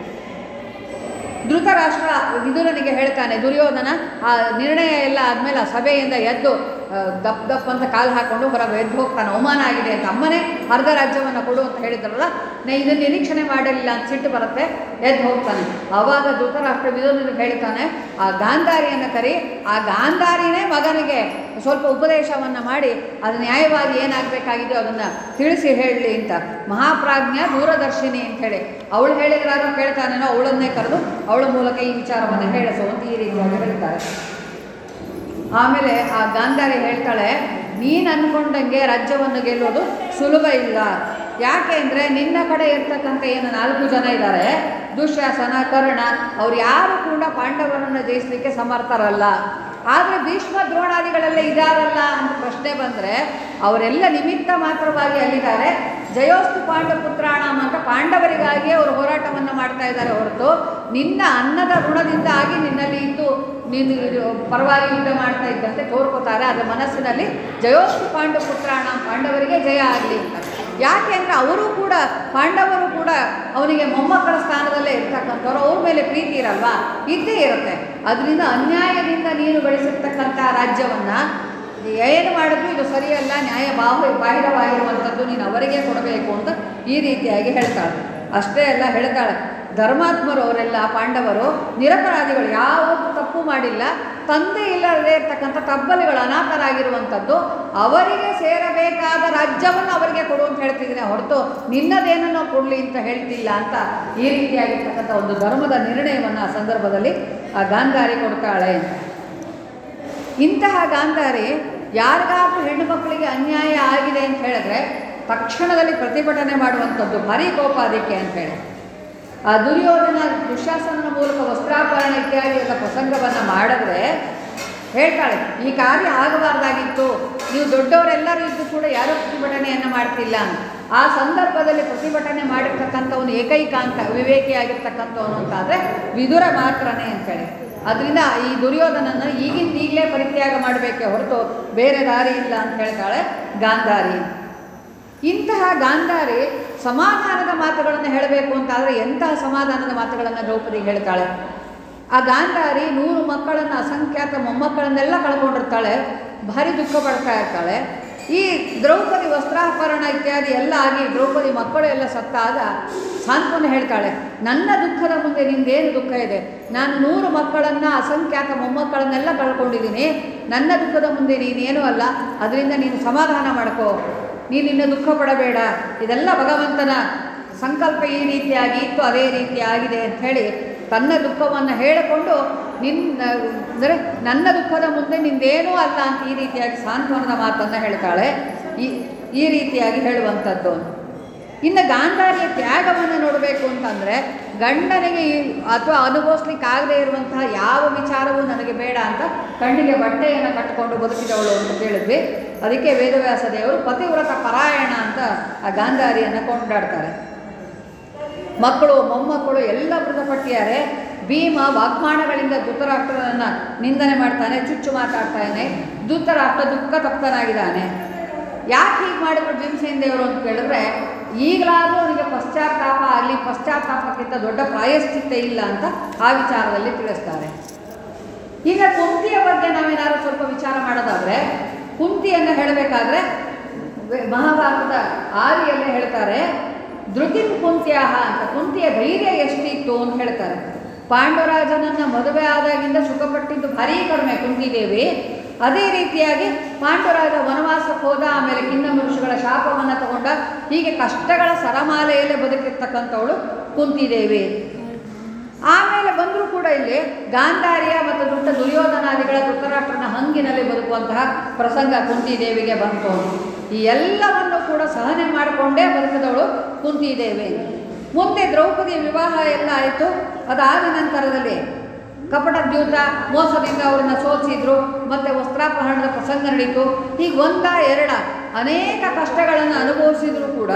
ಧೃತರಾಷ್ಟ್ರ ವಿದುರನಿಗೆ ಹೇಳ್ತಾನೆ ದುರ್ಯೋಧನ ಆ ನಿರ್ಣಯ ಎಲ್ಲ ಆದಮೇಲೆ ಆ ಸಭೆಯಿಂದ ಎದ್ದು ಆ, ದಪ್ ದಪ್ ಅಂತ ಕಾಲು ಹಾಕ್ಕೊಂಡು ಹೊರಗೆ ಎದ್ದು ಹೋಗ್ತಾನೆ ಅವಮಾನ ಆಗಿದೆ ಅಂತ ಅಮ್ಮನೇ ಅರ್ಧ ರಾಜ್ಯವನ್ನು ಕೊಡು ಅಂತ ಹೇಳಿದ್ರಲ್ಲ ನಾ ಇದನ್ನು ನಿರೀಕ್ಷಣೆ ಮಾಡಿರಲಿಲ್ಲ ಅಂತ ಸಿಟ್ಟು ಬರುತ್ತೆ ಎದ್ದು ಹೋಗ್ತಾನೆ ಆವಾಗ ಧೃತರಾಷ್ಟ್ರ ವಿದುರನಿಗೆ ಹೇಳ್ತಾನೆ ಆ ಗಾಂಧಾರಿಯನ್ನು ಕರಿ ಆ ಗಾಂಧಾರಿನೇ ಮಗನಿಗೆ ಸ್ವಲ್ಪ ಉಪದೇಶವನ್ನು ಮಾಡಿ ಅದು ನ್ಯಾಯವಾಗಿ ಏನಾಗಬೇಕಾಗಿದೆಯೋ ಅದನ್ನು ತಿಳಿಸಿ ಹೇಳಲಿ ಅಂತ ಮಹಾಪ್ರಾಜ್ಞ ದೂರದರ್ಶಿನಿ ಅಂತ ಹೇಳಿ ಅವಳು ಹೇಳಿದ್ರಾದ್ರೂ ಕೇಳ್ತಾನೇನೋ ಅವಳನ್ನೇ ಕರೆದು ಅವಳ ಮೂಲಕ ಈ ವಿಚಾರವನ್ನು ಹೇಳಿಸು ಅಂತ ಈ ರೀತಿಯಾಗಿ ಹೇಳ್ತಾರೆ ಆಮೇಲೆ ಆ ಗಾಂಧಾರಿ ಹೇಳ್ತಾಳೆ ನೀನು ಅಂದ್ಕೊಂಡಂಗೆ ರಾಜ್ಯವನ್ನು ಗೆಲ್ಲೋದು ಸುಲಭ ಇಲ್ಲ ಯಾಕೆ ಅಂದರೆ ನಿನ್ನ ಕಡೆ ಇರ್ತಕ್ಕಂಥ ಏನು ನಾಲ್ಕು ಜನ ಇದ್ದಾರೆ ದುಶ್ಯಾಸನ ಕರ್ಣ ಅವ್ರು ಯಾರು ಕೂಡ ಪಾಂಡವರನ್ನು ಜಯಿಸಲಿಕ್ಕೆ ಸಮರ್ಥರಲ್ಲ ಆದರೆ ಭೀಷ್ಮ ದ್ರೋಣಾದಿಗಳೆಲ್ಲ ಇದಾರಲ್ಲ ಅಂತ ಪ್ರಶ್ನೆ ಬಂದರೆ ಅವರೆಲ್ಲ ನಿಮಿತ್ತ ಮಾತ್ರವಾಗಿ ಅಲ್ಲಿದ್ದಾರೆ ಜಯೋಸ್ತು ಪಾಂಡಪುತ್ರಾಣಂ ಅಂತ ಪಾಂಡವರಿಗಾಗಿಯೇ ಅವರು ಹೋರಾಟವನ್ನು ಮಾಡ್ತಾ ಇದ್ದಾರೆ ಹೊರತು ನಿನ್ನ ಅನ್ನದ ಋಣದಿಂದಾಗಿ ನಿನ್ನಲ್ಲಿ ಇದ್ದು ನೀನು ಇದು ಪರವಾಗಿ ಯುದ್ಧ ಮಾಡ್ತಾ ಇದ್ದಂತೆ ತೋರ್ಕೋತಾರೆ ಅದರ ಮನಸ್ಸಿನಲ್ಲಿ ಜಯೋಸ್ತು ಪಾಂಡಪುತ್ರಾಣ ಪಾಂಡವರಿಗೆ ಜಯ ಆಗಲಿ ಅಂತ ಯಾಕೆ ಅಂದರೆ ಅವರು ಕೂಡ ಪಾಂಡವರು ಕೂಡ ಅವನಿಗೆ ಮೊಮ್ಮಕ್ಕಳ ಸ್ಥಾನದಲ್ಲೇ ಇರ್ತಕ್ಕಂಥವ್ರು ಅವ್ರ ಮೇಲೆ ಪ್ರೀತಿ ಇರಲ್ವಾ ಇದ್ದೇ ಇರುತ್ತೆ ಅದರಿಂದ ಅನ್ಯಾಯದಿಂದ ನೀನು ಗಳಿಸಿರ್ತಕ್ಕಂಥ ರಾಜ್ಯವನ್ನು ಏನು ಮಾಡಿದ್ರು ಇದು ಸರಿಯಲ್ಲ ನ್ಯಾಯ ಬಾಹು ಬಾಹಿರವಾಗಿರುವಂಥದ್ದು ನೀನು ಅವರಿಗೆ ಕೊಡಬೇಕು ಅಂತ ಈ ರೀತಿಯಾಗಿ ಹೇಳ್ತಾಳೆ ಅಷ್ಟೇ ಅಲ್ಲ ಹೇಳ್ತಾಳೆ ಧರ್ಮಾತ್ಮರು ಅವರೆಲ್ಲ ಪಾಂಡವರು ನಿರಪರಾಧಿಗಳು ಯಾವತ್ತೂ ತಪ್ಪು ಮಾಡಿಲ್ಲ ತಂದೆ ಇಲ್ಲದೇ ಇರ್ತಕ್ಕಂಥ ತಬ್ಬಲಿಗಳು ಅನಾಥರಾಗಿರುವಂಥದ್ದು ಅವರಿಗೆ ಸೇರಬೇಕಾದ ರಾಜ್ಯವನ್ನು ಅವರಿಗೆ ಕೊಡು ಅಂತ ಹೇಳ್ತಿದ್ದೀನಿ ಹೊರತು ನಿನ್ನದೇನನ್ನೋ ಕೊಡಲಿ ಅಂತ ಹೇಳ್ತಿಲ್ಲ ಅಂತ ಈ ರೀತಿಯಾಗಿರ್ತಕ್ಕಂಥ ಒಂದು ಧರ್ಮದ ನಿರ್ಣಯವನ್ನು ಆ ಸಂದರ್ಭದಲ್ಲಿ ಆ ಗಾಂಧಾರಿ ಕೊಡ್ತಾಳೆ ಇಂತಹ ಗಾಂಧಾರಿ ಯಾರಿಗಾದ್ರೂ ಹೆಣ್ಣು ಮಕ್ಕಳಿಗೆ ಅನ್ಯಾಯ ಆಗಿದೆ ಅಂತ ಹೇಳಿದ್ರೆ ತಕ್ಷಣದಲ್ಲಿ ಪ್ರತಿಭಟನೆ ಮಾಡುವಂಥದ್ದು ಭಾರಿ ಕೋಪ ಅದಕ್ಕೆ ಅಂತೇಳಿ ಆ ದುರ್ಯೋಧನ ದುಶಾಸನ ಮೂಲಕ ವಸ್ತ್ರಾಪರಣ ಇತ್ಯಾದಿ ಎಲ್ಲ ಪ್ರಸಂಗವನ್ನು ಮಾಡಿದ್ರೆ ಹೇಳ್ತಾಳೆ ಈ ಕಾರ್ಯ ಆಗಬಾರ್ದಾಗಿತ್ತು ನೀವು ದೊಡ್ಡವರೆಲ್ಲರೂ ಇದ್ದು ಕೂಡ ಯಾರೂ ಪ್ರತಿಭಟನೆಯನ್ನು ಮಾಡ್ತಿಲ್ಲ ಅಂತ ಆ ಸಂದರ್ಭದಲ್ಲಿ ಪ್ರತಿಭಟನೆ ಮಾಡಿರ್ತಕ್ಕಂಥವನು ಏಕೈಕ ಅಂತ ವಿವೇಕಿಯಾಗಿರ್ತಕ್ಕಂಥವನು ಅಂತಾದರೆ ವಿದುರ ಮಾತ್ರನೇ ಅಂತೇಳಿ ಅದರಿಂದ ಈ ದುರ್ಯೋಧನನ್ನು ಈಗಿಂದ ಈಗಲೇ ಪರಿತ್ಯಾಗ ಮಾಡಬೇಕೇ ಹೊರತು ಬೇರೆ ದಾರಿ ಇಲ್ಲ ಅಂತ ಹೇಳ್ತಾಳೆ ಗಾಂಧಾರಿ ಇಂತಹ ಗಾಂಧಾರಿ ಸಮಾಧಾನದ ಮಾತುಗಳನ್ನು ಹೇಳಬೇಕು ಅಂತಾದರೆ ಎಂತಹ ಸಮಾಧಾನದ ಮಾತುಗಳನ್ನು ದ್ರೌಪದಿ ಹೇಳ್ತಾಳೆ ಆ ಗಾಂಧಾರಿ ನೂರು ಮಕ್ಕಳನ್ನು ಅಸಂಖ್ಯಾತ ಮೊಮ್ಮಕ್ಕಳನ್ನೆಲ್ಲ ಕಳ್ಕೊಂಡಿರ್ತಾಳೆ ಭಾರಿ ದುಃಖ ಪಡ್ತಾ ಇರ್ತಾಳೆ ಈ ದ್ರೌಪದಿ ವಸ್ತ್ರಾಪರಣ ಇತ್ಯಾದಿ ಎಲ್ಲ ಆಗಿ ದ್ರೌಪದಿ ಮಕ್ಕಳು ಎಲ್ಲ ಸತ್ತಾಗ ಸಾಂತ್ವನ ಹೇಳ್ತಾಳೆ ನನ್ನ ದುಃಖದ ಮುಂದೆ ನಿಂದೇನು ದುಃಖ ಇದೆ ನಾನು ನೂರು ಮಕ್ಕಳನ್ನು ಅಸಂಖ್ಯಾತ ಮೊಮ್ಮಕ್ಕಳನ್ನೆಲ್ಲ ಕಳ್ಕೊಂಡಿದ್ದೀನಿ ನನ್ನ ದುಃಖದ ಮುಂದೆ ನೀನೇನೂ ಅಲ್ಲ ಅದರಿಂದ ನೀನು ಸಮಾಧಾನ ಮಾಡ್ಕೋ ನೀನು ಇನ್ನು ದುಃಖ ಪಡಬೇಡ ಇದೆಲ್ಲ ಭಗವಂತನ ಸಂಕಲ್ಪ ಈ ರೀತಿಯಾಗಿ ಇತ್ತು ಅದೇ ರೀತಿ ಆಗಿದೆ ಅಂತ ಹೇಳಿ ತನ್ನ ದುಃಖವನ್ನು ಹೇಳಿಕೊಂಡು ನಿನ್ನ ಅಂದರೆ ನನ್ನ ದುಃಖದ ಮುಂದೆ ನಿಂದೇನೂ ಅಲ್ಲ ಅಂತ ಈ ರೀತಿಯಾಗಿ ಸಾಂತ್ವನದ ಮಾತನ್ನು ಹೇಳ್ತಾಳೆ ಈ ಈ ರೀತಿಯಾಗಿ ಹೇಳುವಂಥದ್ದು ಇನ್ನು ಗಾಂಧಾರಿಯ ತ್ಯಾಗವನ್ನು ನೋಡಬೇಕು ಅಂತಂದರೆ ಗಂಡನಿಗೆ ಈ ಅಥವಾ ಅನುಭವಿಸ್ಲಿಕ್ಕೆ ಆಗದೇ ಇರುವಂತಹ ಯಾವ ವಿಚಾರವೂ ನನಗೆ ಬೇಡ ಅಂತ ಕಣ್ಣಿಗೆ ಬಟ್ಟೆಯನ್ನು ಕಟ್ಟಿಕೊಂಡು ಬದುಕಿದವಳು ಅಂತ ಕೇಳಿದ್ವಿ ಅದಕ್ಕೆ ವೇದವ್ಯಾಸ ದೇವರು ಪತಿವ್ರತ ಪರಾಯಣ ಅಂತ ಆ ಗಾಂಧಾರಿಯನ್ನು ಕೊಂಡಾಡ್ತಾರೆ ಮಕ್ಕಳು ಮೊಮ್ಮಕ್ಕಳು ಎಲ್ಲ ಮೃತಪಟ್ಟಿದ್ದಾರೆ ಭೀಮ ವಾಗ್ಮಾನಗಳಿಂದ ಧೃತರಾಷ್ಟ್ರನನ್ನು ನಿಂದನೆ ಮಾಡ್ತಾನೆ ಚುಚ್ಚು ಮಾತಾಡ್ತಾನೆ ಧೃತರಾಷ್ಟ್ರ ದುಃಖ ತಪ್ತನಾಗಿದ್ದಾನೆ ಯಾಕೆ ಹೀಗೆ ಮಾಡಿದ್ರು ಭೀಮಸೇನ ದೇವರು ಅಂತ ಕೇಳಿದ್ರೆ ಈಗಲಾದರೂ ಅವನಿಗೆ ಪಶ್ಚಾತ್ತಾಪ ಆಗಲಿ ಪಶ್ಚಾತ್ತಾಪಕ್ಕಿಂತ ದೊಡ್ಡ ಪ್ರಾಯಶ್ಚಿತ್ತ ಇಲ್ಲ ಅಂತ ಆ ವಿಚಾರದಲ್ಲಿ ತಿಳಿಸ್ತಾರೆ ಈಗ ಕುಂತಿಯ ಬಗ್ಗೆ ನಾವೇನಾದ್ರು ಸ್ವಲ್ಪ ವಿಚಾರ ಮಾಡೋದಾದರೆ ಕುಂತಿಯನ್ನು ಹೇಳಬೇಕಾದ್ರೆ ವೆ- ಮಹಾಭಾರತದ ಆದಿಯಲ್ಲೇ ಹೇಳ್ತಾರೆ ಧೃತಿನ್ ಕುಂತ್ಯಾಹ ಅಂತ ಕುಂತಿಯ ಧೈರ್ಯ ಎಷ್ಟಿತ್ತು ಅಂತ ಹೇಳ್ತಾರೆ ಪಾಂಡುರಾಜನನ್ನು ಮದುವೆ ಆದಾಗಿಂದ ಸುಖಪಟ್ಟಿದ್ದು ಭಾರೀ ಕಡಿಮೆ ಕುಂತಿದೇವಿ ಅದೇ ರೀತಿಯಾಗಿ ಪಾಂಡುರಾಜ ವನವಾಸಕ್ಕೆ ಹೋದ ಆಮೇಲೆ ಕಿನ್ನ ಋಷಿಗಳ ಶಾಪವನ್ನು ತಗೊಂಡ ಹೀಗೆ ಕಷ್ಟಗಳ ಸರಮಾಲೆಯಲ್ಲೇ ಬದುಕಿರ್ತಕ್ಕಂಥವಳು ಕುಂತಿದೇವಿ ಆಮೇಲೆ ಬಂದರೂ ಕೂಡ ಇಲ್ಲಿ ಗಾಂಧಾರ್ಯ ಮತ್ತು ದುಷ್ಟ ದುರ್ಯೋಧನಾದಿಗಳ ಧೃತರಾಷ್ಟ್ರನ ಹಂಗಿನಲ್ಲಿ ಬದುಕುವಂತಹ ಪ್ರಸಂಗ ಕುಂತಿದೇವಿಗೆ ಬಂತು ಈ ಎಲ್ಲವನ್ನು ಕೂಡ ಸಹನೆ ಮಾಡಿಕೊಂಡೇ ಬದುಕಿದವಳು ಕುಂತಿದೇವಿ ಮುಂದೆ ದ್ರೌಪದಿ ವಿವಾಹ ಎಲ್ಲ ಆಯಿತು ಅದಾದ ನಂತರದಲ್ಲಿ ಕಪಟ ದ್ಯೂತ ಮೋಸದಿಂದ ಅವರನ್ನು ಸೋಲಿಸಿದ್ರು ಮತ್ತು ವಸ್ತ್ರಾಪಹರಣದ ಪ್ರಸಂಗ ನಡೀತು ಹೀಗೆ ಒಂದ ಎರಡ ಅನೇಕ ಕಷ್ಟಗಳನ್ನು ಅನುಭವಿಸಿದ್ರು ಕೂಡ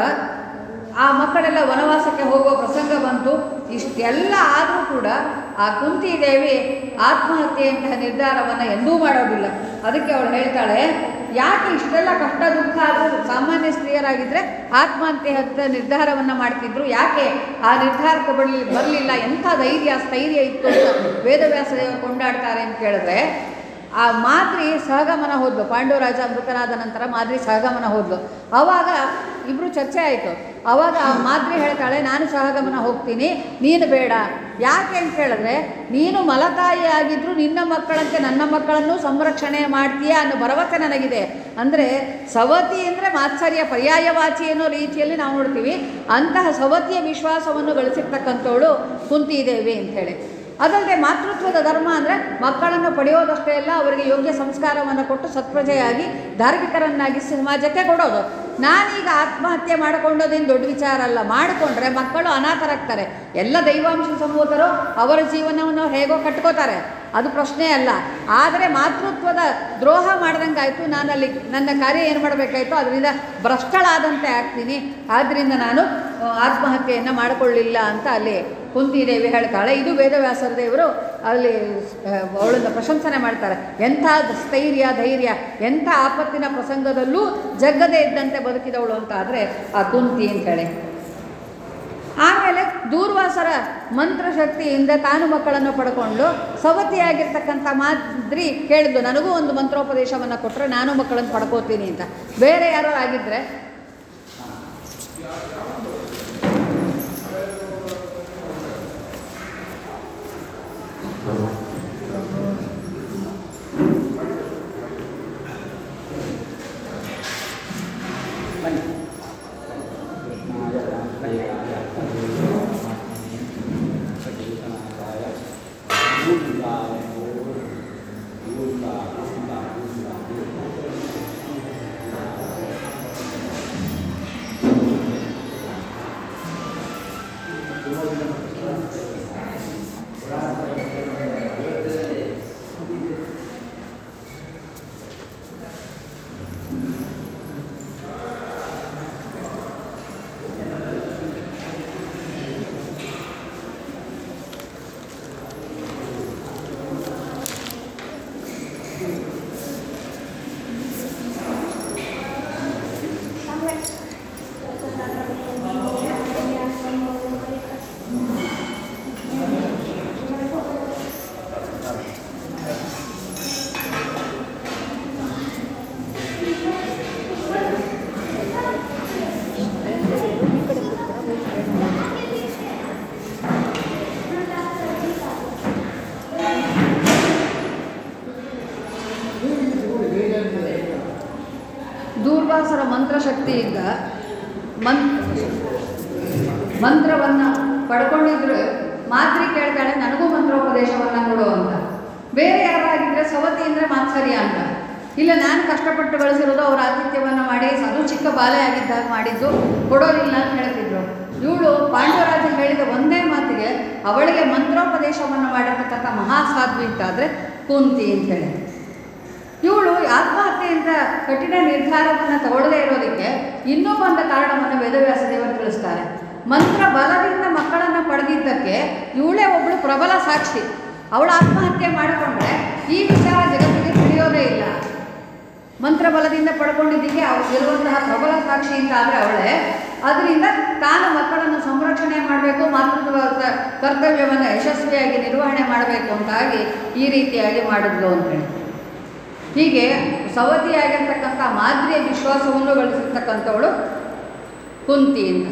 ಆ ಮಕ್ಕಳೆಲ್ಲ ವನವಾಸಕ್ಕೆ ಹೋಗುವ ಪ್ರಸಂಗ ಬಂತು ಇಷ್ಟೆಲ್ಲ ಆದರೂ ಕೂಡ ಆ ಕುಂತಿದೇವಿ ಆತ್ಮಹತ್ಯೆಯಂತಹ ನಿರ್ಧಾರವನ್ನು ಎಂದೂ ಮಾಡೋದಿಲ್ಲ ಅದಕ್ಕೆ ಅವಳು ಹೇಳ್ತಾಳೆ ಯಾಕೆ ಇಷ್ಟೆಲ್ಲ ಕಷ್ಟ ದುಃಖ ಆದರೂ ಸಾಮಾನ್ಯ ಸ್ತ್ರೀಯರಾಗಿದ್ದರೆ ಆತ್ಮಹತ್ಯೆ ಹತ್ತ ನಿರ್ಧಾರವನ್ನು ಮಾಡ್ತಿದ್ರು ಯಾಕೆ ಆ ನಿರ್ಧಾರಕ್ಕೆ ಬರಲಿ ಬರಲಿಲ್ಲ ಎಂಥ ಧೈರ್ಯ ಸ್ಥೈರ್ಯ ಇತ್ತು ಅಂತ ವೇದವ್ಯಾಸದೇವರು ಕೊಂಡಾಡ್ತಾರೆ ಅಂತ ಕೇಳಿದ್ರೆ ಆ ಮಾದ್ರಿ ಸಹಗಮನ ಹೋದ್ಲು ಪಾಂಡುರಾಜ ಮೃತನಾದ ನಂತರ ಮಾದ್ರಿ ಸಹಗಮನ ಹೋದ್ಲು ಆವಾಗ ಇಬ್ಬರು ಚರ್ಚೆ ಆಯಿತು ಆವಾಗ ಆ ಮಾದ್ರಿ ಹೇಳ್ತಾಳೆ ನಾನು ಸಹಗಮನ ಹೋಗ್ತೀನಿ ನೀನು ಬೇಡ ಯಾಕೆ ಅಂತ ಹೇಳಿದ್ರೆ ನೀನು ಮಲತಾಯಿ ಆಗಿದ್ರು ನಿನ್ನ ಮಕ್ಕಳಂತೆ ನನ್ನ ಮಕ್ಕಳನ್ನು ಸಂರಕ್ಷಣೆ ಮಾಡ್ತೀಯಾ ಅನ್ನೋ ಭರವಸೆ ನನಗಿದೆ ಅಂದರೆ ಸವತಿ ಅಂದರೆ ಮಾತ್ಸರ್ಯ ಪರ್ಯಾಯವಾಚಿ ಅನ್ನೋ ರೀತಿಯಲ್ಲಿ ನಾವು ನೋಡ್ತೀವಿ ಅಂತಹ ಸವತಿಯ ವಿಶ್ವಾಸವನ್ನು ಗಳಿಸಿರ್ತಕ್ಕಂಥವಳು ಕುಂತಿದೇವಿ ಅಂಥೇಳಿ ಅದಲ್ಲದೆ ಮಾತೃತ್ವದ ಧರ್ಮ ಅಂದರೆ ಮಕ್ಕಳನ್ನು ಪಡೆಯೋದಷ್ಟೇ ಅಲ್ಲ ಅವರಿಗೆ ಯೋಗ್ಯ ಸಂಸ್ಕಾರವನ್ನು ಕೊಟ್ಟು ಸತ್ಪ್ರಜೆಯಾಗಿ ಧಾರ್ಮಿಕರನ್ನಾಗಿ ಸಮಾಜಕ್ಕೆ ಕೊಡೋದು ನಾನೀಗ ಆತ್ಮಹತ್ಯೆ ಮಾಡಿಕೊಂಡೋದೇನು ದೊಡ್ಡ ವಿಚಾರ ಅಲ್ಲ ಮಾಡಿಕೊಂಡ್ರೆ ಮಕ್ಕಳು ಅನಾಥರಾಗ್ತಾರೆ ಎಲ್ಲ ದೈವಾಂಶ ಸಮೂಹರು ಅವರ ಜೀವನವನ್ನು ಹೇಗೋ ಕಟ್ಕೋತಾರೆ ಅದು ಪ್ರಶ್ನೆ ಅಲ್ಲ ಆದರೆ ಮಾತೃತ್ವದ ದ್ರೋಹ ಮಾಡ್ದಂಗೆ ಆಯಿತು ನಾನು ಅಲ್ಲಿ ನನ್ನ ಕಾರ್ಯ ಏನು ಮಾಡಬೇಕಾಯಿತು ಅದರಿಂದ ಭ್ರಷ್ಟಳಾದಂತೆ ಆಗ್ತೀನಿ ಆದ್ದರಿಂದ ನಾನು ಆ, ಆತ್ಮಹತ್ಯೆಯನ್ನು ಮಾಡಿಕೊಳ್ಳಿಲ್ಲ ಅಂತ ಅಲ್ಲಿ ಕುಂತಿದೇವಿ ಹೇಳ್ತಾಳೆ ಇದು ವೇದವ್ಯಾಸರ ದೇವರು ಅಲ್ಲಿ ಆ, ಅವಳನ್ನು ಪ್ರಶಂಸನೆ ಮಾಡ್ತಾರೆ ಎಂಥ ಸ್ಥೈರ್ಯ ಧೈರ್ಯ ಎಂಥ ಆಪತ್ತಿನ ಪ್ರಸಂಗದಲ್ಲೂ ಜಗ್ಗದೇ ಇದ್ದಂತೆ ಬದುಕಿದವಳು ಅಂತ ಆದರೆ ಆ ಕುಂತಿ ಅಂತೇಳಿ ಆಮೇಲೆ ದೂರ್ವಾಸರ ಮಂತ್ರಶಕ್ತಿಯಿಂದ ತಾನು ಮಕ್ಕಳನ್ನು ಪಡ್ಕೊಂಡು ಸವತಿಯಾಗಿರ್ತಕ್ಕಂಥ ಮಾದ್ರಿ ಕೇಳಿದ್ದು ನನಗೂ ಒಂದು ಮಂತ್ರೋಪದೇಶವನ್ನು ಕೊಟ್ಟರೆ ನಾನು ಮಕ್ಕಳನ್ನು ಪಡ್ಕೋತೀನಿ ಅಂತ ಬೇರೆ ಯಾರೋ ಆಗಿದ್ದರೆ ಶಕ್ತಿಯಿಂದ ಮನ್ ಮಂತ್ರವನ್ನು ಪಡ್ಕೊಂಡಿದ್ರು ಮಾತ್ರಿ ಕೇಳ್ತಾಳೆ ನನಗೂ ಮಂತ್ರೋಪದೇಶವನ್ನು ಕೊಡು ಅಂತ ಬೇರೆ ಯಾರಾಗಿದ್ದರೆ ಸವತಿ ಅಂದರೆ ಮಾತ್ಸರ್ಯ ಅಂತ ಇಲ್ಲ ನಾನು ಕಷ್ಟಪಟ್ಟು ಬೆಳೆಸಿರೋದು ಅವ್ರ ಆತಿಥ್ಯವನ್ನು ಮಾಡಿ ಅದು ಚಿಕ್ಕ ಬಾಲೆ ಆಗಿದ್ದಾಗ ಮಾಡಿದ್ದು ಕೊಡೋದಿಲ್ಲ ಅಂತ ಹೇಳ್ತಿದ್ರು ಇವಳು ಪಾಂಡವರಾಜ ಹೇಳಿದ ಒಂದೇ ಮಾತಿಗೆ ಅವಳಿಗೆ ಮಂತ್ರೋಪದೇಶವನ್ನು ಮಾಡಿರ್ತಕ್ಕಂಥ ಮಹಾಸಾಧ್ವಿ ಅಂತಾದರೆ ಕುಂತಿ ಅಂತೇಳಿ ಇವಳು ಆತ್ಮಹತ್ಯೆಯಿಂದ ಕಠಿಣ ನಿರ್ಧಾರವನ್ನು ತಗೊಳ್ಳದೇ ಇರೋದಕ್ಕೆ ಇನ್ನೂ ಒಂದು ಕಾರಣವನ್ನು ವೇದವ್ಯಾಸ ದೇವರು ತಿಳಿಸ್ತಾರೆ ಮಂತ್ರ ಬಲದಿಂದ ಮಕ್ಕಳನ್ನು ಪಡೆದಿದ್ದಕ್ಕೆ ಇವಳೇ ಒಬ್ಬಳು ಪ್ರಬಲ ಸಾಕ್ಷಿ ಅವಳು ಆತ್ಮಹತ್ಯೆ ಮಾಡಿಕೊಂಡ್ರೆ ಈ ವಿಚಾರ ಜಗತ್ತಿಗೆ ತಿಳಿಯೋದೇ ಇಲ್ಲ ಮಂತ್ರ ಬಲದಿಂದ ಪಡ್ಕೊಂಡಿದ್ದಕ್ಕೆ ಅವ್ರು ಇರುವಂತಹ ಪ್ರಬಲ ಸಾಕ್ಷಿ ಅಂತ ಆದರೆ ಅವಳೇ ಅದರಿಂದ ತಾನು ಮಕ್ಕಳನ್ನು ಸಂರಕ್ಷಣೆ ಮಾಡಬೇಕು ಮಾತೃತ್ವ ಕ- ಕರ್ತವ್ಯವನ್ನು ಯಶಸ್ವಿಯಾಗಿ ನಿರ್ವಹಣೆ ಮಾಡಬೇಕು ಅಂತಾಗಿ ಈ ರೀತಿಯಾಗಿ ಮಾಡಿದ್ಲು ಅಂತೇಳಿ ಹೀಗೆ ಸವತಿಯಾಗಿರ್ತಕ್ಕಂಥ ಮಾದರಿಯ ವಿಶ್ವಾಸವನ್ನು ಗಳಿಸಿರ್ತಕ್ಕಂಥವಳು ಕುಂತಿ ಅಂತ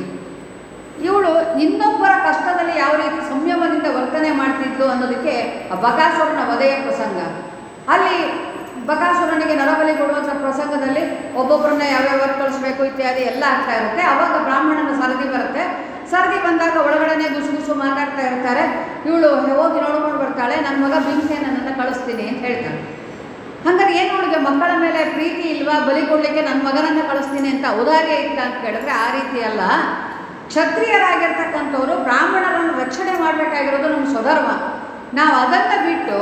ಇವಳು ಇನ್ನೊಬ್ಬರ ಕಷ್ಟದಲ್ಲಿ ಯಾವ ರೀತಿ ಸಂಯಮದಿಂದ ವರ್ತನೆ ಮಾಡ್ತಿದ್ಲು ಅನ್ನೋದಕ್ಕೆ ಆ ಬಕಾಸುರನ ವಧೆಯ ಪ್ರಸಂಗ ಅಲ್ಲಿ ಬಕಾಸುರನಿಗೆ ನರಬಲಿ ಕೊಡುವಂಥ ಪ್ರಸಂಗದಲ್ಲಿ ಒಬ್ಬೊಬ್ಬರನ್ನ ಯಾವ್ಯಾವ ಕಳಿಸ್ಬೇಕು ಇತ್ಯಾದಿ ಎಲ್ಲ ಆಗ್ತಾ ಇರುತ್ತೆ ಅವಾಗ ಬ್ರಾಹ್ಮಣನ ಸರದಿ ಬರುತ್ತೆ ಸರದಿ ಬಂದಾಗ ಒಳಗಡೆನೆ ಗುಸು ಗುಸು ಮಾತಾಡ್ತಾ ಇರ್ತಾರೆ ಇವಳು ಹೋಗಿ ನೋಡ್ಕೊಂಡು ಬರ್ತಾಳೆ ನನ್ನ ಮಗ ಭೀಮಸೇನನ್ನು ಕಳಿಸ್ತೀನಿ ಅಂತ ಹೇಳ್ತಾಳೆ ಹಂಗಾರೆ ಏನು ಅವಳಿಗೆ ಮಕ್ಕಳ ಮೇಲೆ ಪ್ರೀತಿ ಇಲ್ವಾ ಬಲಿ ಕೊಡಲಿಕ್ಕೆ ನನ್ನ ಮಗನನ್ನು ಕಳಿಸ್ತೀನಿ ಅಂತ ಔದಾರ್ಯ ಇತ್ತ ಅಂತ ಕೇಳಿದ್ರೆ ಆ ರೀತಿ ಅಲ್ಲ ಕ್ಷತ್ರಿಯರಾಗಿರ್ತಕ್ಕಂಥವ್ರು ಬ್ರಾಹ್ಮಣರನ್ನು ರಕ್ಷಣೆ ಮಾಡಬೇಕಾಗಿರೋದು ನಮ್ಮ ಸ್ವಧರ್ಮ ನಾವು ಅದನ್ನು ಬಿಟ್ಟು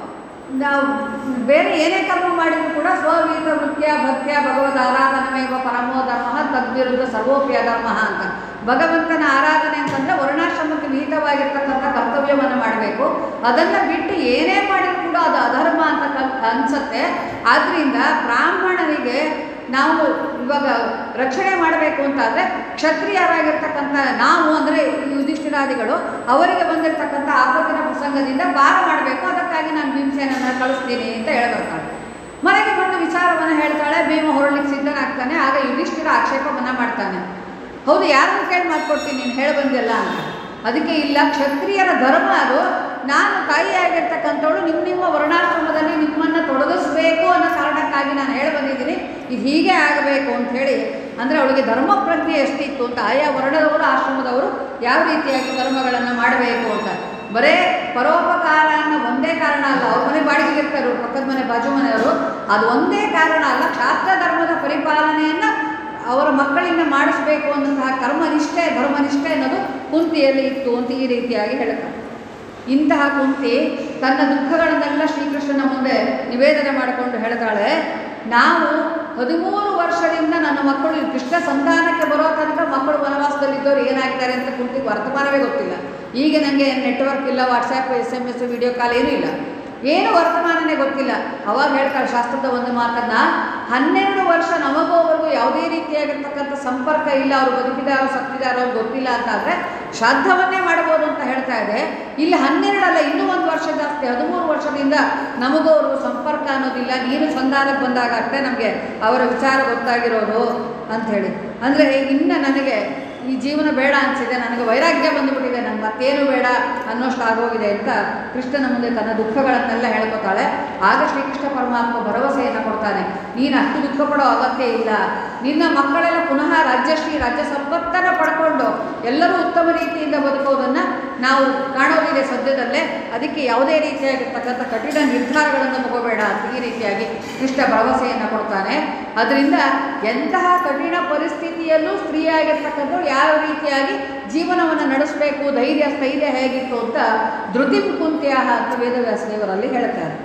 ನಾವು ಬೇರೆ ಏನೇ ಕರ್ಮ ಮಾಡಿದ್ರು ಕೂಡ ಸ್ವವೀತ ನೃತ್ಯ ಭಕ್ತ್ಯ ಭಗವದ್ ಆರಾಧನಮೇವ ಪರಮೋ ಧರ್ಮ ತದ್ವಿರುದ್ಧ ಸರ್ವೋಪಿ ಅಧರ್ಮ ಅಂತ ಭಗವಂತನ ಆರಾಧನೆ ಅಂತಂದರೆ ವರ್ಣಾಶ್ರಮಕ್ಕೆ ವಿಹಿತವಾಗಿರ್ತಕ್ಕಂಥ ಕರ್ತವ್ಯವನ್ನು ಮಾಡಬೇಕು ಅದನ್ನು ಬಿಟ್ಟು ಏನೇ ಮಾಡಿದ್ರು ಕೂಡ ಅದು ಅಧರ್ಮ ಅಂತ ಕಲ್ ಅನ್ಸುತ್ತೆ ಆದ್ದರಿಂದ ಬ್ರಾಹ್ಮಣರಿಗೆ ನಾವು ಇವಾಗ ರಕ್ಷಣೆ ಮಾಡಬೇಕು ಅಂತಾದರೆ ಕ್ಷತ್ರಿಯರಾಗಿರ್ತಕ್ಕಂಥ ನಾವು ಅಂದರೆ ಯುಧಿಷ್ಠಿರಾದಿಗಳು ಅವರಿಗೆ ಬಂದಿರತಕ್ಕಂಥ ಆಪತ್ತಿನ ಪ್ರಸಂಗದಿಂದ ಭಾರ ಮಾಡಬೇಕು ಅದಕ್ಕಾಗಿ ನಾನು ಭೀಮಸೇನನ್ನು ಕಳಿಸ್ತೀನಿ ಅಂತ ಹೇಳ್ಬರ್ತಾಳೆ ಮನೆಗೆ ಬಂದು ವಿಚಾರವನ್ನು ಹೇಳ್ತಾಳೆ ಭೀಮ ಹೊರಡ್ಲಿಕ್ಕೆ ಸಿದ್ಧನಾಗ್ತಾನೆ ಆಗ ಯುಧಿಷ್ಠಿರ ಆಕ್ಷೇಪವನ್ನು ಮಾಡ್ತಾನೆ ಹೌದು ಯಾರನ್ನು ಕೇಳಿ ಮಾಡ್ಕೊಡ್ತೀನಿ ನೀನು ಹೇಳಿ ಬಂದಿಲ್ಲ ಅಂತ ಅದಕ್ಕೆ ಇಲ್ಲ ಕ್ಷತ್ರಿಯರ ಧರ್ಮ ಅದು ನಾನು ತಾಯಿಯಾಗಿರ್ತಕ್ಕಂಥವಳು ನಿಮ್ಮ ನಿಮ್ಮ ವರ್ಣಾಶ್ರಮದಲ್ಲಿ ನಿಮ್ಮನ್ನು ತೊಡಗಿಸ್ಬೇಕು ಅನ್ನೋ ಕಾರಣಕ್ಕಾಗಿ ನಾನು ಹೇಳಿ ಬಂದಿದ್ದೀನಿ ಇದು ಹೀಗೆ ಆಗಬೇಕು ಅಂತ ಹೇಳಿ ಅಂದರೆ ಅವಳಿಗೆ ಧರ್ಮ ಪ್ರಜ್ಞೆ ಎಷ್ಟಿತ್ತು ಅಂತ ಆಯಾ ವರ್ಣದವರು ಆಶ್ರಮದವರು ಯಾವ ರೀತಿಯಾಗಿ ಕರ್ಮಗಳನ್ನು ಮಾಡಬೇಕು ಅಂತ ಬರೇ ಪರೋಪಕಾರ ಅನ್ನೋ ಒಂದೇ ಕಾರಣ ಅಲ್ಲ ಅವ್ರ ಮನೆ ಬಾಡಿಗೆಗೆ ಇರ್ತಾರೆ ಅವ್ರ ಪಕ್ಕದ ಮನೆ ಬಾಜು ಮನೆಯವರು ಅದು ಒಂದೇ ಕಾರಣ ಅಲ್ಲ ಶಾಸ್ತ್ರ ಧರ್ಮದ ಪರಿಪಾಲನೆಯನ್ನು ಅವರ ಮಕ್ಕಳಿಂದ ಮಾಡಿಸ್ಬೇಕು ಅನ್ನೋಂತಹ ಕರ್ಮನಿಷ್ಠೆ ಧರ್ಮನಿಷ್ಠೆ ಅನ್ನೋದು ಕುಂತಿಯಲ್ಲಿ ಇತ್ತು ಅಂತ ಈ ರೀತಿಯಾಗಿ ಹೇಳ್ತಾರೆ ಇಂತಹ ಕುಂತಿ ತನ್ನ ದುಃಖಗಳನ್ನೆಲ್ಲ ಶ್ರೀಕೃಷ್ಣನ ಮುಂದೆ ನಿವೇದನೆ ಮಾಡಿಕೊಂಡು ಹೇಳ್ತಾಳೆ ನಾವು ಹದಿಮೂರು ವರ್ಷದಿಂದ ನನ್ನ ಮಕ್ಕಳು ಕೃಷ್ಣ ಸಂಧಾನಕ್ಕೆ ಬರೋ ತನಕ ಮಕ್ಕಳು ವನವಾಸದಲ್ಲಿದ್ದವ್ರು ಏನಾಗಿದ್ದಾರೆ ಅಂತ ಕುಂತಿಗೆ ವರ್ತಮಾನವೇ ಗೊತ್ತಿಲ್ಲ ಈಗ ನನಗೆ ನೆಟ್ವರ್ಕ್ ಇಲ್ಲ WhatsApp S M S video call ಏನೂ ಇಲ್ಲ ಏನು ವರ್ತಮಾನನೇ ಗೊತ್ತಿಲ್ಲ ಅವಾಗ ಹೇಳ್ತಾಳೆ ಶಾಸ್ತ್ರದ ಒಂದು ಮಾತನ್ನ ಹನ್ನೆರಡು ವರ್ಷ ನಮಗೋವರೆಗೂ ಯಾವುದೇ ರೀತಿಯಾಗಿರ್ತಕ್ಕಂಥ ಸಂಪರ್ಕ ಇಲ್ಲ ಅವರು ಬದುಕಿದಾರೋ ಸತ್ತಿದಾರೋ ಅವ್ರಿಗೆ ಗೊತ್ತಿಲ್ಲ ಅಂತಾದರೆ ಶ್ರಾದ್ದವನ್ನೇ ಮಾಡ್ಬೋದು ಅಂತ ಹೇಳ್ತಾ ಇದೆ ಇಲ್ಲಿ ಹನ್ನೆರಡಲ್ಲ ಇನ್ನೂ ಒಂದು ವರ್ಷ ಜಾಸ್ತಿ ಹದಿಮೂರು ವರ್ಷದಿಂದ ನಮಗೂ ಅವ್ರಿಗೂ ಸಂಪರ್ಕ ಅನ್ನೋದಿಲ್ಲ ನೀನು ಸಂಧಾನಕ್ಕೆ ಬಂದಾಗ ಅಷ್ಟೇ ನಮಗೆ ಅವರ ವಿಚಾರ ಗೊತ್ತಾಗಿರೋದು ಅಂಥೇಳಿ ಅಂದರೆ ಇನ್ನು ನನಗೆ ಈ ಜೀವನ ಬೇಡ ಅನಿಸಿದೆ ನನಗೆ ವೈರಾಗ್ಯ ಬಂದುಬಿಟ್ಟಿದೆ ನನಗೆ ಮತ್ತೇನು ಬೇಡ ಅನ್ನೋಷ್ಟು ಆಗೋಗಿದೆ ಅಂತ ಕೃಷ್ಣನ ಮುಂದೆ ತನ್ನ ದುಃಖಗಳನ್ನೆಲ್ಲ ಹೇಳ್ಕೊತಾಳೆ ಆಗ ಶ್ರೀಕೃಷ್ಣ ಪರಮಾತ್ಮ ಭರವಸೆಯನ್ನು ಕೊಡ್ತಾನೆ ನೀನು ಅಷ್ಟು ದುಃಖ ಪಡೋ ಅಗತ್ಯ ಇಲ್ಲ ನಿನ್ನ ಮಕ್ಕಳೆಲ್ಲ ಪುನಃ ರಾಜ್ಯಶ್ರೀ ರಾಜ್ಯ ಸಂಪತ್ತನ್ನು ಪಡ್ಕೊಂಡು ಎಲ್ಲರೂ ಉತ್ತಮ ರೀತಿಯಿಂದ ಬದುಕೋದನ್ನು ನಾವು ಕಾಣೋದಿದೆ ಸದ್ಯದಲ್ಲೇ ಅದಕ್ಕೆ ಯಾವುದೇ ರೀತಿಯಾಗಿರ್ತಕ್ಕಂಥ ಕಠಿಣ ನಿರ್ಧಾರಗಳನ್ನು ತಗೋಬೇಡ ಅಂತ ಈ ರೀತಿಯಾಗಿ ಕೃಷ್ಣ ಭರವಸೆಯನ್ನು ಕೊಡ್ತಾನೆ ಅದರಿಂದ ಎಂತಹ ಕಠಿಣ ಪರಿಸ್ಥಿತಿಯಲ್ಲೂ ಸ್ತ್ರೀಯಾಗಿರ್ತಕ್ಕಂಥವ್ರು ಯಾವ ರೀತಿಯಾಗಿ ಜೀವನವನ್ನು ನಡೆಸಬೇಕು ಧೈರ್ಯ ಸ್ಥೈರ್ಯ ಹೇಗಿತ್ತು ಅಂತ ಧೃತಿ ಕುಂತ್ಯಾಹ ಅಂತ ವೇದವ್ಯಾಸ ದೇವರಲ್ಲಿ ಹೇಳ್ತಾರೆ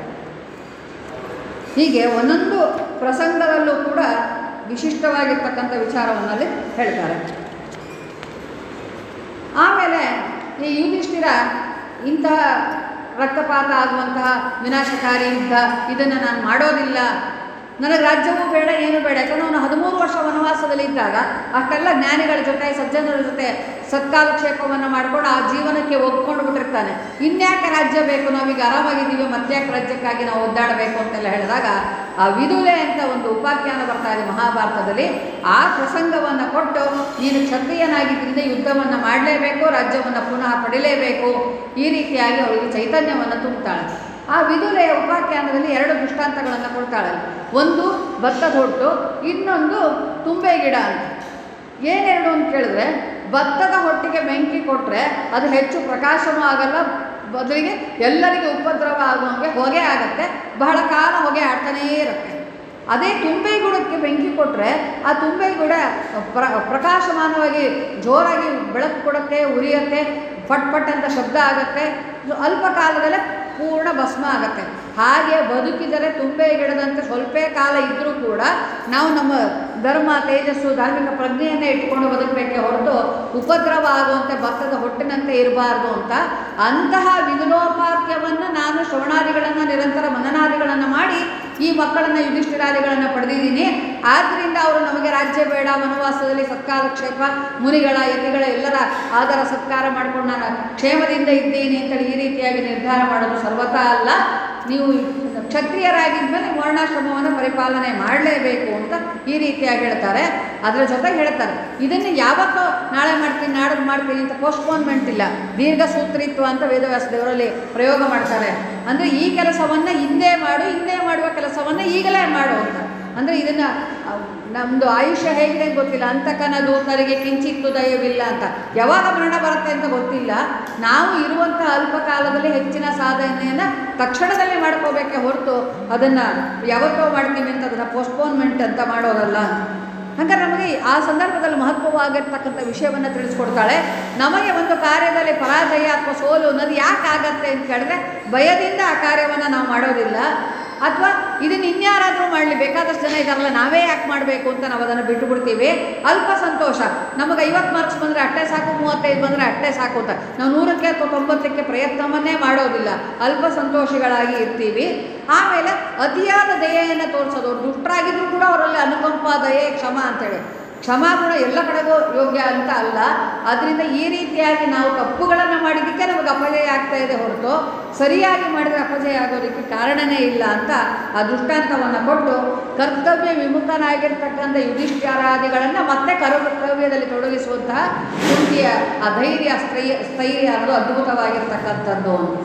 ಹೀಗೆ ಒಂದೊಂದು ಪ್ರಸಂಗದಲ್ಲೂ ಕೂಡ ವಿಶಿಷ್ಟವಾಗಿರ್ತಕ್ಕಂಥ ವಿಚಾರವನ್ನಲ್ಲಿ ಹೇಳ್ತಾರೆ ಆಮೇಲೆ ಈ ಯುಧಿಷ್ಠಿರ ಇಂತಹ ರಕ್ತಪಾತ ಆಗುವಂತಹ ವಿನಾಶಕಾರಿ ಯುದ್ಧ ಇದನ್ನು ನಾನು ಮಾಡೋದಿಲ್ಲ ನನಗೆ ರಾಜ್ಯವೂ ಬೇಡ ಏನು ಬೇಡ ಯಾಕಂದ್ರೆ ಅವನು ಹದಿಮೂರು ವರ್ಷ ವನವಾಸದಲ್ಲಿ ಇದ್ದಾಗ ಅಷ್ಟೆಲ್ಲ ಜ್ಞಾನಿಗಳ ಜೊತೆ ಸಜ್ಜನರ ಜೊತೆ ಸತ್ಕಾಲಕ್ಷೇಪವನ್ನು ಮಾಡ್ಕೊಂಡು ಆ ಜೀವನಕ್ಕೆ ಒಗ್ಕೊಂಡು ಬಿಟ್ಟಿರ್ತಾನೆ ಇನ್ಯಾಕೆ ರಾಜ್ಯ ಬೇಕು ನಾವೀಗ ಆರಾಮಾಗಿದ್ದೀವಿ ಮತ್ತ್ಯಾಕೆ ರಾಜ್ಯಕ್ಕಾಗಿ ನಾವು ಒದ್ದಾಡಬೇಕು ಅಂತೆಲ್ಲ ಹೇಳಿದಾಗ ಆ ವಿದುಲೆ ಅಂತ ಒಂದು ಉಪಾಖ್ಯಾನ ಬರ್ತಾ ಇದೆ ಮಹಾಭಾರತದಲ್ಲಿ ಆ ಪ್ರಸಂಗವನ್ನು ಕೊಟ್ಟು ನೀನು ಕ್ಷತ್ರಿಯನಾಗಿದ್ದರಿಂದ ಯುದ್ಧವನ್ನು ಮಾಡಲೇಬೇಕು ರಾಜ್ಯವನ್ನು ಪುನಃ ಪಡಿಲೇಬೇಕು ಈ ರೀತಿಯಾಗಿ ಅವಳಿಗೆ ಚೈತನ್ಯವನ್ನು ತುಂಬುತ್ತಾಳೆ ಆ ವಿದುಲೆಯ ಉಪಾಖ್ಯಾನದಲ್ಲಿ ಎರಡು ದೃಷ್ಟಾಂತಗಳನ್ನು ಕೊಡ್ತಾಳೆ ಒಂದು ಭತ್ತದ ಹೊಟ್ಟು ಇನ್ನೊಂದು ತುಂಬೆ ಗಿಡ ಅಂತ ಏನೆರಡು ಅಂತ ಕೇಳಿದ್ರೆ ಭತ್ತದ ಹೊಟ್ಟಿಗೆ ಬೆಂಕಿ ಕೊಟ್ಟರೆ ಅದು ಹೆಚ್ಚು ಪ್ರಕಾಶನೂ ಆಗಲ್ಲ ಬದಲಿಗೆ ಎಲ್ಲರಿಗೂ ಉಪದ್ರವ ಆಗುವಂಗೆ ಹೊಗೆ ಆಗುತ್ತೆ ಬಹಳ ಕಾಲ ಹೊಗೆ ಆಡ್ತಾನೇ ಇರುತ್ತೆ ಅದೇ ತುಂಬೆ ಗಿಡಕ್ಕೆ ಬೆಂಕಿ ಕೊಟ್ಟರೆ ಆ ತುಂಬೆ ಗಿಡ ಪ್ರ ಪ್ರಕಾಶಮಾನವಾಗಿ ಜೋರಾಗಿ ಬೆಳಕು ಕೊಡುತ್ತೆ ಉರಿಯುತ್ತೆ ಪಟ್ ಪಟ್ ಅಂತ ಶಬ್ದ ಆಗುತ್ತೆ ಅಲ್ಪ ಕಾಲದಲ್ಲೇ ಪೂರ್ಣ ಭಸ್ಮ ಆಗುತ್ತೆ ಹಾಗೆ ಬದುಕಿದರೆ ತುಂಬೆ ಗಿಡದಂತೆ ಸ್ವಲ್ಪ ಕಾಲ ಇದ್ದರೂ ಕೂಡ ನಾವು ನಮ್ಮ ಧರ್ಮ ತೇಜಸ್ಸು ಧಾರ್ಮಿಕ ಪ್ರಜ್ಞೆಯನ್ನೇ ಇಟ್ಕೊಂಡು ಬದುಕಬೇಕೆ ಹೊರತು ಉಪದ್ರವ ಆಗುವಂತೆ ಭತ್ತದ ಹೊಟ್ಟಿನಂತೆ ಇರಬಾರ್ದು ಅಂತ ಅಂತಹ ವಿಧುಲೋಪಾಕ್ಯವನ್ನು ನಾನು ಶ್ರವಣಾದಿಗಳನ್ನು ನಿರಂತರ ಮನನಾದಿಗಳನ್ನು ಮಾಡಿ ಈ ಮಕ್ಕಳನ್ನು ಯುಧಿಷ್ಠಿರಾದಿಗಳನ್ನು ಪಡೆದಿದ್ದೀನಿ ಆದ್ದರಿಂದ ಅವರು ನಮಗೆ ರಾಜ್ಯ ಬೇಡ ವನವಾಸದಲ್ಲಿ ಸತ್ಕಾಲಕ್ಷೇಪ ಮುನಿಗಳ ಯತಿಗಳ ಎಲ್ಲರ ಆದರ ಸತ್ಕಾರ ಮಾಡಿಕೊಂಡು ನಾನು ಕ್ಷೇಮದಿಂದ ಇದ್ದೀನಿ ಅಂತೇಳಿ ಈ ರೀತಿಯಾಗಿ ನಿರ್ಧಾರ ಮಾಡೋದು ಸರ್ವತಾ ಅಲ್ಲ ನೀವು ಕ್ಷತ್ರಿಯರಾಗಿದ್ಮೇಲೆ ವರ್ಣಾಶ್ರಮವನ್ನು ಪರಿಪಾಲನೆ ಮಾಡಲೇಬೇಕು ಅಂತ ಈ ರೀತಿಯಾಗಿ ಹೇಳ್ತಾರೆ ಅದರ ಜೊತೆಗೆ ಹೇಳ್ತಾರೆ ಇದನ್ನು ಯಾವತ್ತೋ ನಾಳೆ ಮಾಡ್ತೀನಿ ನಾಡದು ಮಾಡ್ತೀನಿ ಅಂತ ಪೋಸ್ಟ್ಪೋನ್ಮೆಂಟ್ ಇಲ್ಲ ದೀರ್ಘ ಸೂತ್ರಿತ್ವ ಅಂತ ವೇದವ್ಯಾಸ ದೇವರಲ್ಲಿ ಪ್ರಯೋಗ ಮಾಡ್ತಾರೆ ಅಂದರೆ ಈ ಕೆಲಸವನ್ನು ಹಿಂದೆ ಮಾಡು ಹಿಂದೆ ಮಾಡುವ ಕೆಲಸವನ್ನು ಈಗಲೇ ಮಾಡು ಅಂತ ಅಂದರೆ ಇದನ್ನು ನಮ್ಮದು ಆಯುಷ್ಯ ಹೇಗಿದೆ ಅಂತ ಗೊತ್ತಿಲ್ಲ ಅಂತಕನ ದೂತರಿಗೆ ಕಿಂಚಿತ್ತು ದಯವಿಲ್ಲ ಅಂತ ಯಾವಾಗ ಮರಣ ಬರುತ್ತೆ ಅಂತ ಗೊತ್ತಿಲ್ಲ ನಾವು ಇರುವಂಥ ಅಲ್ಪ ಕಾಲದಲ್ಲಿ ಹೆಚ್ಚಿನ ಸಾಧನೆಯನ್ನು ತಕ್ಷಣದಲ್ಲೇ ಮಾಡ್ಕೋಬೇಕೆ ಹೊರತು ಅದನ್ನು ಯಾವತ್ತೋ ಮಾಡ್ತೀವಿ ಅಂತ ಅದನ್ನು ಪೋಸ್ಟ್ಪೋನ್ಮೆಂಟ್ ಅಂತ ಮಾಡೋದಲ್ಲ ಅಂತ ಹಾಗಾದ್ರೆ ನಮಗೆ ಆ ಸಂದರ್ಭದಲ್ಲಿ ಮಹತ್ವವಾಗಿರ್ತಕ್ಕಂಥ ವಿಷಯವನ್ನು ತಿಳಿಸ್ಕೊಡ್ತಾಳೆ ನಮಗೆ ಒಂದು ಕಾರ್ಯದಲ್ಲಿ ಪರಾಜಯ ಅಥವಾ ಸೋಲು ಅನ್ನೋದು ಯಾಕೆ ಆಗತ್ತೆ ಅಂತ ಕೇಳಿದ್ರೆ ಭಯದಿಂದ ಆ ಕಾರ್ಯವನ್ನು ನಾವು ಮಾಡೋದಿಲ್ಲ ಅಥವಾ ಇದನ್ನು ಇನ್ಯಾರಾದರೂ ಮಾಡಲಿ ಬೇಕಾದಷ್ಟು ಜನ ಇದಾರಲ್ಲ ನಾವೇ ಯಾಕೆ ಮಾಡಬೇಕು ಅಂತ ನಾವು ಅದನ್ನು ಬಿಟ್ಟು ಬಿಡ್ತೀವಿ ಅಲ್ಪ ಸಂತೋಷ ನಮಗೆ ಐವತ್ತು ಮಾರ್ಕ್ಸ್ ಬಂದರೆ ಅಟ್ಟೆ ಸಾಕು ಮೂವತ್ತೈದು ಬಂದರೆ ಅಟ್ಟೆ ಸಾಕು ಅಂತ ನಾವು ನೂರಕ್ಕೆ ಅಥವಾ ತೊಂಬತ್ತಕ್ಕೆ ಪ್ರಯತ್ನವನ್ನೇ ಮಾಡೋದಿಲ್ಲ ಅಲ್ಪ ಸಂತೋಷಿಗಳಾಗಿ ಇರ್ತೀವಿ ಆಮೇಲೆ ಅತಿಯಾದ ದಯೆಯನ್ನು ತೋರಿಸೋದು ಅವ್ರು ದುಷ್ಟರಾಗಿದ್ರು ಕೂಡ ಅವರಲ್ಲಿ ಅನುಕಂಪ ದಯೆ ಕ್ಷಮ ಅಂತೇಳಿ ಕ್ಷಮಾಗುಣ ಎಲ್ಲ ಕಡೆಗೂ ಯೋಗ್ಯ ಅಂತ ಅಲ್ಲ ಅದರಿಂದ ಈ ರೀತಿಯಾಗಿ ನಾವು ತಪ್ಪುಗಳನ್ನು ಮಾಡಿದ್ದಕ್ಕೆ ನಮಗೆ ಅಪಜಯ ಆಗ್ತಾ ಇದೆ ಹೊರತು ಸರಿಯಾಗಿ ಮಾಡಿದರೆ ಅಪಜಯ ಆಗೋದಕ್ಕೆ ಕಾರಣನೇ ಇಲ್ಲ ಅಂತ ಆ ದೃಷ್ಟಾಂತವನ್ನು ಕೊಟ್ಟು ಕರ್ತವ್ಯ ವಿಮುಖನಾಗಿರ್ತಕ್ಕಂಥ ಯುಧಿಷ್ಠಿರಾದಿಗಳನ್ನು ಮತ್ತೆ ಕರ್ತವ್ಯದಲ್ಲಿ ತೊಡಗಿಸುವಂತಹ ಕುಂತಿಯ ಆ ಧೈರ್ಯ ಸ್ಥೈರ್ಯ ಸ್ಥೈರ್ಯ ಅನ್ನೋದು ಅದ್ಭುತವಾಗಿರ್ತಕ್ಕಂಥದ್ದು ಅಂತ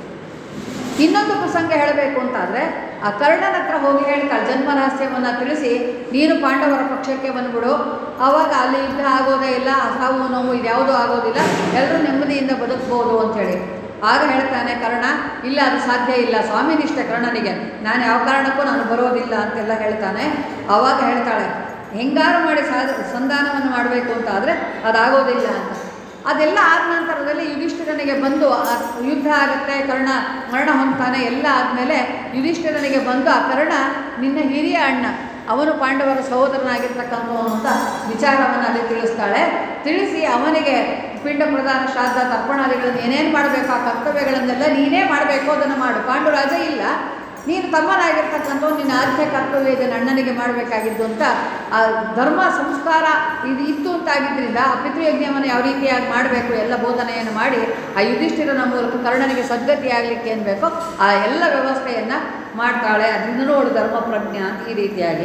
ಇನ್ನೊಂದು ಪ್ರಸಂಗ ಹೇಳಬೇಕು ಅಂತಾದರೆ ಆ ಕರ್ಣನ ಹತ್ರ ಹೋಗಿ ಹೇಳ್ತಾಳೆ ಜನ್ಮ ರಹಸ್ಯವನ್ನು ತಿಳಿಸಿ ನೀನು ಪಾಂಡವರ ಪಕ್ಷಕ್ಕೆ ಬಂದ್ಬಿಡು ಆವಾಗ ಅಲ್ಲಿ ಯುದ್ಧ ಆಗೋದೇ ಇಲ್ಲ ಆ ಸಾವು ನೋವು ಇದ್ಯಾವುದೂ ಆಗೋದಿಲ್ಲ ಎಲ್ಲರೂ ನೆಮ್ಮದಿಯಿಂದ ಬದುಕ್ಬೋದು ಅಂಥೇಳಿ ಆಗ ಹೇಳ್ತಾನೆ ಕರ್ಣ ಇಲ್ಲ ಅದು ಸಾಧ್ಯ ಇಲ್ಲ ಸ್ವಾಮಿನಿಷ್ಠ ಕರ್ಣನಿಗೆ ನಾನು ಯಾವ ಕಾರಣಕ್ಕೂ ನಾನು ಬರೋದಿಲ್ಲ ಅಂತೆಲ್ಲ ಹೇಳ್ತಾನೆ ಆವಾಗ ಹೇಳ್ತಾಳೆ ಹೆಂಗಾರು ಮಾಡಿ ಸಾಧ ಸಂಧಾನವನ್ನು ಮಾಡಬೇಕು ಅಂತ ಆದರೆ ಅದಾಗೋದಿಲ್ಲ ಅಂತ ಅದೆಲ್ಲ ಆದ ನಂತರದಲ್ಲಿ ಯುಧಿಷ್ಠಿರನಿಗೆ ಬಂದು ಆ ಯುದ್ಧ ಆಗುತ್ತೆ ಕರ್ಣ ಮರಣ ಹೊಂದ್ತಾನೆ ಎಲ್ಲ ಆದಮೇಲೆ ಯುಧಿಷ್ಠಿರನಿಗೆ ಬಂದು ಆ ಕರ್ಣ ನಿನ್ನ ಹಿರಿಯ ಅಣ್ಣ ಅವನು ಪಾಂಡವರ ಸಹೋದರನಾಗಿರ್ತಕ್ಕಂಥವನು ಅಂತ ವಿಚಾರವನ್ನು ಅಲ್ಲಿ ತಿಳಿಸ್ತಾಳೆ ತಿಳಿಸಿ ಅವನಿಗೆ ಪಿಂಡ ಪ್ರಧಾನ ಶ್ರಾದ್ದ ತರ್ಪಣಾದಿಗಳನ್ನು ಏನೇನು ಮಾಡಬೇಕು ಆ ಕರ್ತವ್ಯಗಳನ್ನೆಲ್ಲ ನೀನೇ ಮಾಡಬೇಕು ಅದನ್ನು ಮಾಡು ಪಾಂಡುರಾಜ ಇಲ್ಲ ನೀನು ತಮ್ಮನಾಗಿರ್ತಕ್ಕಂಥ ನಿನ್ನ ಆದ್ಯ ಕರ್ತವ್ಯ ಇದನ್ನು ಅಣ್ಣನಿಗೆ ಮಾಡಬೇಕಾಗಿದ್ದು ಅಂತ ಆ ಧರ್ಮ ಸಂಸ್ಕಾರ ಇದು ಇತ್ತು ಅಂತಾಗಿದ್ದರಿಂದ ಆ ಪಿತೃಯಜ್ಞವನ್ನು ಯಾವ ರೀತಿಯಾಗಿ ಮಾಡಬೇಕು ಎಲ್ಲ ಬೋಧನೆಯನ್ನು ಮಾಡಿ ಆ ಯುಧಿಷ್ಠಿರನ ಮೂಲಕ ಕರ್ಣನಿಗೆ ಸದ್ಗತಿ ಆಗಲಿಕ್ಕೆ ಏನು ಬೇಕೋ ಆ ಎಲ್ಲ ವ್ಯವಸ್ಥೆಯನ್ನು ಮಾಡ್ತಾಳೆ ಅದರಿಂದ ನೋಡು ಧರ್ಮ ಪ್ರಜ್ಞೆ ಅಂತ ಈ ರೀತಿಯಾಗಿ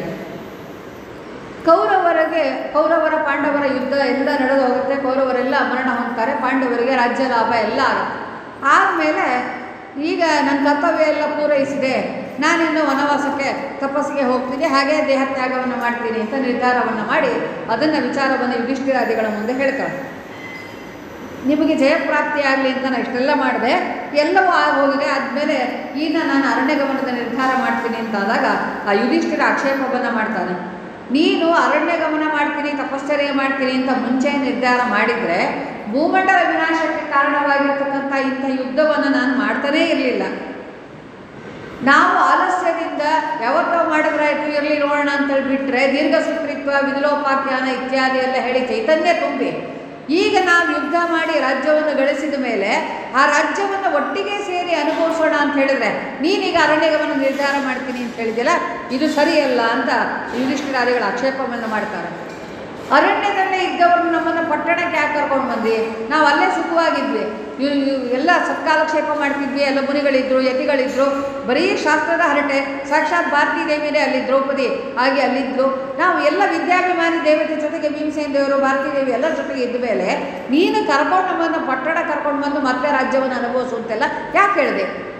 ಕೌರವರಿಗೆ ಕೌರವರ ಪಾಂಡವರ ಯುದ್ಧ ಎಲ್ಲ ನಡೆದು ಹೋಗುತ್ತೆ ಕೌರವರೆಲ್ಲ ಮರಣ ಹೊಂದ್ತಾರೆ ಪಾಂಡವರಿಗೆ ರಾಜ್ಯ ಲಾಭ ಎಲ್ಲ ಆಗುತ್ತೆ ಆದಮೇಲೆ ಈಗ ನನ್ನ ಕರ್ತವ್ಯ ಎಲ್ಲ ಪೂರೈಸಿದೆ ನಾನಿನ್ನು ವನವಾಸಕ್ಕೆ ತಪಸ್ಸಿಗೆ ಹೋಗ್ತೀನಿ ಹಾಗೆ ದೇಹತ್ಯಾಗವನ್ನು ಮಾಡ್ತೀನಿ ಅಂತ ನಿರ್ಧಾರವನ್ನು ಮಾಡಿ ಅದನ್ನು ವಿಚಾರವನ್ನು ಯುಧಿಷ್ಠಿರಾದಿಗಳ ಮುಂದೆ ಹೇಳ್ತಾಳೆ ನಿಮಗೆ ಜಯಪ್ರಾಪ್ತಿ ಆಗಲಿ ಅಂತ ನಾನು ಇಷ್ಟೆಲ್ಲ ಮಾಡಿದೆ ಎಲ್ಲವೂ ಆಗೋಗಿದೆ ಆದಮೇಲೆ ಈಗ ನಾನು ಅರಣ್ಯಗಮನದ ನಿರ್ಧಾರ ಮಾಡ್ತೀನಿ ಅಂತ ಆದಾಗ ಆ ಯುಧಿಷ್ಠಿರ ಆಕ್ಷೇಪವನ್ನು ಮಾಡ್ತಾನೆ ನೀನು ಅರಣ್ಯ ಗಮನ ಮಾಡ್ತೀನಿ ತಪಶ್ಚರ್ಯ ಮಾಡ್ತೀನಿ ಅಂತ ಮುಂಚೆ ನಿರ್ಧಾರ ಮಾಡಿದರೆ ಭೂಮಂಡಲ ವಿನಾಶಕ್ಕೆ ಕಾರಣವಾಗಿರ್ತಕ್ಕಂಥ ಇಂಥ ಯುದ್ಧವನ್ನು ನಾನು ಮಾಡ್ತಾನೇ ಇರಲಿಲ್ಲ ನಾವು ಆಲಸ್ಯದಿಂದ ಯಾವತ್ತೋ ಮಾಡಿದ್ರಾಯ್ತು ಇರಲಿ ನೋಡೋಣ ಅಂತೇಳಿ ಬಿಟ್ಟರೆ ದೀರ್ಘಸೂತ್ರಿತ್ವ ವಿಧುಲೋಪಾಖ್ಯಾನ ಇತ್ಯಾದಿ ಎಲ್ಲ ಹೇಳಿ ಚೈತನ್ಯ ತುಂಬಿ ಈಗ ನಾವು ಯುದ್ಧ ಮಾಡಿ ರಾಜ್ಯವನ್ನು ಗಳಿಸಿದ ಮೇಲೆ ಆ ರಾಜ್ಯವನ್ನು ಒಟ್ಟಿಗೆ ಸೇರಿ ಅನುಭವಿಸೋಣ ಅಂತ ಹೇಳಿದ್ರೆ ನೀನೀಗ ಅರಣ್ಯಗಮನ ನಿರ್ಧಾರ ಮಾಡ್ತೀನಿ ಅಂತ ಹೇಳಿದ್ಯಲ್ಲ ಇದು ಸರಿಯಲ್ಲ ಅಂತ ಯುಧಿಷ್ಠಿರಾದಿಗಳ ಆಕ್ಷೇಪವನ್ನು ಮಾಡ್ತಾರೆ ಅರಣ್ಯದಲ್ಲೇ ಇದ್ದವ್ರನ್ನ ನಮ್ಮನ್ನು ಪಟ್ಟಣಕ್ಕೆ ಯಾಕೆ ಕರ್ಕೊಂಡು ಬಂದು ನಾವು ಅಲ್ಲೇ ಸುಖವಾಗಿದ್ವಿ ಇವ್ ಇವ್ ಎಲ್ಲ ಸತ್ಕಾಲಕ್ಷೇಪ ಮಾಡ್ತಿದ್ವಿ ಎಲ್ಲ ಮುನಿಗಳಿದ್ರು ಯತಿಗಳಿದ್ರು ಬರೀ ಶಾಸ್ತ್ರದ ಹರಟೆ ಸಾಕ್ಷಾತ್ ಭಾರತೀ ದೇವಿನೇ ಅಲ್ಲಿ ದ್ರೌಪದಿ ಹಾಗೆ ಅಲ್ಲಿದ್ದರು ನಾವು ಎಲ್ಲ ವಿದ್ಯಾಭಿಮಾನಿ ದೇವತೆ ಜೊತೆಗೆ ಭೀಮಸೇನ ದೇವರು ಭಾರತೀ ದೇವಿ ಎಲ್ಲರ ಜೊತೆಗೆ ಇದ್ದ ಮೇಲೆ ನೀನು ಕರ್ಕೊಂಡು ಬಂದು ಪಟ್ಟಣ ಕರ್ಕೊಂಡು ಬಂದು ಮತ್ತೆ ರಾಜ್ಯವನ್ನು ಅನುಭವಿಸು ಅಂತೆಲ್ಲ ಯಾಕೆ ಹೇಳಿದೆ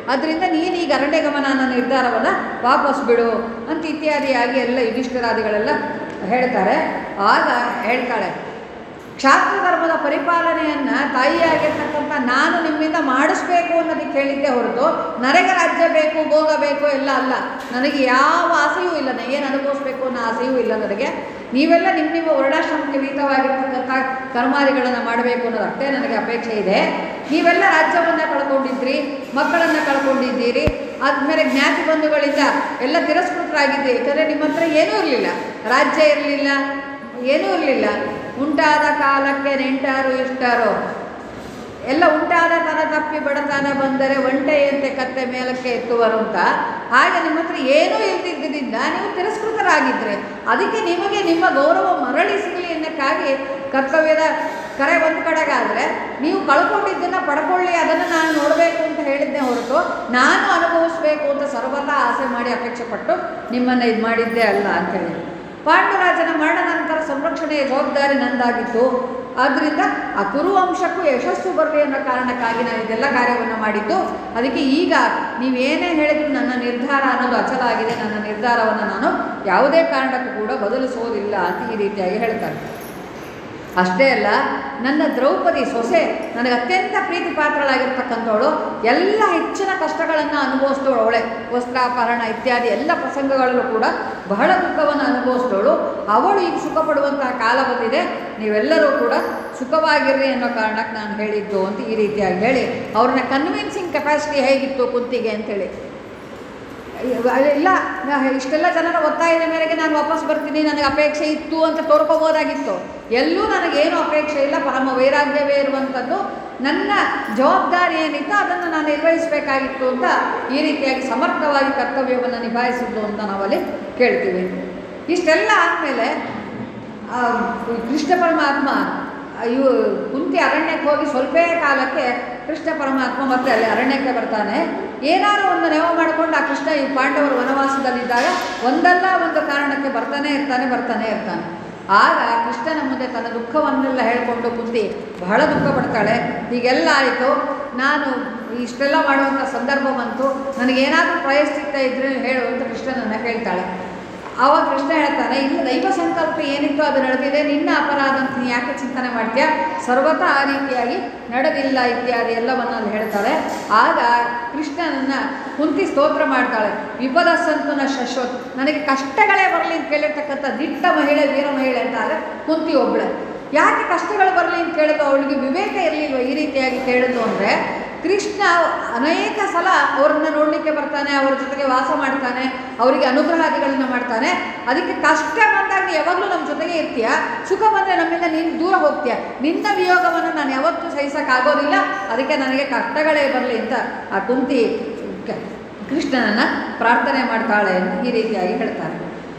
ಅದರಿಂದ ನೀನು ಈಗ ಅರಣ್ಯ ಗಮನ ಅನ್ನೋ ನಿರ್ಧಾರವನ್ನು ವಾಪಸ್ ಬಿಡು ಅಂತ ಇತ್ಯಾದಿಯಾಗಿ ಎಲ್ಲ ಯುಧಿಷ್ಠಿರಾದಿಗಳೆಲ್ಲ ಹೇಳ್ತಾರೆ ಆಗ ಹೇಳ್ತಾಳೆ ಕ್ಷಾತ್ರ ಧರ್ಮದ ಪರಿಪಾಲನೆಯನ್ನು ತಾಯಿಯಾಗಿರ್ತಕ್ಕಂಥ ನಾನು ನಿಮ್ಮಿಂದ ಮಾಡಿಸ್ಬೇಕು ಅನ್ನೋದಕ್ಕೆ ಹೇಳಿದ್ದೆ ಹೊರತು ನನಗೆ ರಾಜ್ಯ ಬೇಕು ಭೋಗ ಬೇಕು ಎಲ್ಲ ಅಲ್ಲ ನನಗೆ ಯಾವ ಆಸೆಯೂ ಇಲ್ಲ ನಾನು ಏನು ಅನುಭವಿಸ್ಬೇಕು ಅನ್ನೋ ಆಸೆಯೂ ಇಲ್ಲ ನನಗೆ ನೀವೆಲ್ಲ ನಿಮ್ಮ ನಿಮ್ಮ ವರ್ಣಾಶ್ರಮಕ್ಕೆ ವಿಹಿತವಾಗಿರ್ತಕ್ಕಂಥ ಕರ್ಮಾದಿಗಳನ್ನು ಮಾಡಬೇಕು ಅನ್ನೋದು ಅಷ್ಟೇ ನನಗೆ ಅಪೇಕ್ಷೆ ಇದೆ ನೀವೆಲ್ಲ ರಾಜ್ಯವನ್ನು ಕಳ್ಕೊಂಡಿದ್ರಿ ಮಕ್ಕಳನ್ನು ಕಳ್ಕೊಂಡಿದ್ದೀರಿ ಆದಮೇಲೆ ಜ್ಞಾತಿ ಬಂಧುಗಳಿಂದ ಎಲ್ಲ ತಿರಸ್ಕೃತರಾಗಿದ್ದೀರಿ ಯಾಕಂದರೆ ನಿಮ್ಮ ಹತ್ರ ಏನೂ ಇರಲಿಲ್ಲ ರಾಜ್ಯ ಇರಲಿಲ್ಲ ಏನೂ ಇರಲಿಲ್ಲ ಉಂಟಾದ ಕಾಲಕ್ಕೆ ನೆಂಟಾರು ಇಷ್ಟಾರು ಎಲ್ಲ ಉಂಟಾದ ತನ ತಪ್ಪಿ ಬಡತನ ಬಂದರೆ ಒಂಟೆಯಂತೆ ಕತ್ತೆ ಮೇಲಕ್ಕೆ ಎತ್ತುವರು ಅಂತ ಹಾಗೆ ನಿಮ್ಮ ಹತ್ರ ಏನೂ ಇಲ್ದಿದ್ದರಿಂದ ನೀವು ತಿರಸ್ಕೃತರಾಗಿದ್ದರೆ ಅದಕ್ಕೆ ನಿಮಗೆ ನಿಮ್ಮ ಗೌರವ ಮರಳಿ ಸಿಗಲಿ ಅನ್ನೋಕ್ಕಾಗಿ ಕರ್ತವ್ಯದ ಕರೆ ಒಂದು ಕಡೆಗಾದರೆ ನೀವು ಕಳ್ಕೊಂಡಿದ್ದನ್ನು ಪಡ್ಕೊಳ್ಳಿ ಅದನ್ನು ನಾನು ನೋಡಬೇಕು ಅಂತ ಹೇಳಿದ್ದೆ ಹೊರತು ನಾನು ಅನುಭವಿಸ್ಬೇಕು ಅಂತ ಸರ್ವತಾ ಆಸೆ ಮಾಡಿ ಅಪೇಕ್ಷೆ ಪಟ್ಟು ನಿಮ್ಮನ್ನು ಇದು ಮಾಡಿದ್ದೇ ಅಲ್ಲ ಅಂತ ಹೇಳಿ ಪಾಂಡುರಾಜನ ಮರಣ ನಂತರ ಸಂರಕ್ಷಣೆಯ ಜವಾಬ್ದಾರಿ ನಂದಾಗಿತ್ತು ಆದ್ದರಿಂದ ಆ ಕುರುವಂಶಕ್ಕೂ ಯಶಸ್ಸು ಬರಲಿ ಅನ್ನೋ ಕಾರಣಕ್ಕಾಗಿ ನಾನು ಇದೆಲ್ಲ ಕಾರ್ಯವನ್ನು ಮಾಡಿದ್ದು ಅದಕ್ಕೆ ಈಗ ನೀವೇನೇ ಹೇಳಿದ್ರು ನನ್ನ ನಿರ್ಧಾರ ಅನ್ನೋದು ಅಚಲ ಆಗಿದೆ ನನ್ನ ನಿರ್ಧಾರವನ್ನು ನಾನು ಯಾವುದೇ ಕಾರಣಕ್ಕೂ ಕೂಡ ಬದಲಿಸೋದಿಲ್ಲ ಅಂತ ಈ ರೀತಿಯಾಗಿ ಹೇಳ್ತಾರೆ ಅಷ್ಟೇ ಅಲ್ಲ ನನ್ನ ದ್ರೌಪದಿ ಸೊಸೆ ನನಗೆ ಅತ್ಯಂತ ಪ್ರೀತಿ ಪಾತ್ರಳಾಗಿರ್ತಕ್ಕಂಥವಳು ಎಲ್ಲ ಹೆಚ್ಚಿನ ಕಷ್ಟಗಳನ್ನು ಅನುಭವಿಸಿದವಳು ಅವಳೆ ವಸ್ತ್ರಾಪಹರಣ ಇತ್ಯಾದಿ ಎಲ್ಲ ಪ್ರಸಂಗಗಳಲ್ಲೂ ಕೂಡ ಬಹಳ ದುಃಖವನ್ನು ಅನುಭವಿಸಿದವಳು ಅವಳು ಈಗ ಸುಖ ಪಡುವಂತಹ ಕಾಲ ಬಂದಿದೆ ನೀವೆಲ್ಲರೂ ಕೂಡ ಸುಖವಾಗಿರ್ರಿ ಅನ್ನೋ ಕಾರಣಕ್ಕೆ ನಾನು ಹೇಳಿದ್ದು ಅಂತ ಈ ರೀತಿಯಾಗಿ ಹೇಳಿ ಅವ್ರನ್ನ ಕನ್ವಿನ್ಸಿಂಗ್ ಕೆಪಾಸಿಟಿ ಹೇಗಿತ್ತು ಕುಂತಿಗೆ ಅಂತೇಳಿ ಇಲ್ಲ ನಾ ಇಷ್ಟೆಲ್ಲ ಜನರ ಒತ್ತಾಯದ ಮೇರೆಗೆ ನಾನು ವಾಪಸ್ ಬರ್ತೀನಿ ನನಗೆ ಅಪೇಕ್ಷೆ ಇತ್ತು ಅಂತ ತೋರ್ಕೋಬೋದಾಗಿತ್ತು ಎಲ್ಲೂ ನನಗೇನು ಅಪೇಕ್ಷೆ ಇಲ್ಲ ಪರಮ ವೈರಾಗ್ಯವೇ ಇರುವಂಥದ್ದು ನನ್ನ ಜವಾಬ್ದಾರಿ ಏನಿತ್ತು ಅದನ್ನು ನಾನು ನಿರ್ವಹಿಸಬೇಕಾಗಿತ್ತು ಅಂತ ಈ ರೀತಿಯಾಗಿ ಸಮರ್ಥವಾಗಿ ಕರ್ತವ್ಯವನ್ನು ನಿಭಾಯಿಸಿದ್ದು ಅಂತ ನಾವಲ್ಲಿ ಕೇಳ್ತೀವಿ ಇಷ್ಟೆಲ್ಲ ಆದಮೇಲೆ ಕೃಷ್ಣ ಪರಮಾತ್ಮ ಇವು ಕುಂತಿ ಅರಣ್ಯಕ್ಕೆ ಹೋಗಿ ಸ್ವಲ್ಪ ಕಾಲಕ್ಕೆ ಕೃಷ್ಣ ಪರಮಾತ್ಮ ಮತ್ತೆ ಅಲ್ಲಿ ಅರಣ್ಯಕ್ಕೆ ಬರ್ತಾನೆ ಏನಾದರೂ ಒಂದು ನೆವ ಮಾಡಿಕೊಂಡು ಆ ಕೃಷ್ಣ ಈ ಪಾಂಡವರು ವನವಾಸದಲ್ಲಿದ್ದಾಗ ಒಂದಲ್ಲ ಒಂದು ಕಾರಣಕ್ಕೆ ಬರ್ತಾನೆ ಇರ್ತಾನೆ ಬರ್ತಾನೆ ಇರ್ತಾನೆ ಆಗ ಕೃಷ್ಣನ ಮುಂದೆ ತನ್ನ ದುಃಖವನ್ನೆಲ್ಲ ಹೇಳ್ಕೊಂಡು ಕುಂತಿ ಬಹಳ ದುಃಖ ಪಡ್ತಾಳೆ ಹೀಗೆಲ್ಲ ಆಯಿತು ನಾನು ಇಷ್ಟೆಲ್ಲ ಮಾಡುವಂಥ ಸಂದರ್ಭ ಬಂತು ನನಗೇನಾದರೂ ಪ್ರಯಶ್ಚಿತ್ತ ಇದ್ದರೆ ಹೇಳು ಅಂತ ಕೃಷ್ಣನನ್ನು ಕೇಳ್ತಾಳೆ ಆವಾಗ ಕೃಷ್ಣ ಹೇಳ್ತಾನೆ ಇಲ್ಲ ದೈವ ಸಂಕಲ್ಪ ಏನಿತ್ತು ಅದು ನಡೆದಿದೆ ನಿನ್ನ ಅಪರಾಧ ಅಂತ ನೀನು ಯಾಕೆ ಚಿಂತನೆ ಮಾಡ್ತೀಯ ಸರ್ವತಾ ಆ ರೀತಿಯಾಗಿ ನಡೆದಿಲ್ಲ ಇತ್ಯಾದಿ ಎಲ್ಲವನ್ನು ಅಲ್ಲಿ ಹೇಳ್ತಾಳೆ ಆಗ ಕೃಷ್ಣನನ್ನು ಕುಂತಿ ಸ್ತೋತ್ರ ಮಾಡ್ತಾಳೆ ವಿಪದ ಸಂತುನ ಶಶ್ವತ್ ನನಗೆ ಕಷ್ಟಗಳೇ ಬರಲಿ ಅಂತ ಕೇಳಿರ್ತಕ್ಕಂಥ ದಿಟ್ಟ ಮಹಿಳೆ ವೀರ ಮಹಿಳೆ ಅಂತಾದರೆ ಕುಂತಿ ಒಬ್ಬಳೆ ಯಾಕೆ ಕಷ್ಟಗಳು ಬರಲಿ ಅಂತ ಕೇಳಿದ್ರು ಅವಳಿಗೆ ವಿವೇಕ ಇರಲಿಲ್ವ ಈ ರೀತಿಯಾಗಿ ಕೇಳಿದ್ದು ಅಂದರೆ ಕೃಷ್ಣ ಅನೇಕ ಸಲ ಅವರನ್ನು ನೋಡಲಿಕ್ಕೆ ಬರ್ತಾನೆ ಅವರ ಜೊತೆಗೆ ವಾಸ ಮಾಡ್ತಾನೆ ಅವರಿಗೆ ಅನುಗ್ರಹಾದಿಗಳನ್ನು ಮಾಡ್ತಾನೆ ಅದಕ್ಕೆ ಕಷ್ಟ ಬಂದಾಗ ಯಾವಾಗಲೂ ನಮ್ಮ ಜೊತೆಗೆ ಇರ್ತೀಯ ಸುಖ ಬಂದರೆ ನಮ್ಮಿಂದ ನೀನು ದೂರ ಹೋಗ್ತೀಯ ನಿನ್ನ ವಿಯೋಗವನ್ನು ನಾನು ಯಾವತ್ತೂ ಸಹಿಸೋಕ್ಕಾಗೋದಿಲ್ಲ ಅದಕ್ಕೆ ನನಗೆ ಕಷ್ಟಗಳೇ ಬರಲಿ ಅಂತ ಆ ಕುಂತಿ ಕ- ಕೃಷ್ಣನನ್ನು ಪ್ರಾರ್ಥನೆ ಮಾಡ್ತಾಳೆ ಅಂತ ಈ ರೀತಿಯಾಗಿ ಹೇಳ್ತಾರೆ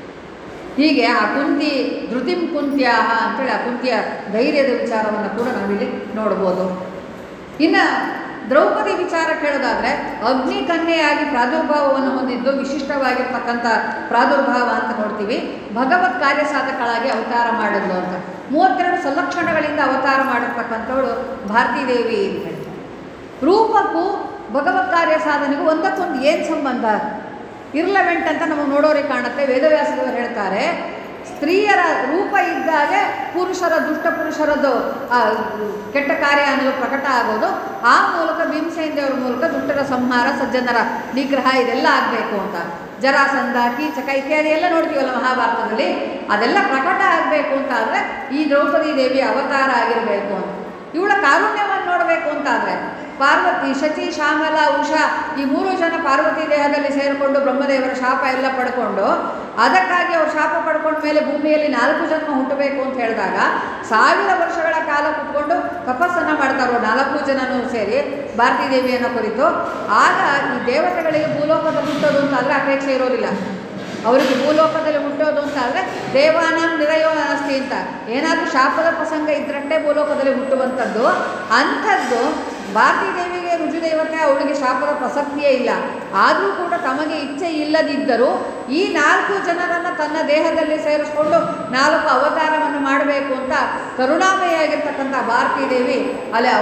ಹೀಗೆ ಆ ಕುಂತಿ ಧೃತಿಂ ಕುಂತ್ಯಾಹ ಅಂತೇಳಿ ಆ ಕುಂತಿಯ ಧೈರ್ಯದ ವಿಚಾರವನ್ನು ಕೂಡ ನಾವಿಲ್ಲಿ ನೋಡ್ಬೋದು ಇನ್ನು ದ್ರೌಪದಿ ವಿಚಾರ ಕೇಳೋದಾದರೆ ಅಗ್ನಿ ಕನ್ಯೆಯಾಗಿ ಪ್ರಾದುರ್ಭಾವವನ್ನು ಹೊಂದಿದ್ದು ವಿಶಿಷ್ಟವಾಗಿರ್ತಕ್ಕಂಥ ಪ್ರಾದುರ್ಭಾವ ಅಂತ ನೋಡ್ತೀವಿ ಭಗವತ್ ಕಾರ್ಯ ಸಾಧಕಳಾಗಿ ಅವತಾರ ಮಾಡಿದ್ಲು ಅಂತ ಮೂವತ್ತೆರಡು ಸಲಕ್ಷಣಗಳಿಂದ ಅವತಾರ ಮಾಡಿರ್ತಕ್ಕಂಥವಳು ಭಾರತೀದೇವಿ ಅಂತ ಹೇಳ್ತಾರೆ ರೂಪಕ್ಕೂ ಭಗವತ್ ಕಾರ್ಯ ಸಾಧನೆಗೂ ಒಂದಕ್ಕೊಂದು ಏನು ಸಂಬಂಧ ಇರ್ಲವೆಂಟ್ ಅಂತ ನಮಗೆ ನೋಡೋರಿಗೆ ಕಾಣುತ್ತೆ ವೇದವ್ಯಾಸದವರು ಹೇಳ್ತಾರೆ ಸ್ತ್ರೀಯರ ರೂಪ ಇದ್ದಾಗೆ ಪುರುಷರ ದುಷ್ಟ ಪುರುಷರದ್ದು ಆ, ಕೆಟ್ಟ ಕಾರ್ಯ ಅನ್ನೋದು ಪ್ರಕಟ ಆಗೋದು ಆ ಮೂಲಕ ಭೀಮಸೇನ ದೇವರ ಮೂಲಕ ದುಷ್ಟರ ಸಂಹಾರ ಸಜ್ಜನರ ನಿಗ್ರಹ ಇದೆಲ್ಲ ಆಗಬೇಕು ಅಂತ ಜರಾಸಂಧ ಕೀಚಕ ಇತ್ಯಾದಿ ಎಲ್ಲ ನೋಡ್ತೀವಲ್ಲ ಮಹಾಭಾರತದಲ್ಲಿ ಅದೆಲ್ಲ ಪ್ರಕಟ ಆಗಬೇಕು ಅಂತ ಆದರೆ ಈ ದ್ರೌಪದಿ ದೇವಿ ಅವತಾರ ಆಗಿರಬೇಕು ಅಂತ ಇವಳ ಕಾರುಣ್ಯವನ್ನು ನೋಡಬೇಕು ಅಂತಾದರೆ ಪಾರ್ವತಿ ಶಚಿ ಶ್ಯಾಮಲ ಉಷಾ ಈ ಮೂರು ಜನ ಪಾರ್ವತಿ ದೇಹದಲ್ಲಿ ಸೇರಿಕೊಂಡು ಬ್ರಹ್ಮದೇವರ ಶಾಪ ಎಲ್ಲ ಪಡ್ಕೊಂಡು ಅದಕ್ಕಾಗಿ ಅವ್ರು ಶಾಪ ಪಡ್ಕೊಂಡ ಮೇಲೆ ಭೂಮಿಯಲ್ಲಿ ನಾಲ್ಕು ಜನ್ಮ ಹುಟ್ಟಬೇಕು ಅಂತ ಹೇಳಿದಾಗ ಸಾವಿರ ವರ್ಷಗಳ ಕಾಲ ಕುತ್ಕೊಂಡು ತಪಸ್ಸನ್ನು ಮಾಡ್ತಾರೋ ನಾಲ್ಕು ಜನನೂ ಸೇರಿ ಭಾರತೀ ದೇವಿಯನ್ನು ಕುರಿತು ಆಗ ಈ ದೇವತೆಗಳಿಗೆ ಭೂಲೋಕದಲ್ಲಿ ಹುಟ್ಟೋದು ಅಂತ ಆದರೆ ಅಪೇಕ್ಷೆ ಇರೋದಿಲ್ಲ ಅವರಿಗೆ ಭೂಲೋಕದಲ್ಲಿ ಹುಟ್ಟೋದು ಅಂತ ಅಂದರೆ ದೇವಾನಾಂ ನಿರಯೋ ಅಸ್ತಿ ಅಂತ ಏನಾದರೂ ಶಾಪದ ಪ್ರಸಂಗ ಇದ್ರಷ್ಟೇ ಭೂಲೋಕದಲ್ಲಿ ಹುಟ್ಟುವಂಥದ್ದು ಅಂಥದ್ದು ಭಾರತೀ ದೇವಿಗೆ ರುಜುದೇವತೆ ಅವಳಿಗೆ ಶಾಪದ ಪ್ರಸಕ್ತಿಯೇ ಇಲ್ಲ ಆದರೂ ಕೂಡ ತಮಗೆ ಇಚ್ಛೆ ಇಲ್ಲದಿದ್ದರೂ ಈ ನಾಲ್ಕು ಜನರನ್ನು ತನ್ನ ದೇಹದಲ್ಲಿ ಸೇರಿಸ್ಕೊಂಡು ನಾಲ್ಕು ಅವತಾರವನ್ನು ಮಾಡಬೇಕು ಅಂತ ಕರುಣಾಮಯಿಯಾಗಿರ್ತಕ್ಕಂಥ ಭಾರತೀ ದೇವಿ ಅಲ್ಲಿ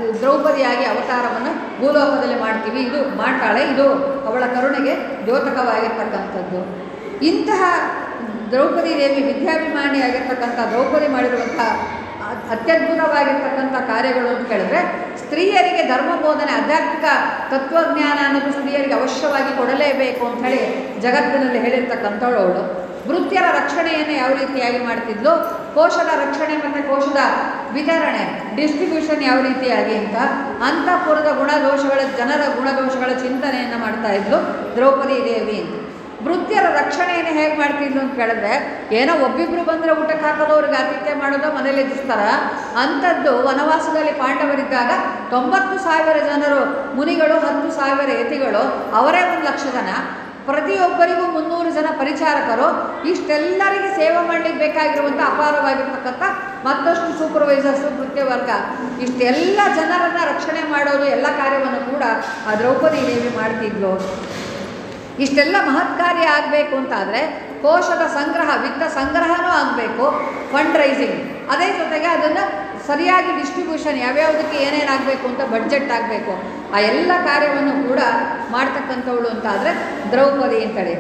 ದ್ರೌಪದಿಯಾಗಿ ಅವತಾರವನ್ನು ಭೂಲೋಕದಲ್ಲಿ ಮಾಡ್ತೀವಿ ಇದು ಮಾಡ್ತಾಳೆ ಇದು ಅವಳ ಕರುಣೆಗೆ ದ್ಯೋತಕವಾಗಿರ್ತಕ್ಕಂಥದ್ದು ಇಂತಹ ದ್ರೌಪದಿ ದೇವಿ ವಿದ್ಯಾಭಿಮಾನಿಯಾಗಿರ್ತಕ್ಕಂಥ ದ್ರೌಪದಿ ಮಾಡಿರುವಂಥ ಅ- ಅತ್ಯದ್ಭುತವಾಗಿರ್ತಕ್ಕಂಥ ಕಾರ್ಯಗಳು ಅಂತ ಕೇಳಿದ್ರೆ ಸ್ತ್ರೀಯರಿಗೆ ಧರ್ಮ ಬೋಧನೆ ಆಧ್ಯಾತ್ಮಿಕ ತತ್ವಜ್ಞಾನ ಅನ್ನೋದು ಸ್ತ್ರೀಯರಿಗೆ ಅವಶ್ಯವಾಗಿ ಕೊಡಲೇಬೇಕು ಅಂತ ಹೇಳಿ ಜಗತ್ತಿನಲ್ಲಿ ಹೇಳಿರ್ತಕ್ಕಂಥವಳು ಅವಳು ವೃತ್ತಿಯರ ರಕ್ಷಣೆಯನ್ನು ಯಾವ ರೀತಿಯಾಗಿ ಮಾಡ್ತಿದ್ಲು ಕೋಶದ ರಕ್ಷಣೆ ಮತ್ತು ಕೋಶದ ವಿತರಣೆ ಡಿಸ್ಟ್ರಿಬ್ಯೂಷನ್ ಯಾವ ರೀತಿಯಾಗಿ ಅಂತ ಅಂತಃಪುರದ ಗುಣದೋಷಗಳ ಜನರ ಗುಣದೋಷಗಳ ಚಿಂತನೆಯನ್ನು ಮಾಡ್ತಾ ಇದ್ಲು ದ್ರೌಪದಿ ದೇವಿ ಅಂತ ವೃತ್ತಿಯರ ರಕ್ಷಣೆಯನ್ನು ಹೇಗೆ ಮಾಡ್ತಿದ್ಲು ಅಂತ ಕೇಳಿದ್ರೆ ಏನೋ ಒಬ್ಬಿಬ್ರು ಬಂದರೆ ಊಟಕ್ಕೆ ಹಾಕೋದವ್ರಿಗೆ ಆತಿಥ್ಯ ಮಾಡೋದು ಮನೇಲಿ ಎದುರಿಸ್ತಾರ ಅಂಥದ್ದು ವನವಾಸದಲ್ಲಿ ಪಾಂಡವರಿದ್ದಾಗ ತೊಂಬತ್ತು ಸಾವಿರ ಜನರು ಮುನಿಗಳು ಹತ್ತು ಸಾವಿರ ಯತಿಗಳು ಅವರೇ ಒಂದು ಲಕ್ಷ ಜನ ಪ್ರತಿಯೊಬ್ಬರಿಗೂ ಮುನ್ನೂರು ಜನ ಪರಿಚಾರಕರು ಇಷ್ಟೆಲ್ಲರಿಗೆ ಸೇವೆ ಮಾಡಲಿಕ್ಕೆ ಬೇಕಾಗಿರುವಂಥ ಅಪಾರವಾಗಿರ್ತಕ್ಕಂಥ ಮತ್ತಷ್ಟು ಸೂಪರ್ವೈಸರ್ಸು ವೃತ್ಯವರ್ಗ ಇಷ್ಟೆಲ್ಲ ಜನರನ್ನು ರಕ್ಷಣೆ ಮಾಡೋದು ಎಲ್ಲ ಕಾರ್ಯವನ್ನು ಕೂಡ ಆ ದ್ರೌಪದಿ ದೇವಿ ಮಾಡ್ತಿದ್ಲು ಇಷ್ಟೆಲ್ಲ ಮಹತ್ಕಾರ್ಯ ಆಗಬೇಕು ಅಂತಾದರೆ ಕೋಶದ ಸಂಗ್ರಹ ವಿತ್ತ ಸಂಗ್ರಹನೂ ಆಗಬೇಕು ಫಂಡ್ ರೈಸಿಂಗ್ ಅದೇ ಜೊತೆಗೆ ಅದನ್ನು ಸರಿಯಾಗಿ ಡಿಸ್ಟ್ರಿಬ್ಯೂಷನ್ ಯಾವ್ಯಾವುದಕ್ಕೆ ಏನೇನಾಗಬೇಕು ಅಂತ ಬಡ್ಜೆಟ್ ಆಗಬೇಕು ಆ ಎಲ್ಲ ಕಾರ್ಯವನ್ನು ಕೂಡ ಮಾಡ್ತಕ್ಕಂಥವಳು ಅಂತಾದರೆ ದ್ರೌಪದಿ ಅಂತೇಳಿ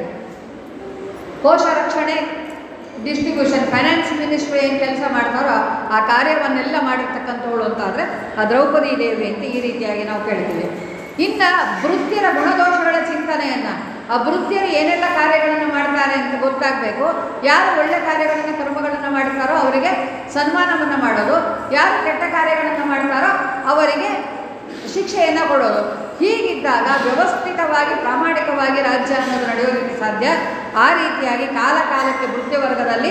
ಕೋಶ ರಕ್ಷಣೆ ಡಿಸ್ಟ್ರಿಬ್ಯೂಷನ್ ಫೈನಾನ್ಸ್ ಮಿನಿಸ್ಟ್ರಿ ಏನು ಕೆಲಸ ಮಾಡ್ತಾರೋ ಆ ಕಾರ್ಯವನ್ನೆಲ್ಲ ಮಾಡಿರ್ತಕ್ಕಂಥವಳು ಅಂತಾದರೆ ಆ ದ್ರೌಪದಿ ದೇವಿ ಅಂತ ಈ ರೀತಿಯಾಗಿ ನಾವು ಕೇಳ್ತೀವಿ ಇನ್ನು ವೃತ್ತಿಯರ ಗುಣದೋಷಗಳ ಚಿಂತನೆಯನ್ನು ಆ ವೃತ್ತಿಯರು ಏನೆಲ್ಲ ಕಾರ್ಯಗಳನ್ನು ಮಾಡ್ತಾರೆ ಅಂತ ಗೊತ್ತಾಗಬೇಕು ಯಾರು ಒಳ್ಳೆ ಕಾರ್ಯಗಳನ್ನು ಕರ್ಮಗಳನ್ನು ಮಾಡ್ತಾರೋ ಅವರಿಗೆ ಸನ್ಮಾನವನ್ನು ಮಾಡೋದು ಯಾರು ಕೆಟ್ಟ ಕಾರ್ಯಗಳನ್ನು ಮಾಡ್ತಾರೋ ಅವರಿಗೆ ಶಿಕ್ಷೆಯನ್ನು ಕೊಡೋದು ಹೀಗಿದ್ದಾಗ ವ್ಯವಸ್ಥಿತವಾಗಿ ಪ್ರಾಮಾಣಿಕವಾಗಿ ರಾಜ್ಯ ಅನ್ನೋದು ನಡೆಯೋದಕ್ಕೆ ಸಾಧ್ಯ ಆ ರೀತಿಯಾಗಿ ಕಾಲ ಕಾಲಕ್ಕೆ ವೃತ್ತಿ ವರ್ಗದಲ್ಲಿ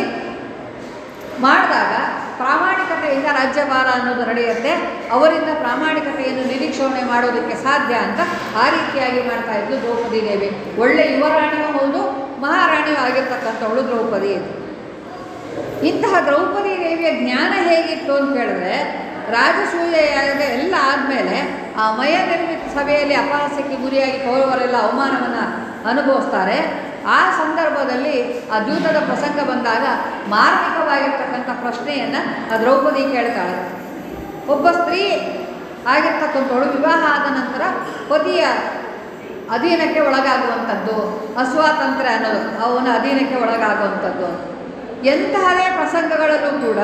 ಮಾಡಿದಾಗ ಪ್ರಾಮಾಣಿಕತೆಯಿಂದ ರಾಜ್ಯಭಾರ ಅನ್ನೋದು ನಡೆಯುತ್ತೆ ಅವರಿಂದ ಪ್ರಾಮಾಣಿಕತೆಯನ್ನು ನಿರೀಕ್ಷಣೆ ಮಾಡೋದಕ್ಕೆ ಸಾಧ್ಯ ಅಂತ ಆ ರೀತಿಯಾಗಿ ಮಾಡ್ತಾ ಇದ್ದು ದ್ರೌಪದಿ ದೇವಿ ಒಳ್ಳೆ ಯುವರಾಣಿಯೂ ಹೌದು ಮಹಾರಾಣಿಯೂ ಆಗಿರ್ತಕ್ಕಂಥವಳು ದ್ರೌಪದಿ ಇಂತಹ ದ್ರೌಪದಿ ದೇವಿಯ ಜ್ಞಾನ ಹೇಗಿತ್ತು ಅಂತ ಕೇಳಿದ್ರೆ ರಾಜಸೂಯ ಯಾಗ ಎಲ್ಲ ಆದಮೇಲೆ ಆ ಮಯ ನಿರ್ಮಿತ ಸಭೆಯಲ್ಲಿ ಅಪಹಾಸ್ಯಕ್ಕೆ ಗುರಿಯಾಗಿ ಕೌರವರೆಲ್ಲ ಅವಮಾನವನ್ನು ಅನುಭವಿಸ್ತಾರೆ ಆ ಸಂದರ್ಭದಲ್ಲಿ ಆ ದ್ಯೂತದ ಪ್ರಸಂಗ ಬಂದಾಗ ಮಾರ್ಮಿಕವಾಗಿರ್ತಕ್ಕಂಥ ಪ್ರಶ್ನೆಯನ್ನು ಆ ದ್ರೌಪದಿ ಕೇಳ್ತಾಳೆ ಒಬ್ಬ ಸ್ತ್ರೀ ಆಗಿರ್ತಕ್ಕಂಥವಳು ವಿವಾಹ ಆದ ನಂತರ ಪತಿಯ ಅಧೀನಕ್ಕೆ ಒಳಗಾಗುವಂಥದ್ದು ಅಸ್ವಾತಂತ್ರ್ಯ ಅನ್ನೋದು ಅವನ ಅಧೀನಕ್ಕೆ ಒಳಗಾಗುವಂಥದ್ದು ಎಂತಹದೇ ಪ್ರಸಂಗಗಳಲ್ಲೂ ಕೂಡ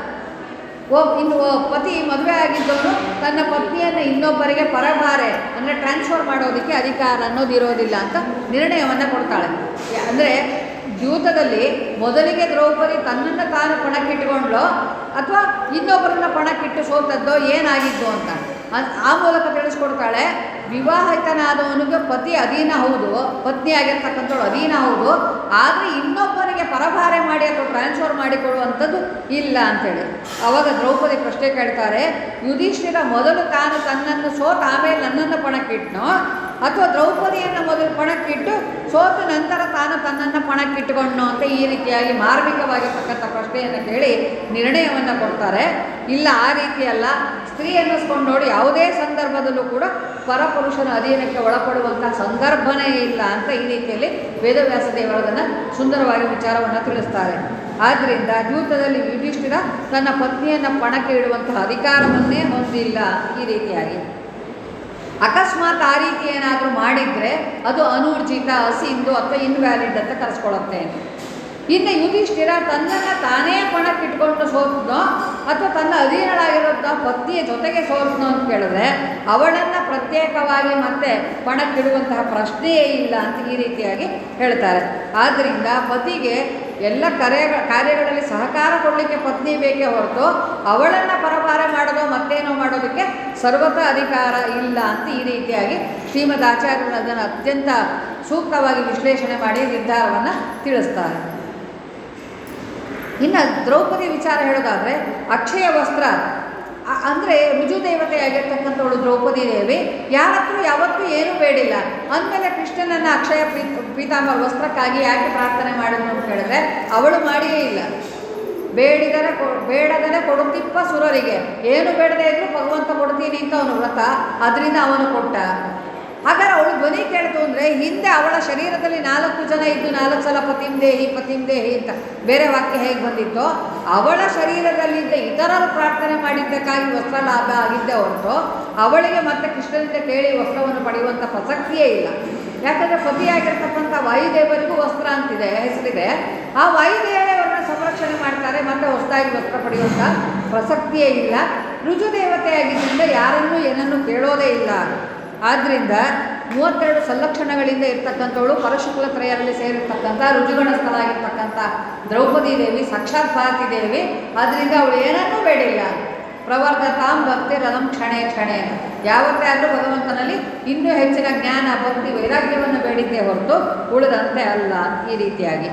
ಒಬ್ಬ ಇನ್ನು ಒ- ಪತಿ ಮದುವೆ ಆಗಿದ್ದವನು ತನ್ನ ಪತ್ನಿಯನ್ನು ಇನ್ನೊಬ್ಬರಿಗೆ ಪರಭಾರೆ ಅಂದರೆ ಟ್ರಾನ್ಸ್ಫರ್ ಮಾಡೋದಕ್ಕೆ ಅಧಿಕಾರ ಅನ್ನೋದು ಇರೋದಿಲ್ಲ ಅಂತ ನಿರ್ಣಯವನ್ನು ಕೊಡ್ತಾಳೆ ಯಾ- ಅಂದರೆ ದ್ಯೂತದಲ್ಲಿ ಮೊದಲಿಗೆ ದ್ರೌಪದಿ ತನ್ನನ್ನು ತಾನು ಪಣಕ್ಕಿಟ್ಕೊಂಡ್ಲೋ ಅಥವಾ ಇನ್ನೊಬ್ಬರನ್ನ ಪಣಕ್ಕಿಟ್ಟು ಸೋತದ್ದೋ ಏನಾಗಿದ್ದು ಅಂತ ಅದ್- ಆ ಮೂಲಕ ತಿಳಿಸ್ಕೊಡ್ತಾಳೆ ವಿವಾಹಿತನಾದವನಿಗೆ ಪತಿ ಅಧೀನ ಹೌದು ಪತ್ನಿ ಆಗಿರ್ತಕ್ಕಂಥವ್ಳು ಅಧೀನ ಹೌದು ಆದರೆ ಇನ್ನೊಬ್ಬನಿಗೆ ಪರಭಾರೆ ಮಾಡಿ ಅಥವಾ ಟ್ರಾನ್ಸ್ಫರ್ ಮಾಡಿಕೊಡುವಂಥದ್ದು ಇಲ್ಲ ಅಂತೇಳಿ ಅವಾಗ ದ್ರೌಪದಿ ಪ್ರಶ್ನೆ ಕೇಳ್ತಾರೆ ಯುಧಿಷ್ಠಿರ ಮೊದಲು ತಾನು ತನ್ನನ್ನು ಸೋತ ಆಮೇಲೆ ನನ್ನನ್ನು ಪಣಕ್ಕಿಟ್ನೋ ಅಥವಾ ದ್ರೌಪದಿಯನ್ನು ಮೊದಲು ಪಣಕ್ಕಿಟ್ಟು ಸೋತು ನಂತರ ತಾನು ತನ್ನನ್ನು ಪಣಕ್ಕಿಟ್ಟುಕೊಂಡ್ನೋ ಅಂತ ಈ ರೀತಿಯಾಗಿ ಮಾರ್ಮಿಕವಾಗಿರ್ತಕ್ಕಂಥ ಪ್ರಶ್ನೆಯನ್ನು ಕೇಳಿ ನಿರ್ಣಯವನ್ನು ಕೊಡ್ತಾರೆ ಇಲ್ಲ ಆ ರೀತಿ ಅಲ್ಲ ಸ್ತ್ರೀ ಅನ್ನಿಸ್ಕೊಂಡೋಡು ಯಾವುದೇ ಸಂದರ್ಭದಲ್ಲೂ ಕೂಡ ಪರಪುರುಷನ ಅಧೀನಕ್ಕೆ ಒಳಪಡುವಂಥ ಸಂದರ್ಭನೇ ಇಲ್ಲ ಅಂತ ಈ ರೀತಿಯಲ್ಲಿ ವೇದವ್ಯಾಸ ದೇವರದನ್ನು ಸುಂದರವಾಗಿ ವಿಚಾರವನ್ನು ತಿಳಿಸ್ತಾರೆ ಆದ್ದರಿಂದ ದ್ಯೂತದಲ್ಲಿ ಯುಧಿಷ್ಠಿರ ತನ್ನ ಪತ್ನಿಯನ್ನು ಪಣಕ್ಕೆ ಇಡುವಂತಹ ಅಧಿಕಾರವನ್ನೇ ಹೊಂದಿಲ್ಲ ಈ ರೀತಿಯಾಗಿ ಅಕಸ್ಮಾತ್ ಆ ರೀತಿ ಏನಾದರೂ ಮಾಡಿದರೆ ಅದು ಅನೂರ್ಜಿತ ಹಸಿಂದು ಅಥವಾ ಇನ್ವ್ಯಾಲಿಡ್ ಅಂತ ಕರೆಸ್ಕೊಳ್ಳುತ್ತೆ ಇನ್ನು ಯುಧಿಷ್ಠಿರ ತನ್ನನ್ನು ತಾನೇ ಪಣಕ್ಕಿಟ್ಕೊಂಡು ಸೋತ್ನೋ ಅಥವಾ ತನ್ನ ಅಧೀನಳಾಗಿರೋದ್ನ ಪತ್ನಿಯ ಜೊತೆಗೆ ಸೋತ್ನೋ ಅಂತ ಕೇಳಿದ್ರೆ ಅವಳನ್ನು ಪ್ರತ್ಯೇಕವಾಗಿ ಮತ್ತೆ ಪಣಕ್ಕಿಡುವಂತಹ ಪ್ರಶ್ನೆಯೇ ಇಲ್ಲ ಅಂತ ಈ ರೀತಿಯಾಗಿ ಹೇಳ್ತಾರೆ ಆದ್ದರಿಂದ ಪತಿಗೆ ಎಲ್ಲ ಕಾರ್ಯಗಳ ಕಾರ್ಯಗಳಲ್ಲಿ ಸಹಕಾರ ಕೊಡಲಿಕ್ಕೆ ಪತ್ನಿ ಬೇಕೇ ಹೊರತು ಅವಳನ್ನು ಪರಭಾರ ಮಾಡೋದು ಮತ್ತೇನೋ ಮಾಡೋದಕ್ಕೆ ಸರ್ವತ ಅಧಿಕಾರ ಇಲ್ಲ ಅಂತ ಈ ರೀತಿಯಾಗಿ ಶ್ರೀಮದ್ ಆಚಾರ್ಯರು ಅದನ್ನು ಅತ್ಯಂತ ಸೂಕ್ತವಾಗಿ ವಿಶ್ಲೇಷಣೆ ಮಾಡಿ ನಿರ್ಧಾರವನ್ನು ತಿಳಿಸ್ತಾರೆ ಇನ್ನು ದ್ರೌಪದಿ ವಿಚಾರ ಹೇಳೋದಾದರೆ ಅಕ್ಷಯ ವಸ್ತ್ರ ಅ- ಅಂದರೆ ರುಜು ದೇವತೆಯಾಗಿರ್ತಕ್ಕಂಥವಳು ದ್ರೌಪದಿ ದೇವಿ ಯಾರತ್ರ ಯಾವತ್ತೂ ಏನೂ ಬೇಡಿಲ್ಲ ಅಂದಮೇಲೆ ಕೃಷ್ಣನನ್ನು ಅಕ್ಷಯ ಪೀ ಪೀತಾಂಬರ ವಸ್ತ್ರಕ್ಕಾಗಿ ಯಾಕೆ ಪ್ರಾರ್ಥನೆ ಮಾಡಿದ್ರು ಅಂತ ಹೇಳಿದ್ರೆ ಅವಳು ಮಾಡಿಯೇ ಇಲ್ಲ ಬೇಡಿದರೆ ಕೊ ಬೇಡದರೆ ಕೊಡುತ್ತಿಪ್ಪ ಸುರರಿಗೆ ಏನು ಬೇಡದೇ ಇದ್ರೂ ಭಗವಂತ ಕೊಡ್ತೀನಿ ಅಂತ ಅವನು ವ್ರತ ಅದರಿಂದ ಅವನು ಕೊಟ್ಟ ಹಾಗಾದ್ರೆ ಅವಳು ಧ್ವನಿ ಕೇಳ್ತು ಅಂದರೆ ಹಿಂದೆ ಅವಳ ಶರೀರದಲ್ಲಿ ನಾಲ್ಕು ಜನ ಇದ್ದು ನಾಲ್ಕು ಸಲ ಪತಿಂ ದೇಹಿ ಪತಿಂ ದೇಹಿ ಅಂತ ಬೇರೆ ವಾಕ್ಯ ಹೇಗೆ ಬಂದಿತ್ತೋ ಅವಳ ಶರೀರದಲ್ಲಿದ್ದ ಇತರರು ಪ್ರಾರ್ಥನೆ ಮಾಡಿದ್ದಕ್ಕಾಗಿ ವಸ್ತ್ರ ಲಾಭ ಆಗಿದ್ದೆ ಹೊರತು ಅವಳಿಗೆ ಮತ್ತೆ ಕೃಷ್ಣನಿಂದ ಕೇಳಿ ವಸ್ತ್ರವನ್ನು ಪಡೆಯುವಂಥ ಪ್ರಸಕ್ತಿಯೇ ಇಲ್ಲ ಯಾಕಂದರೆ ಪತಿಯಾಗಿರ್ತಕ್ಕಂಥ ವಾಯುದೇವರಿಗೂ ವಸ್ತ್ರ ಅಂತಿದೆ ಹೆಸರಿದೆ ಆ ವಾಯುದೇವರೇ ಅವ್ರನ್ನ ಸಂರಕ್ಷಣೆ ಮಾಡ್ತಾರೆ ಮತ್ತೆ ಹೊಸದಾಗಿ ವಸ್ತ್ರ ಪಡೆಯುವಂಥ ಪ್ರಸಕ್ತಿಯೇ ಇಲ್ಲ ರುಜು ದೇವತೆಯಾಗಿದ್ದರಿಂದ ಯಾರನ್ನೂ ಏನನ್ನೂ ಕೇಳೋದೇ ಇಲ್ಲ ಆದ್ದರಿಂದ ಮೂವತ್ತೆರಡು ಸಲ್ಲಕ್ಷಣಗಳಿಂದ ಇರ್ತಕ್ಕಂಥವಳು ಪರಶುಕ್ಲ ತ್ರಯರಲ್ಲಿ ಸೇರಿರ್ತಕ್ಕಂಥ ರುಜುಗಣಸ್ಥರಾಗಿರ್ತಕ್ಕಂಥ ದ್ರೌಪದಿ ದೇವಿ ಸಾಕ್ಷಾತ್ ಭಾರತಿ ದೇವಿ ಆದ್ದರಿಂದ ಅವಳು ಏನನ್ನೂ ಬೇಡಿಲ್ಲ ಪ್ರವರ್ಧತಾಂ ಭಕ್ತಿ ರಥಂ ಕ್ಷಣೆ ಕ್ಷಣೆ ಯಾವತ್ತೇ ಆದರೂ ಭಗವಂತನಲ್ಲಿ ಇನ್ನೂ ಹೆಚ್ಚಿನ ಜ್ಞಾನ ಭಕ್ತಿ ವೈರಾಗ್ಯವನ್ನು ಬೇಡಿದ್ದೇ ಹೊರತು ಉಳಿದಂತೆ ಅಲ್ಲ ಈ ರೀತಿಯಾಗಿ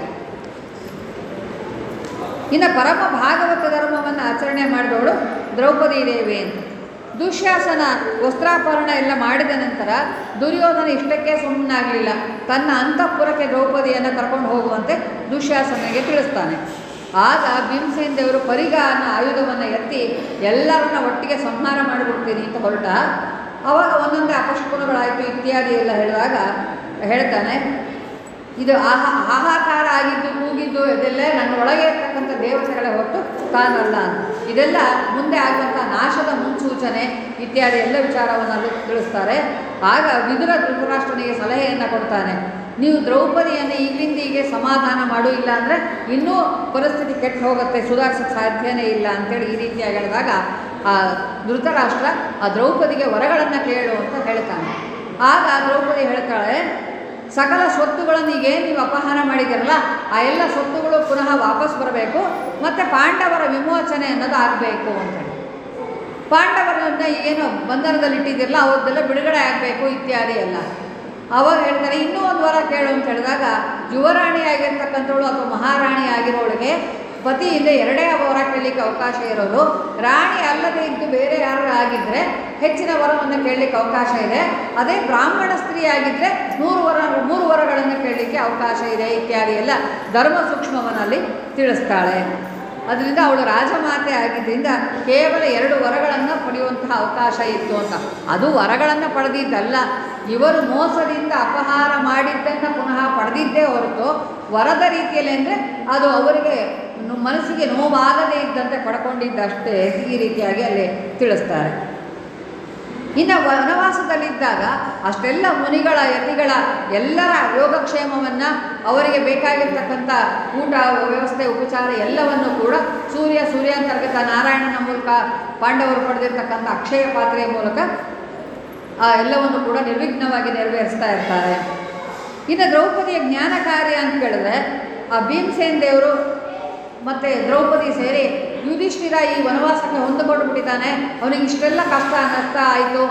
ಇನ್ನು ಪರಮ ಭಾಗವತ ಧರ್ಮವನ್ನು ಆಚರಣೆ ಮಾಡಿದವಳು ದ್ರೌಪದಿ ದೇವಿ ಅಂತ ದುಶ್ಯಾಸನ ವಸ್ತ್ರಾಪರಣ ಎಲ್ಲ ಮಾಡಿದ ನಂತರ ದುರ್ಯೋಧನ ಇಷ್ಟಕ್ಕೆ ಸುಮ್ಮನಾಗಲಿಲ್ಲ ತನ್ನ ಅಂತಃಪುರಕ್ಕೆ ದ್ರೌಪದಿಯನ್ನು ಕರ್ಕೊಂಡು ಹೋಗುವಂತೆ ದುಶ್ಯಾಸನಿಗೆ ತಿಳಿಸ್ತಾನೆ ಆಗ ಭೀಮಸೇನ ದೇವರು ಪರಿಗ ಅನ್ನೋ ಆಯುಧವನ್ನು ಎತ್ತಿ ಎಲ್ಲರನ್ನ ಒಟ್ಟಿಗೆ ಸಂಹಾರ ಮಾಡಿಬಿಡ್ತೀನಿ ಅಂತ ಹೊರಟ ಆವಾಗ ಒಂದೊಂದೇ ಅಪಶಕುನಗಳಾಯಿತು ಇತ್ಯಾದಿ ಎಲ್ಲ ಹೇಳಿದಾಗ ಹೇಳ್ತಾನೆ ಇದು ಆಹಾ ಹಾಹಾಕಾರ ಆಗಿದ್ದು ಕೂಗಿದ್ದು ಇದೆಲ್ಲ ನನ್ನ ಒಳಗೆ ಇರ್ತಕ್ಕಂಥ ದೇವತೆಗಳೇ ಹೊರತು ತಾನಲ್ಲ ಅಂತ ಇದೆಲ್ಲ ಮುಂದೆ ಆಗುವಂಥ ನಾಶದ ಮುನ್ಸೂಚನೆ ಇತ್ಯಾದಿ ಎಲ್ಲ ವಿಚಾರವನ್ನು ಅಲ್ಲಿ ತಿಳಿಸ್ತಾರೆ ಆಗ ವಿದುರ ಧೃತರಾಷ್ಟ್ರನಿಗೆ ಸಲಹೆಯನ್ನು ಕೊಡ್ತಾನೆ ನೀವು ದ್ರೌಪದಿಯನ್ನು ಈಗಲಿಂದ ಹೀಗೆ ಸಮಾಧಾನ ಮಾಡು ಇಲ್ಲ ಅಂದರೆ ಇನ್ನೂ ಪರಿಸ್ಥಿತಿ ಕೆಟ್ಟು ಹೋಗುತ್ತೆ ಸುಧಾರಿಸೋಕ್ಕೆ ಸಾಧ್ಯನೇ ಇಲ್ಲ ಅಂತೇಳಿ ಈ ರೀತಿಯಾಗಿ ಹೇಳಿದಾಗ ಆ ಧೃತರಾಷ್ಟ್ರ ಆ ದ್ರೌಪದಿಗೆ ವರಗಳನ್ನು ಕೇಳು ಅಂತ ಹೇಳ್ತಾನೆ ಆಗ ದ್ರೌಪದಿ ಹೇಳ್ತಾಳೆ ಸಕಲ ಸ್ವತ್ತುಗಳನ್ನು ಈಗೇನು ನೀವು ಅಪಹಾರ ಮಾಡಿದಿರಲ್ಲ ಆ ಎಲ್ಲ ಸ್ವತ್ತುಗಳು ಪುನಃ ವಾಪಸ್ ಬರಬೇಕು ಮತ್ತು ಪಾಂಡವರ ವಿಮೋಚನೆ ಅನ್ನೋದು ಆಗಬೇಕು ಅಂತೇಳಿ ಪಾಂಡವರನ್ನ ಏನು ಬಂಧನದಲ್ಲಿ ಇಟ್ಟಿದ್ದಿರಲ್ಲ ಅವ್ರದ್ದೆಲ್ಲ ಬಿಡುಗಡೆ ಆಗಬೇಕು ಇತ್ಯಾದಿ ಎಲ್ಲ ಅವಾಗ ಹೇಳ್ತಾರೆ ಇನ್ನೂ ಒಂದು ವರ ಕೇಳು ಅಂತ ಹೇಳಿದಾಗ ಯುವರಾಣಿ ಆಗಿರ್ತಕ್ಕಂಥವಳು ಅಥವಾ ಮಹಾರಾಣಿ ಆಗಿರೋಳಿಗೆ ಪತಿಯಿಂದ ಎರಡೇ ವರ ಕೇಳಲಿಕ್ಕೆ ಅವಕಾಶ ಇರೋದು ರಾಣಿ ಅಲ್ಲದೆ ಇದ್ದು ಬೇರೆ ಯಾರು ಆಗಿದ್ದರೆ ಹೆಚ್ಚಿನ ವರವನ್ನು ಕೇಳಲಿಕ್ಕೆ ಅವಕಾಶ ಇದೆ ಅದೇ ಬ್ರಾಹ್ಮಣ ಸ್ತ್ರೀ ಆಗಿದ್ದರೆ ನೂರು ವರ ಮೂರು ವರಗಳನ್ನು ಕೇಳಲಿಕ್ಕೆ ಅವಕಾಶ ಇದೆ ಇತ್ಯಾದಿ ಎಲ್ಲ ಧರ್ಮ ಸೂಕ್ಷ್ಮವನಲ್ಲಿ ತಿಳಿಸ್ತಾಳೆ ಅದರಿಂದ ಅವಳು ರಾಜಮಾತೆ ಆಗಿದ್ದರಿಂದ ಕೇವಲ ಎರಡು ವರಗಳನ್ನು ಪಡೆಯುವಂತಹ ಅವಕಾಶ ಇತ್ತು ಅಂತ ಅದು ವರಗಳನ್ನು ಪಡೆದಿದ್ದಲ್ಲ ಇವರು ಮೋಸದಿಂದ ಅಪಹಾರ ಮಾಡಿದ್ದನ್ನು ಪುನಃ ಪಡೆದಿದ್ದೇ ಹೊರತು ವರದ ರೀತಿಯಲ್ಲಿ ಅಂದರೆ ಅದು ಅವರಿಗೆ ನು- ಮನಸ್ಸಿಗೆ ನೋವಾಗದೇ ಇದ್ದಂತೆ ಪಡ್ಕೊಂಡಿದ್ದಷ್ಟೇ ಈ ರೀತಿಯಾಗಿ ಅಲ್ಲಿ ತಿಳಿಸ್ತಾರೆ ಇನ್ನು ವನವಾಸದಲ್ಲಿದ್ದಾಗ ಅಷ್ಟೆಲ್ಲ ಮುನಿಗಳ ಯತಿಗಳ ಎಲ್ಲರ ಯೋಗಕ್ಷೇಮವನ್ನು ಅವರಿಗೆ ಬೇಕಾಗಿರ್ತಕ್ಕಂಥ ಊಟ ವ್ಯವಸ್ಥೆ ಉಪಚಾರ ಎಲ್ಲವನ್ನು ಕೂಡ ಸೂರ್ಯ ಸೂರ್ಯಾಂತರ್ಗತ ನಾರಾಯಣನ ಮೂಲಕ ಪಾಂಡವರು ಪಡೆದಿರ್ತಕ್ಕಂಥ ಅಕ್ಷಯ ಪಾತ್ರೆಯ ಮೂಲಕ ಆ ಎಲ್ಲವನ್ನು ಕೂಡ ನಿರ್ವಿಘ್ನವಾಗಿ ನೆರವೇರಿಸ್ತಾ ಇರ್ತಾರೆ ಇನ್ನು ದ್ರೌಪದಿಯ ಜ್ಞಾನ ಕಾರ್ಯ ಅಂತ ಕೇಳಿದ್ರೆ ಆ ಭೀಮಸೇನ್ ದೇವರು ಮತ್ತು ದ್ರೌಪದಿ ಸೇರಿ ಯುಧಿಷ್ಠಿರ ಈ ವನವಾಸಕ್ಕೆ ಹೊಂದಿಕೊಂಡು ಬಿಟ್ಟಿದ್ದಾನೆ ಅವನಿಗೆ ಇಷ್ಟೆಲ್ಲ ಕಷ್ಟ ನಷ್ಟ ಆಯಿತು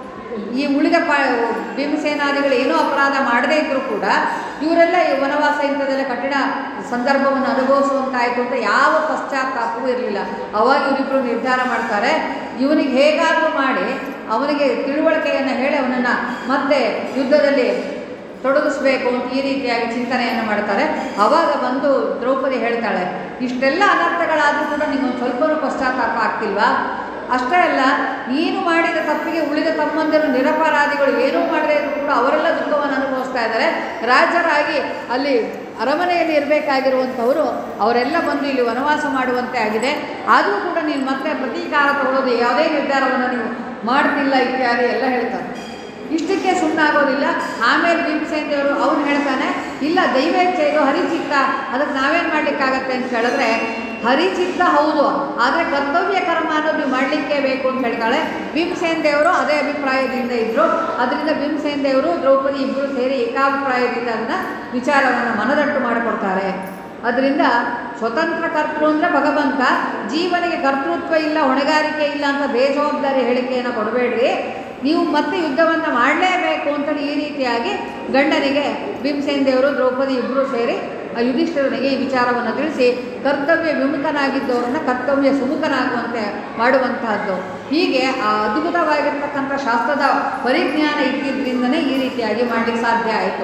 ಈ ಉಳಿದ ಪ ಭೀಮಸೇನಾದಿಗಳು ಏನೂ ಅಪರಾಧ ಮಾಡದೇ ಇದ್ದರೂ ಕೂಡ ಇವರೆಲ್ಲ ಈ ವನವಾಸ ಇಂಥದ್ದೆಲ್ಲ ಕಠಿಣ ಸಂದರ್ಭವನ್ನು ಅನುಭವಿಸುವಂತಾಯಿತು ಅಂತ ಯಾವ ಪಶ್ಚಾತ್ತಾಪವೂ ಇರಲಿಲ್ಲ ಅವಾಗ ಇವರಿಬ್ಬರು ನಿರ್ಧಾರ ಮಾಡ್ತಾರೆ ಇವನಿಗೆ ಹೇಗಾದರೂ ಮಾಡಿ ಅವನಿಗೆ ತಿಳುವಳಿಕೆಯನ್ನು ಹೇಳಿ ಅವನನ್ನು ಮತ್ತೆ ಯುದ್ಧದಲ್ಲಿ ತೊಡಗಿಸ್ಬೇಕು ಅಂತ ಈ ರೀತಿಯಾಗಿ ಚಿಂತನೆಯನ್ನು ಮಾಡ್ತಾರೆ ಆವಾಗ ಬಂದು ದ್ರೌಪದಿ ಹೇಳ್ತಾಳೆ ಇಷ್ಟೆಲ್ಲ ಅನರ್ಥಗಳಾದರೂ ಕೂಡ ನಿಗೊಂದು ಸ್ವಲ್ಪನೂ ಪಶ್ಚಾತ್ತಾಪ ಆಗ್ತಿಲ್ವಾ ಅಷ್ಟೇ ಅಲ್ಲ ನೀನು ಮಾಡಿದ ತಪ್ಪಿಗೆ ಉಳಿದ ತಮ್ಮಂದಿರು ನಿರಪರಾಧಿಗಳು ಏನೂ ಮಾಡದೇ ಇದ್ರೂ ಕೂಡ ಅವರೆಲ್ಲ ದುಃಖವನ್ನು ಅನುಭವಿಸ್ತಾ ಇದ್ದಾರೆ ರಾಜರಾಗಿ ಅಲ್ಲಿ ಅರಮನೆಯಲ್ಲಿ ಇರಬೇಕಾಗಿರುವಂಥವರು ಅವರೆಲ್ಲ ಬಂದು ಇಲ್ಲಿ ವನವಾಸ ಮಾಡುವಂತೆ ಆಗಿದೆ ಆದರೂ ಕೂಡ ನೀನು ಮತ್ತೆ ಪ್ರತೀಕಾರ ತಗೊಳ್ಳೋದು ಯಾವುದೇ ನಿರ್ಧಾರವನ್ನು ನೀವು ಮಾಡ್ತಿಲ್ಲ ಇತ್ಯಾದಿ ಎಲ್ಲ ಹೇಳ್ತಾರೆ ಇಷ್ಟಕ್ಕೆ ಸುಮ್ಮನಾಗೋದಿಲ್ಲ ಆಮೇಲೆ ಭೀಮಸೇನ್ ದೇವರು ಅವನು ಹೇಳ್ತಾನೆ ಇಲ್ಲ ದೈವೇಚ್ಛೆ ಇದು ಹರಿಚಿತ್ತ ಅದಕ್ಕೆ ನಾವೇನು ಮಾಡಲಿಕ್ಕಾಗತ್ತೆ ಅಂತ ಹೇಳಿದ್ರೆ ಹರಿಚಿತ್ತ ಹೌದು ಆದರೆ ಕರ್ತವ್ಯ ಕರ್ಮ ಅನ್ನೋದು ನೀವು ಮಾಡಲಿಕ್ಕೆ ಬೇಕು ಅಂತ ಹೇಳ್ತಾಳೆ ಭೀಮಸೇನ್ ದೇವರು ಅದೇ ಅಭಿಪ್ರಾಯದಿಂದ ಇದ್ದರು ಅದರಿಂದ ಭೀಮಸೇನ್ ದೇವರು ದ್ರೌಪದಿ ಇಬ್ಬರು ಸೇರಿ ಏಕಾಭಿಪ್ರಾಯದಿಂದ ಅದನ್ನ ವಿಚಾರವನ್ನು ಮನದಟ್ಟು ಮಾಡಿಕೊಡ್ತಾರೆ ಅದರಿಂದ ಸ್ವತಂತ್ರ ಕರ್ತೃ ಅಂದರೆ ಭಗವಂತ ಜೀವನಿಗೆ ಕರ್ತೃತ್ವ ಇಲ್ಲ ಹೊಣೆಗಾರಿಕೆ ಇಲ್ಲ ಅಂತ ಬೇಜವಾಬ್ದಾರಿ ಹೇಳಿಕೆಯನ್ನು ಕೊಡಬೇಡ್ರಿ ನೀವು ಮತ್ತೆ ಯುದ್ಧವನ್ನು ಮಾಡಲೇಬೇಕು ಅಂತೇಳಿ ಈ ರೀತಿಯಾಗಿ ಗಂಡನಿಗೆ ಭೀಮಸೇನ್ ದೇವರು ದ್ರೌಪದಿ ಇಬ್ಬರು ಸೇರಿ ಆ ಯುಧಿಷ್ಠಿರನಿಗೆ ಈ ವಿಚಾರವನ್ನು ತಿಳಿಸಿ ಕರ್ತವ್ಯ ವಿಮುಖನಾಗಿದ್ದವರನ್ನು ಕರ್ತವ್ಯ ಸುಮುಖನಾಗುವಂತೆ ಮಾಡುವಂತಹದ್ದು ಹೀಗೆ ಆ ಅದ್ಭುತವಾಗಿರ್ತಕ್ಕಂಥ ಶಾಸ್ತ್ರದ ಪರಿಜ್ಞಾನ ಇದ್ದಿದ್ದರಿಂದನೇ ಈ ರೀತಿಯಾಗಿ ಮಾಡಲಿಕ್ಕೆ ಸಾಧ್ಯ ಆಯಿತು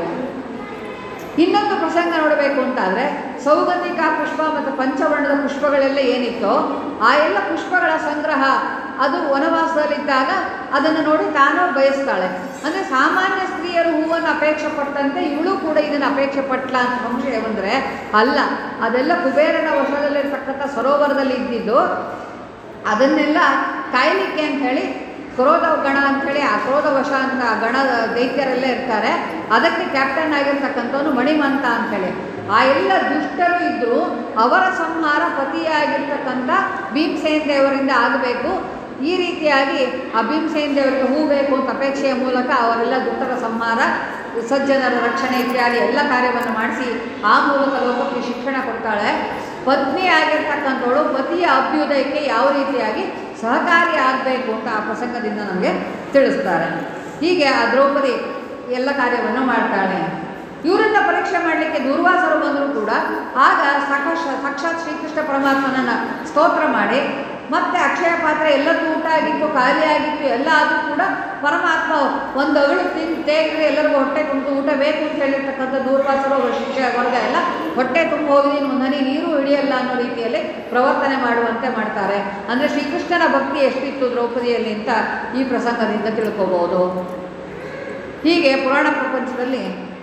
ಇನ್ನೊಂದು ಪ್ರಸಂಗ ನೋಡಬೇಕು ಅಂತಾದರೆ ಸೌಗಂಧಿಕ ಪುಷ್ಪ ಮತ್ತು ಪಂಚವರ್ಣದ ಪುಷ್ಪಗಳೆಲ್ಲ ಏನಿತ್ತೋ ಆ ಎಲ್ಲ ಪುಷ್ಪಗಳ ಸಂಗ್ರಹ ಅದು ವನವಾಸದಲ್ಲಿದ್ದಾಗ ಅದನ್ನು ನೋಡಿ ತಾನು ಬಯಸ್ತಾಳೆ ಅಂದರೆ ಸಾಮಾನ್ಯ ಸ್ತ್ರೀಯರು ಹೂವನ್ನು ಅಪೇಕ್ಷೆ ಪಟ್ಟಂತೆ ಇವಳು ಕೂಡ ಇದನ್ನು ಅಪೇಕ್ಷೆ ಪಟ್ಲ ಅಂತ ಸಂಶಯ ಬಂದರೆ ಅಲ್ಲ ಅದೆಲ್ಲ ಕುಬೇರನ ವಶದಲ್ಲಿರ್ತಕ್ಕಂಥ ಸರೋವರದಲ್ಲಿ ಇದ್ದಿದ್ದು ಅದನ್ನೆಲ್ಲ ಕಾಯಲಿಕ್ಕೆ ಅಂತ ಹೇಳಿ ಕ್ರೋಧ ಗಣ ಅಂಥೇಳಿ ಆ ಕ್ರೋಧ ವಶ ಅಂತ ಆ ಗಣ ದೈತ್ಯರೆಲ್ಲ ಇರ್ತಾರೆ ಅದಕ್ಕೆ ಕ್ಯಾಪ್ಟನ್ ಆಗಿರ್ತಕ್ಕಂಥವನು ಮಣಿಮಂತ ಅಂಥೇಳಿ ಆ ಎಲ್ಲ ದುಷ್ಟರು ಇದ್ದು ಅವರ ಸಂಹಾರ ಪತಿಯಾಗಿರ್ತಕ್ಕಂಥ ಭೀಮಸೇನ ದೇವರಿಂದ ಆಗಬೇಕು ಈ ರೀತಿಯಾಗಿ ಆ ಭೀಮಸೇನ ದೇವರಿಗೆ ಹೂ ಬೇಕು ಅಂತ ಅಪೇಕ್ಷೆಯ ಮೂಲಕ ಅವರೆಲ್ಲ ದುಷ್ಟರ ಸಂಹಾರ ಸಜ್ಜನರ ರಕ್ಷಣೆ ಇತ್ಯಾದಿ ಎಲ್ಲ ಕಾರ್ಯವನ್ನು ಮಾಡಿಸಿ ಆ ಮೂಲಕ ಲೋಕಕ್ಕೆ ಶಿಕ್ಷಣ ಕೊಡ್ತಾಳೆ ಪತ್ನಿ ಆಗಿರ್ತಕ್ಕಂಥವಳು ಪತಿಯ ಅಭ್ಯುದಯಕ್ಕೆ ಯಾವ ರೀತಿಯಾಗಿ ಸಹಕಾರಿ ಆಗಬೇಕು ಅಂತ ಆ ಪ್ರಸಂಗದಿಂದ ನಮಗೆ ತಿಳಿಸ್ತಾರೆ ಹೀಗೆ ಆ ದ್ರೌಪದಿ ಎಲ್ಲ ಕಾರ್ಯವನ್ನು ಮಾಡ್ತಾಳೆ ಇವರನ್ನ ಪರೀಕ್ಷೆ ಮಾಡಲಿಕ್ಕೆ ದುರ್ವಾಸರು ಬಂದರೂ ಕೂಡ ಆಗ ಸಾಕ್ಷಾತ್ ಸಾಕ್ಷಾತ್ ಶ್ರೀಕೃಷ್ಣ ಪರಮಾತ್ಮನನ್ನು ಸ್ತೋತ್ರ ಮಾಡಿ ಮತ್ತೆ ಅಕ್ಷಯ ಪಾತ್ರೆ ಎಲ್ಲದೂ ಊಟ ಆಗಿತ್ತು ಖಾಲಿಯಾಗಿತ್ತು ಎಲ್ಲ ಆದರೂ ಕೂಡ ಪರಮಾತ್ಮ ಒಂದು ಅಗಳು ತಿಂದು ತೇಗ್ರೆ ಎಲ್ಲರಿಗೂ ಹೊಟ್ಟೆ ತುಂಬ ಊಟ ಬೇಕು ಅಂತ ಹೇಳಿರ್ತಕ್ಕಂಥ ದೂರ್ವಾಸರು ಅವರ ಶಿಷ್ಯ ವರ್ಗ ಎಲ್ಲ ಹೊಟ್ಟೆ ತುಂಬ ಹೋಗಿ ಒಂದು ಹನಿ ನೀರು ಹಿಡಿಯಲ್ಲ ಅನ್ನೋ ರೀತಿಯಲ್ಲಿ ಪ್ರವರ್ತನೆ ಮಾಡುವಂತೆ ಮಾಡ್ತಾರೆ ಅಂದರೆ ಶ್ರೀಕೃಷ್ಣನ ಭಕ್ತಿ ಎಷ್ಟಿತ್ತು ದ್ರೌಪದಿಯಲ್ಲಿ ಅಂತ ಈ ಪ್ರಸಂಗದಿಂದ ತಿಳ್ಕೊಬೋದು ಹೀಗೆ ಪುರಾಣ ಪ್ರಪಂಚದಲ್ಲಿ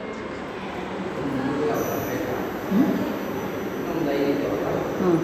ಹ್ಮ್.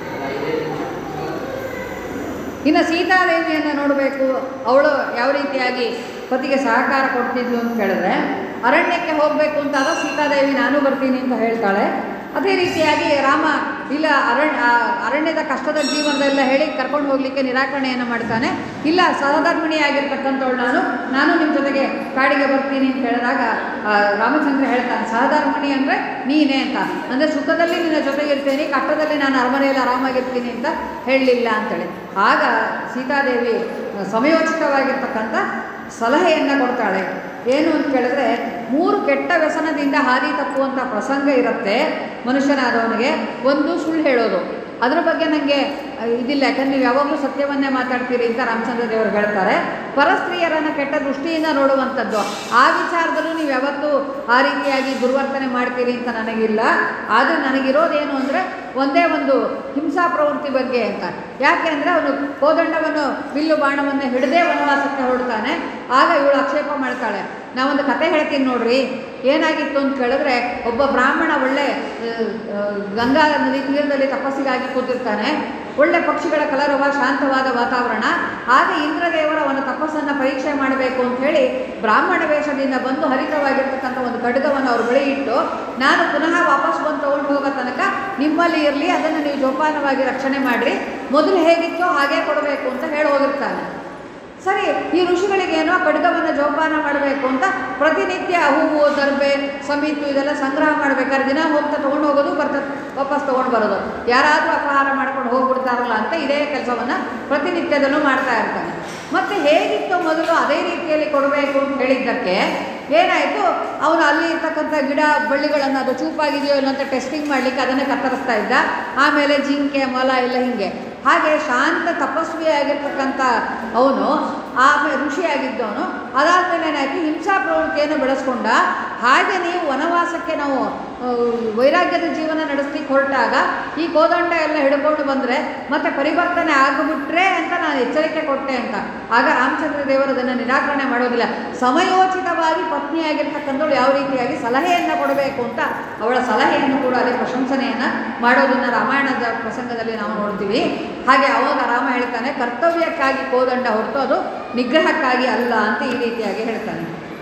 ಇನ್ನು ಸೀತಾದೇವಿಯನ್ನು ನೋಡಬೇಕು ಅವಳು ಯಾವ ರೀತಿಯಾಗಿ ಪತಿಗೆ ಸಹಕಾರ ಕೊಡ್ತಿದ್ಲು ಅಂತ ಕೇಳಿದ್ರೆ ಅರಣ್ಯಕ್ಕೆ ಹೋಗಬೇಕು ಅಂತಾಗ ಸೀತಾದೇವಿ ನಾನು ಬರ್ತೀನಿ ಅಂತ ಹೇಳ್ತಾಳೆ ಅದೇ ರೀತಿಯಾಗಿ ರಾಮ ಇಲ್ಲ ಅರಣ್ಯ ಆ ಅರಣ್ಯದ ಕಷ್ಟದ ಜೀವನದೆಲ್ಲ ಹೇಳಿ ಕರ್ಕೊಂಡು ಹೋಗಲಿಕ್ಕೆ ನಿರಾಕರಣೆಯನ್ನು ಮಾಡ್ತಾನೆ ಇಲ್ಲ ಸಹಧರ್ಮಿಣಿ ಆಗಿರ್ತಕ್ಕಂಥವಳು ನಾನು ನಾನು ನಿಮ್ಮ ಜೊತೆಗೆ ಕಾಡಿಗೆ ಬರ್ತೀನಿ ಅಂತ ಹೇಳಿದಾಗ ಆ, ರಾಮಚಂದ್ರ ಹೇಳ್ತಾನೆ ಸಹಧರ್ಮಿಣಿ ಅಂದರೆ ನೀನೇ ಅಂತ ಅಂದರೆ ಸುಖದಲ್ಲಿ ನಿನ್ನ ಜೊತೆಗೆ ಇರ್ತೀನಿ ಕಷ್ಟದಲ್ಲಿ ನಾನು ಅರಮನೆಯಲ್ಲಿ ಆರಾಮಾಗಿರ್ತೀನಿ ಅಂತ ಹೇಳಲಿಲ್ಲ ಅಂತೇಳಿ ಆಗ ಸೀತಾದೇವಿ ಆ, ಸಮಯೋಚಿತವಾಗಿರ್ತಕ್ಕಂಥ ಸಲಹೆಯನ್ನು ಕೊಡ್ತಾಳೆ ಏನು ಅಂತ ಕೇಳಿದ್ರೆ ಮೂರು ಕೆಟ್ಟ ವ್ಯಸನದಿಂದ ಹಾದಿ ತಪ್ಪುವಂಥ ಪ್ರಸಂಗ ಇರುತ್ತೆ ಮನುಷ್ಯನಾದವನಿಗೆ ಒಂದು ಸುಳ್ಳು ಹೇಳೋದು ಅದ್ರ ಬಗ್ಗೆ ನನಗೆ ಇದಿಲ್ಲ ಯಾಕಂದ್ರೆ ನೀವು ಯಾವಾಗಲೂ ಸತ್ಯವನ್ನೇ ಮಾತಾಡ್ತೀರಿ ಅಂತ ರಾಮಚಂದ್ರ ದೇವರು ಹೇಳ್ತಾರೆ ಪರಸ್ತ್ರೀಯರನ್ನು ಕೆಟ್ಟ ದೃಷ್ಟಿಯಿಂದ ನೋಡುವಂಥದ್ದು ಆ ವಿಚಾರದಲ್ಲೂ ನೀವು ಯಾವತ್ತೂ ಆ ರೀತಿಯಾಗಿ ದುರ್ವರ್ತನೆ ಮಾಡ್ತೀರಿ ಅಂತ ನನಗಿಲ್ಲ ಆದರೆ ನನಗಿರೋದೇನು ಅಂದರೆ ಒಂದೇ ಒಂದು ಹಿಂಸಾ ಪ್ರವೃತ್ತಿ ಬಗ್ಗೆ ಅಂತ ಯಾಕೆ ಅಂದರೆ ಅವನು ಕೋದಂಡವನ್ನು ಬಿಲ್ಲು ಬಾಣವನ್ನು ಹಿಡದೇ ವನವಾಸಕ್ಕೆ ಹೊರಡ್ತಾನೆ ಆಗ ಇವಳು ಆಕ್ಷೇಪ ಮಾಡ್ತಾಳೆ ನಾವೊಂದು ಕತೆ ಹೇಳ್ತೀನಿ ನೋಡ್ರಿ ಏನಾಗಿತ್ತು ಅಂತ ಕೇಳಿದ್ರೆ ಒಬ್ಬ ಬ್ರಾಹ್ಮಣ ಒಳ್ಳೆ ಆ, ಆ, ಗಂಗಾ ನದಿ ತೀರದಲ್ಲಿ ತಪಸ್ಸಿಗಾಗಿ ಕೂತಿರ್ತಾನೆ ಒಳ್ಳೆ ಪಕ್ಷಿಗಳ ಕಲರವ ಶಾಂತವಾದ ವಾತಾವರಣ ಆಗ ಇಂದ್ರದೇವರ ಅವನ ತಪಸ್ಸನ್ನು ಪರೀಕ್ಷೆ ಮಾಡಬೇಕು ಅಂತ ಹೇಳಿ ಬ್ರಾಹ್ಮಣ ವೇಷದಿಂದ ಬಂದು ಹರಿತವಾಗಿರ್ತಕ್ಕಂಥ ಒಂದು ಖಡ್ಗವನ್ನು ಅವ್ರ ಬಳಿ ಇಟ್ಟು ನಾನು ಪುನಃ ವಾಪಸ್ ಬಂದು ತೊಗೊಂಡು ಹೋಗೋ ತನಕ ನಿಮ್ಮಲ್ಲಿ ಇರಲಿ ಅದನ್ನು ನೀವು ಜೋಪಾನವಾಗಿ ರಕ್ಷಣೆ ಮಾಡಿರಿ ಮೊದಲು ಹೇಗಿತ್ತೋ ಹಾಗೆ ಕೊಡಬೇಕು ಅಂತ ಹೇಳಿ ಹೋಗಿರ್ತಾನೆ ಸರಿ ಈ ಋಷಿಗಳಿಗೇನೋ ಖಡ್ಗವನ್ನು ಜೋಪಾನ ಮಾಡಬೇಕು ಅಂತ ಪ್ರತಿನಿತ್ಯ ಹೂವು ದರ್ಬೆ ಸಮಿತು ಇದೆಲ್ಲ ಸಂಗ್ರಹ ಮಾಡಬೇಕಾದ್ರೆ ದಿನ ಹೋಗ್ತಾ ತೊಗೊಂಡು ಹೋಗೋದು ಬರ್ತಾ ವಾಪಸ್ ತೊಗೊಂಡು ಬರೋದು ಯಾರಾದರೂ ಅಪಹಾರ ಮಾಡ್ಕೊಂಡು ಹೋಗ್ಬಿಡ್ತಾರಲ್ಲ ಅಂತ ಇದೇ ಕೆಲಸವನ್ನು ಪ್ರತಿನಿತ್ಯದಲ್ಲೂ ಮಾಡ್ತಾ ಇರ್ತಾನೆ ಮತ್ತು ಹೇಗಿತ್ತು ಮೊದಲು ಅದೇ ರೀತಿಯಲ್ಲಿ ಕೊಡಬೇಕು ಅಂತ ಹೇಳಿದ್ದಕ್ಕೆ ಏನಾಯಿತು ಅವನು ಅಲ್ಲಿ ಇರ್ತಕ್ಕಂಥ ಗಿಡ ಬಳ್ಳಿಗಳನ್ನು ಅದು ಚೂಪಾಗಿದೆಯೋ ಇಲ್ಲ ಅಂತ ಟೆಸ್ಟಿಂಗ್ ಮಾಡಲಿಕ್ಕೆ ಅದನ್ನೇ ಕತ್ತರಿಸ್ತಾ ಇದ್ದ ಆಮೇಲೆ ಜಿಂಕೆ ಮೊಲ ಎಲ್ಲ ಹೀಗೆ ಹಾಗೆ ಶಾಂತ ತಪಸ್ವಿ ಆಗಿರ್ತಕ್ಕಂಥ ಅವನು ಆಮೇಲೆ ಋಷಿಯಾಗಿದ್ದವನು ಅದಾದಮೇಲೆ ಏನಾಯಿತು ಹಿಂಸಾ ಪ್ರವೃತ್ತಿಯನ್ನು ಬೆಳೆಸ್ಕೊಂಡ ಹಾಗೆ ನೀವು ವನವಾಸಕ್ಕೆ ನಾವು ಆ, ವೈರಾಗ್ಯದ ಜೀವನ ನಡೆಸ್ಲಿಕ್ಕೆ ಹೊರಟಾಗ ಈ ಕೋದಂಡ ಎಲ್ಲ ಹಿಡ್ಕೊಂಡು ಬಂದರೆ ಮತ್ತೆ ಪರಿವರ್ತನೆ ಆಗಿಬಿಟ್ರೆ ಅಂತ ನಾನು ಎಚ್ಚರಿಕೆ ಕೊಟ್ಟೆ ಅಂತ ಆಗ ರಾಮಚಂದ್ರ ದೇವರು ಅದನ್ನು ನಿರಾಕರಣೆ ಮಾಡೋದಿಲ್ಲ ಸಮಯೋಚಿತವಾಗಿ ಪತ್ನಿಯಾಗಿರ್ತಕ್ಕಂಥವಳು ಯಾವ ರೀತಿಯಾಗಿ ಸಲಹೆಯನ್ನು ಕೊಡಬೇಕು ಅಂತ ಅವಳ ಸಲಹೆಯನ್ನು ಕೂಡ ಅದೇ ಪ್ರಶಂಸನೆಯನ್ನು ಮಾಡೋದನ್ನು ರಾಮಾಯಣದ ಪ್ರಸಂಗದಲ್ಲಿ ನಾವು ನೋಡ್ತೀವಿ ಹಾಗೆ ಅವಾಗ ರಾಮ ಹೇಳ್ತಾನೆ ಕರ್ತವ್ಯಕ್ಕಾಗಿ ಕೋದಂಡ ಹೊರತು ಅದು ನಿಗ್ರಹಕ್ಕಾಗಿ ಅಲ್ಲ ಅಂತ ಈ ರೀತಿಯಾಗಿ ಹೇಳ್ತಾನೆ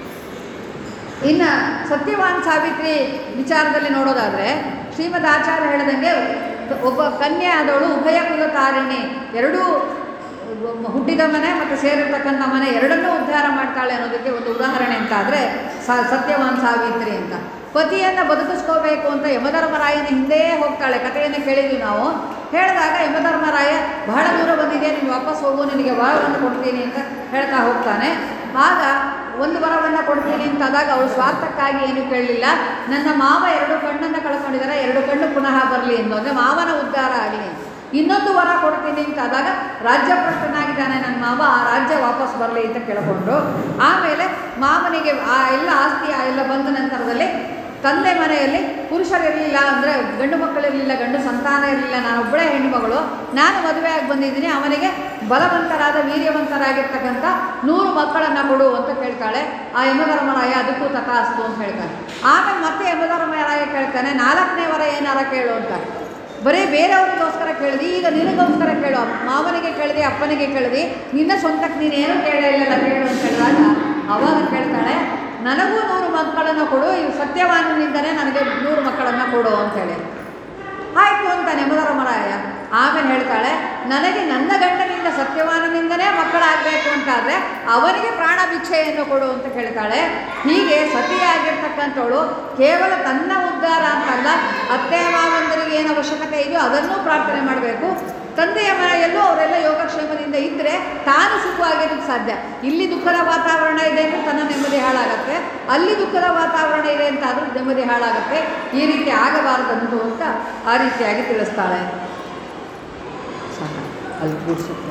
ಇನ್ನು ಸತ್ಯವಾನ್ ಸಾವಿತ್ರಿ ವಿಚಾರದಲ್ಲಿ ನೋಡೋದಾದರೆ ಶ್ರೀಮದ್ ಆಚಾರ್ಯ ಹೇಳಿದಂಗೆ ಒಬ್ಬ ಕನ್ಯೆ ಆದವಳು ಉಭಯ ಕುಲ ತಾರಿಣಿ ಎರಡೂ ಹುಟ್ಟಿದ ಮನೆ ಮತ್ತು ಸೇರಿರ್ತಕ್ಕಂಥ ಮನೆ ಎರಡನ್ನೂ ಉದ್ಧಾರ ಮಾಡ್ತಾಳೆ ಅನ್ನೋದಕ್ಕೆ ಒಂದು ಉದಾಹರಣೆ ಅಂತ ಆದರೆ ಸ ಸತ್ಯವಾನ್ ಸಾವಿತ್ರಿ ಅಂತ ಪತಿಯನ್ನು ಬದುಕಿಸ್ಕೋಬೇಕು ಅಂತ ಯಮಧರ್ಮರಾಯನ ಹಿಂದೆ ಹೋಗ್ತಾಳೆ ಕಥೆಯನ್ನು ಕೇಳಿದ್ವಿ ನಾವು ಹೇಳಿದಾಗ ಯಮಧರ್ಮರಾಯ ಬಹಳ ದೂರ ಬಂದಿದೆ ನೀನು ವಾಪಸ್ ಹೋಗು ನಿನಗೆ ವರವನ್ನು ಕೊಡ್ತೀನಿ ಅಂತ ಹೇಳ್ತಾ ಹೋಗ್ತಾನೆ ಆಗ ಒಂದು ವರವನ್ನು ಕೊಡ್ತೀನಿ ಅಂತಾದಾಗ ಅವಳು ಸ್ವಾರ್ಥಕ್ಕಾಗಿ ಏನು ಕೇಳಲಿಲ್ಲ ನನ್ನ ಮಾವ ಎರಡು ಕಣ್ಣನ್ನು ಕಳ್ಕೊಂಡಿದ್ದಾರೆ ಎರಡು ಕಣ್ಣು ಪುನಃ ಬರಲಿ ಎಂದು ಅಂದರೆ ಮಾವನ ಉದ್ಧಾರ ಆಗಲಿ ಇನ್ನೊಂದು ವರ ಕೊಡ್ತೀನಿ ಅಂತಾದಾಗ ರಾಜ್ಯಭ್ರಷ್ಟನಾಗಿದ್ದಾನೆ ನನ್ನ ಮಾವ ಆ ರಾಜ್ಯ ವಾಪಸ್ ಬರಲಿ ಅಂತ ಕೇಳಿಕೊಂಡು ಆಮೇಲೆ ಮಾವನಿಗೆ ಆ ಎಲ್ಲ ಆಸ್ತಿ ಆ ಎಲ್ಲ ಬಂದ ನಂತರದಲ್ಲಿ ತಂದೆ ಮನೆಯಲ್ಲಿ ಪುರುಷರಿರಲಿಲ್ಲ ಅಂದರೆ ಗಂಡು ಮಕ್ಕಳಿರಲಿಲ್ಲ ಗಂಡು ಸಂತಾನ ಇರಲಿಲ್ಲ ನಾನು ಒಬ್ಬಳೇ ಹೆಣ್ಣುಮಗಳು ನಾನು ಮದುವೆಯಾಗಿ ಬಂದಿದ್ದೀನಿ ಅವನಿಗೆ ಬಲವಂತರಾದ ವೀರ್ಯವಂತರಾಗಿರ್ತಕ್ಕಂಥ ನೂರು ಮಕ್ಕಳನ್ನು ಕೊಡು ಅಂತ ಕೇಳ್ತಾಳೆ ಆ ಯಮಧರ್ಮರಾಯ ಅದಕ್ಕೂ ತಥಾಸ್ತು ಅಂತ ಹೇಳ್ತಾನೆ ಆಮೇಲೆ ಮತ್ತೆ ಯಮಧರ್ಮರಾಯ ಕೇಳ್ತಾನೆ ನಾಲ್ಕನೇ ವರ ಏನಾರ ಕೇಳು ಅಂತ ಬರೀ ಬೇರೆಯವ್ರಿಗೋಸ್ಕರ ಕೇಳಿದಿ ಈಗ ನಿನಗೋಸ್ಕರ ಕೇಳು ಮಾವನಿಗೆ ಕೇಳಿದೆ ಅಪ್ಪನಿಗೆ ಕೇಳಿದಿ ನಿನ್ನ ಸ್ವಂತಕ್ಕೆ ನೀನೇನು ಕೇಳೇ ಇಲ್ಲಲ್ಲ ಕೇಳು ಅಂತ ಹೇಳಿದಾಗ ಅವಾಗ ಕೇಳ್ತಾಳೆ ನನಗೂ ನೂರು ಮಕ್ಕಳನ್ನು ಕೊಡು ಇವು ಸತ್ಯವಾನನಿಂದನೇ ನನಗೆ ನೂರು ಮಕ್ಕಳನ್ನು ಕೊಡು ಅಂತೇಳಿ ಆಯಿತು ಅಂತಾನೆ ಯಮಧರ್ಮರಾಯ ಆಮೇಲೆ ಹೇಳ್ತಾಳೆ ನನಗೆ ನನ್ನ ಗಂಡನಿಂದ ಸತ್ಯವಾನನಿಂದನೇ ಮಕ್ಕಳಾಗಬೇಕು ಅಂತಾದರೆ ಅವನಿಗೆ ಪ್ರಾಣ ಭಿಕ್ಷೆಯನ್ನು ಕೊಡು ಅಂತ ಕೇಳ್ತಾಳೆ ಹೀಗೆ ಸತಿಯಾಗಿರ್ತಕ್ಕಂಥವಳು ಕೇವಲ ತನ್ನ ಉದ್ಧಾರ ಅಂತಲ್ಲ ಅತ್ತೆ ಮಾವಂದರಿಗೆ ಏನು ಅವಶ್ಯಕತೆ ಇದೆಯೋ ಅದನ್ನೂ ಪ್ರಾರ್ಥನೆ ಮಾಡಬೇಕು ತಂದೆಯ ಮನೆಯಲ್ಲೂ ಅವರೆಲ್ಲ ಯೋಗಕ್ಷೇಮದಿಂದ ಇದ್ದರೆ ತಾನು ಸುಖವಾಗಿರೋಕ್ಕೆ ಸಾಧ್ಯ ಇಲ್ಲಿ ದುಃಖದ ವಾತಾವರಣ ಇದೆ ಅಂದರೆ ತನ್ನ ನೆಮ್ಮದಿ ಹಾಳಾಗತ್ತೆ ಅಲ್ಲಿ ದುಃಖದ ವಾತಾವರಣ ಇದೆ ಅಂತ ಆದರೂ ನೆಮ್ಮದಿ ಹಾಳಾಗತ್ತೆ ಈ ರೀತಿ ಆಗಬಾರದಂತು ಅಂತ ಆ ರೀತಿಯಾಗಿ ತಿಳಿಸ್ತಾಳೆ ಸಾಕ ಅಲ್ಲಿ ಕೂಡ್ಸುತ್ತೆ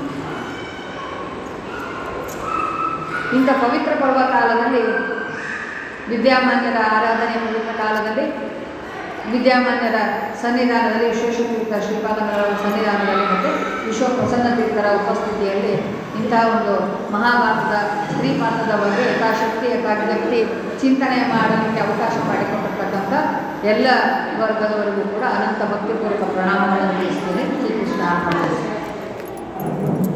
ಇಂಥ ಪವಿತ್ರ ಪರ್ವ ಕಾಲದಲ್ಲಿ ವಿದ್ಯಾಮಾನ್ಯರ ಆರಾಧನೆ ಪವಿತ್ರ ಕಾಲದಲ್ಲಿ ವಿದ್ಯಾಮಾನ್ಯರ ಸನ್ನಿಧಾನದಲ್ಲಿ ವಿಶ್ವೇಶ್ವತೀರ್ಥ ಶ್ರೀಪಾದಂಗಳ ಸನ್ನಿಧಾನದಲ್ಲಿ ಮತ್ತು ವಿಶ್ವ ಪ್ರಸನ್ನ ತೀರ್ಥರ ಉಪಸ್ಥಿತಿಯಲ್ಲಿ ಇಂಥ ಒಂದು ಮಹಾಭಾರತದ ಸ್ತ್ರೀ ಪಾತ್ರದ ಬಗ್ಗೆ ಯಥಾಶಕ್ತಿ ಯಥಾವಿಧಕ್ತಿ ಚಿಂತನೆ ಮಾಡಲಿಕ್ಕೆ ಅವಕಾಶ ಮಾಡಿಕೊಟ್ಟಿರ್ತಕ್ಕಂಥ ಎಲ್ಲ ವರ್ಗದವರಿಗೂ ಕೂಡ ಅನಂತ ಭಕ್ತಿಪೂರ್ವಕ ಪ್ರಣಾಮಗಳನ್ನು ತಿಳಿಸ್ತೀನಿ ಶ್ರೀಕೃಷ್ಣ ಅರ್ಪಣೆ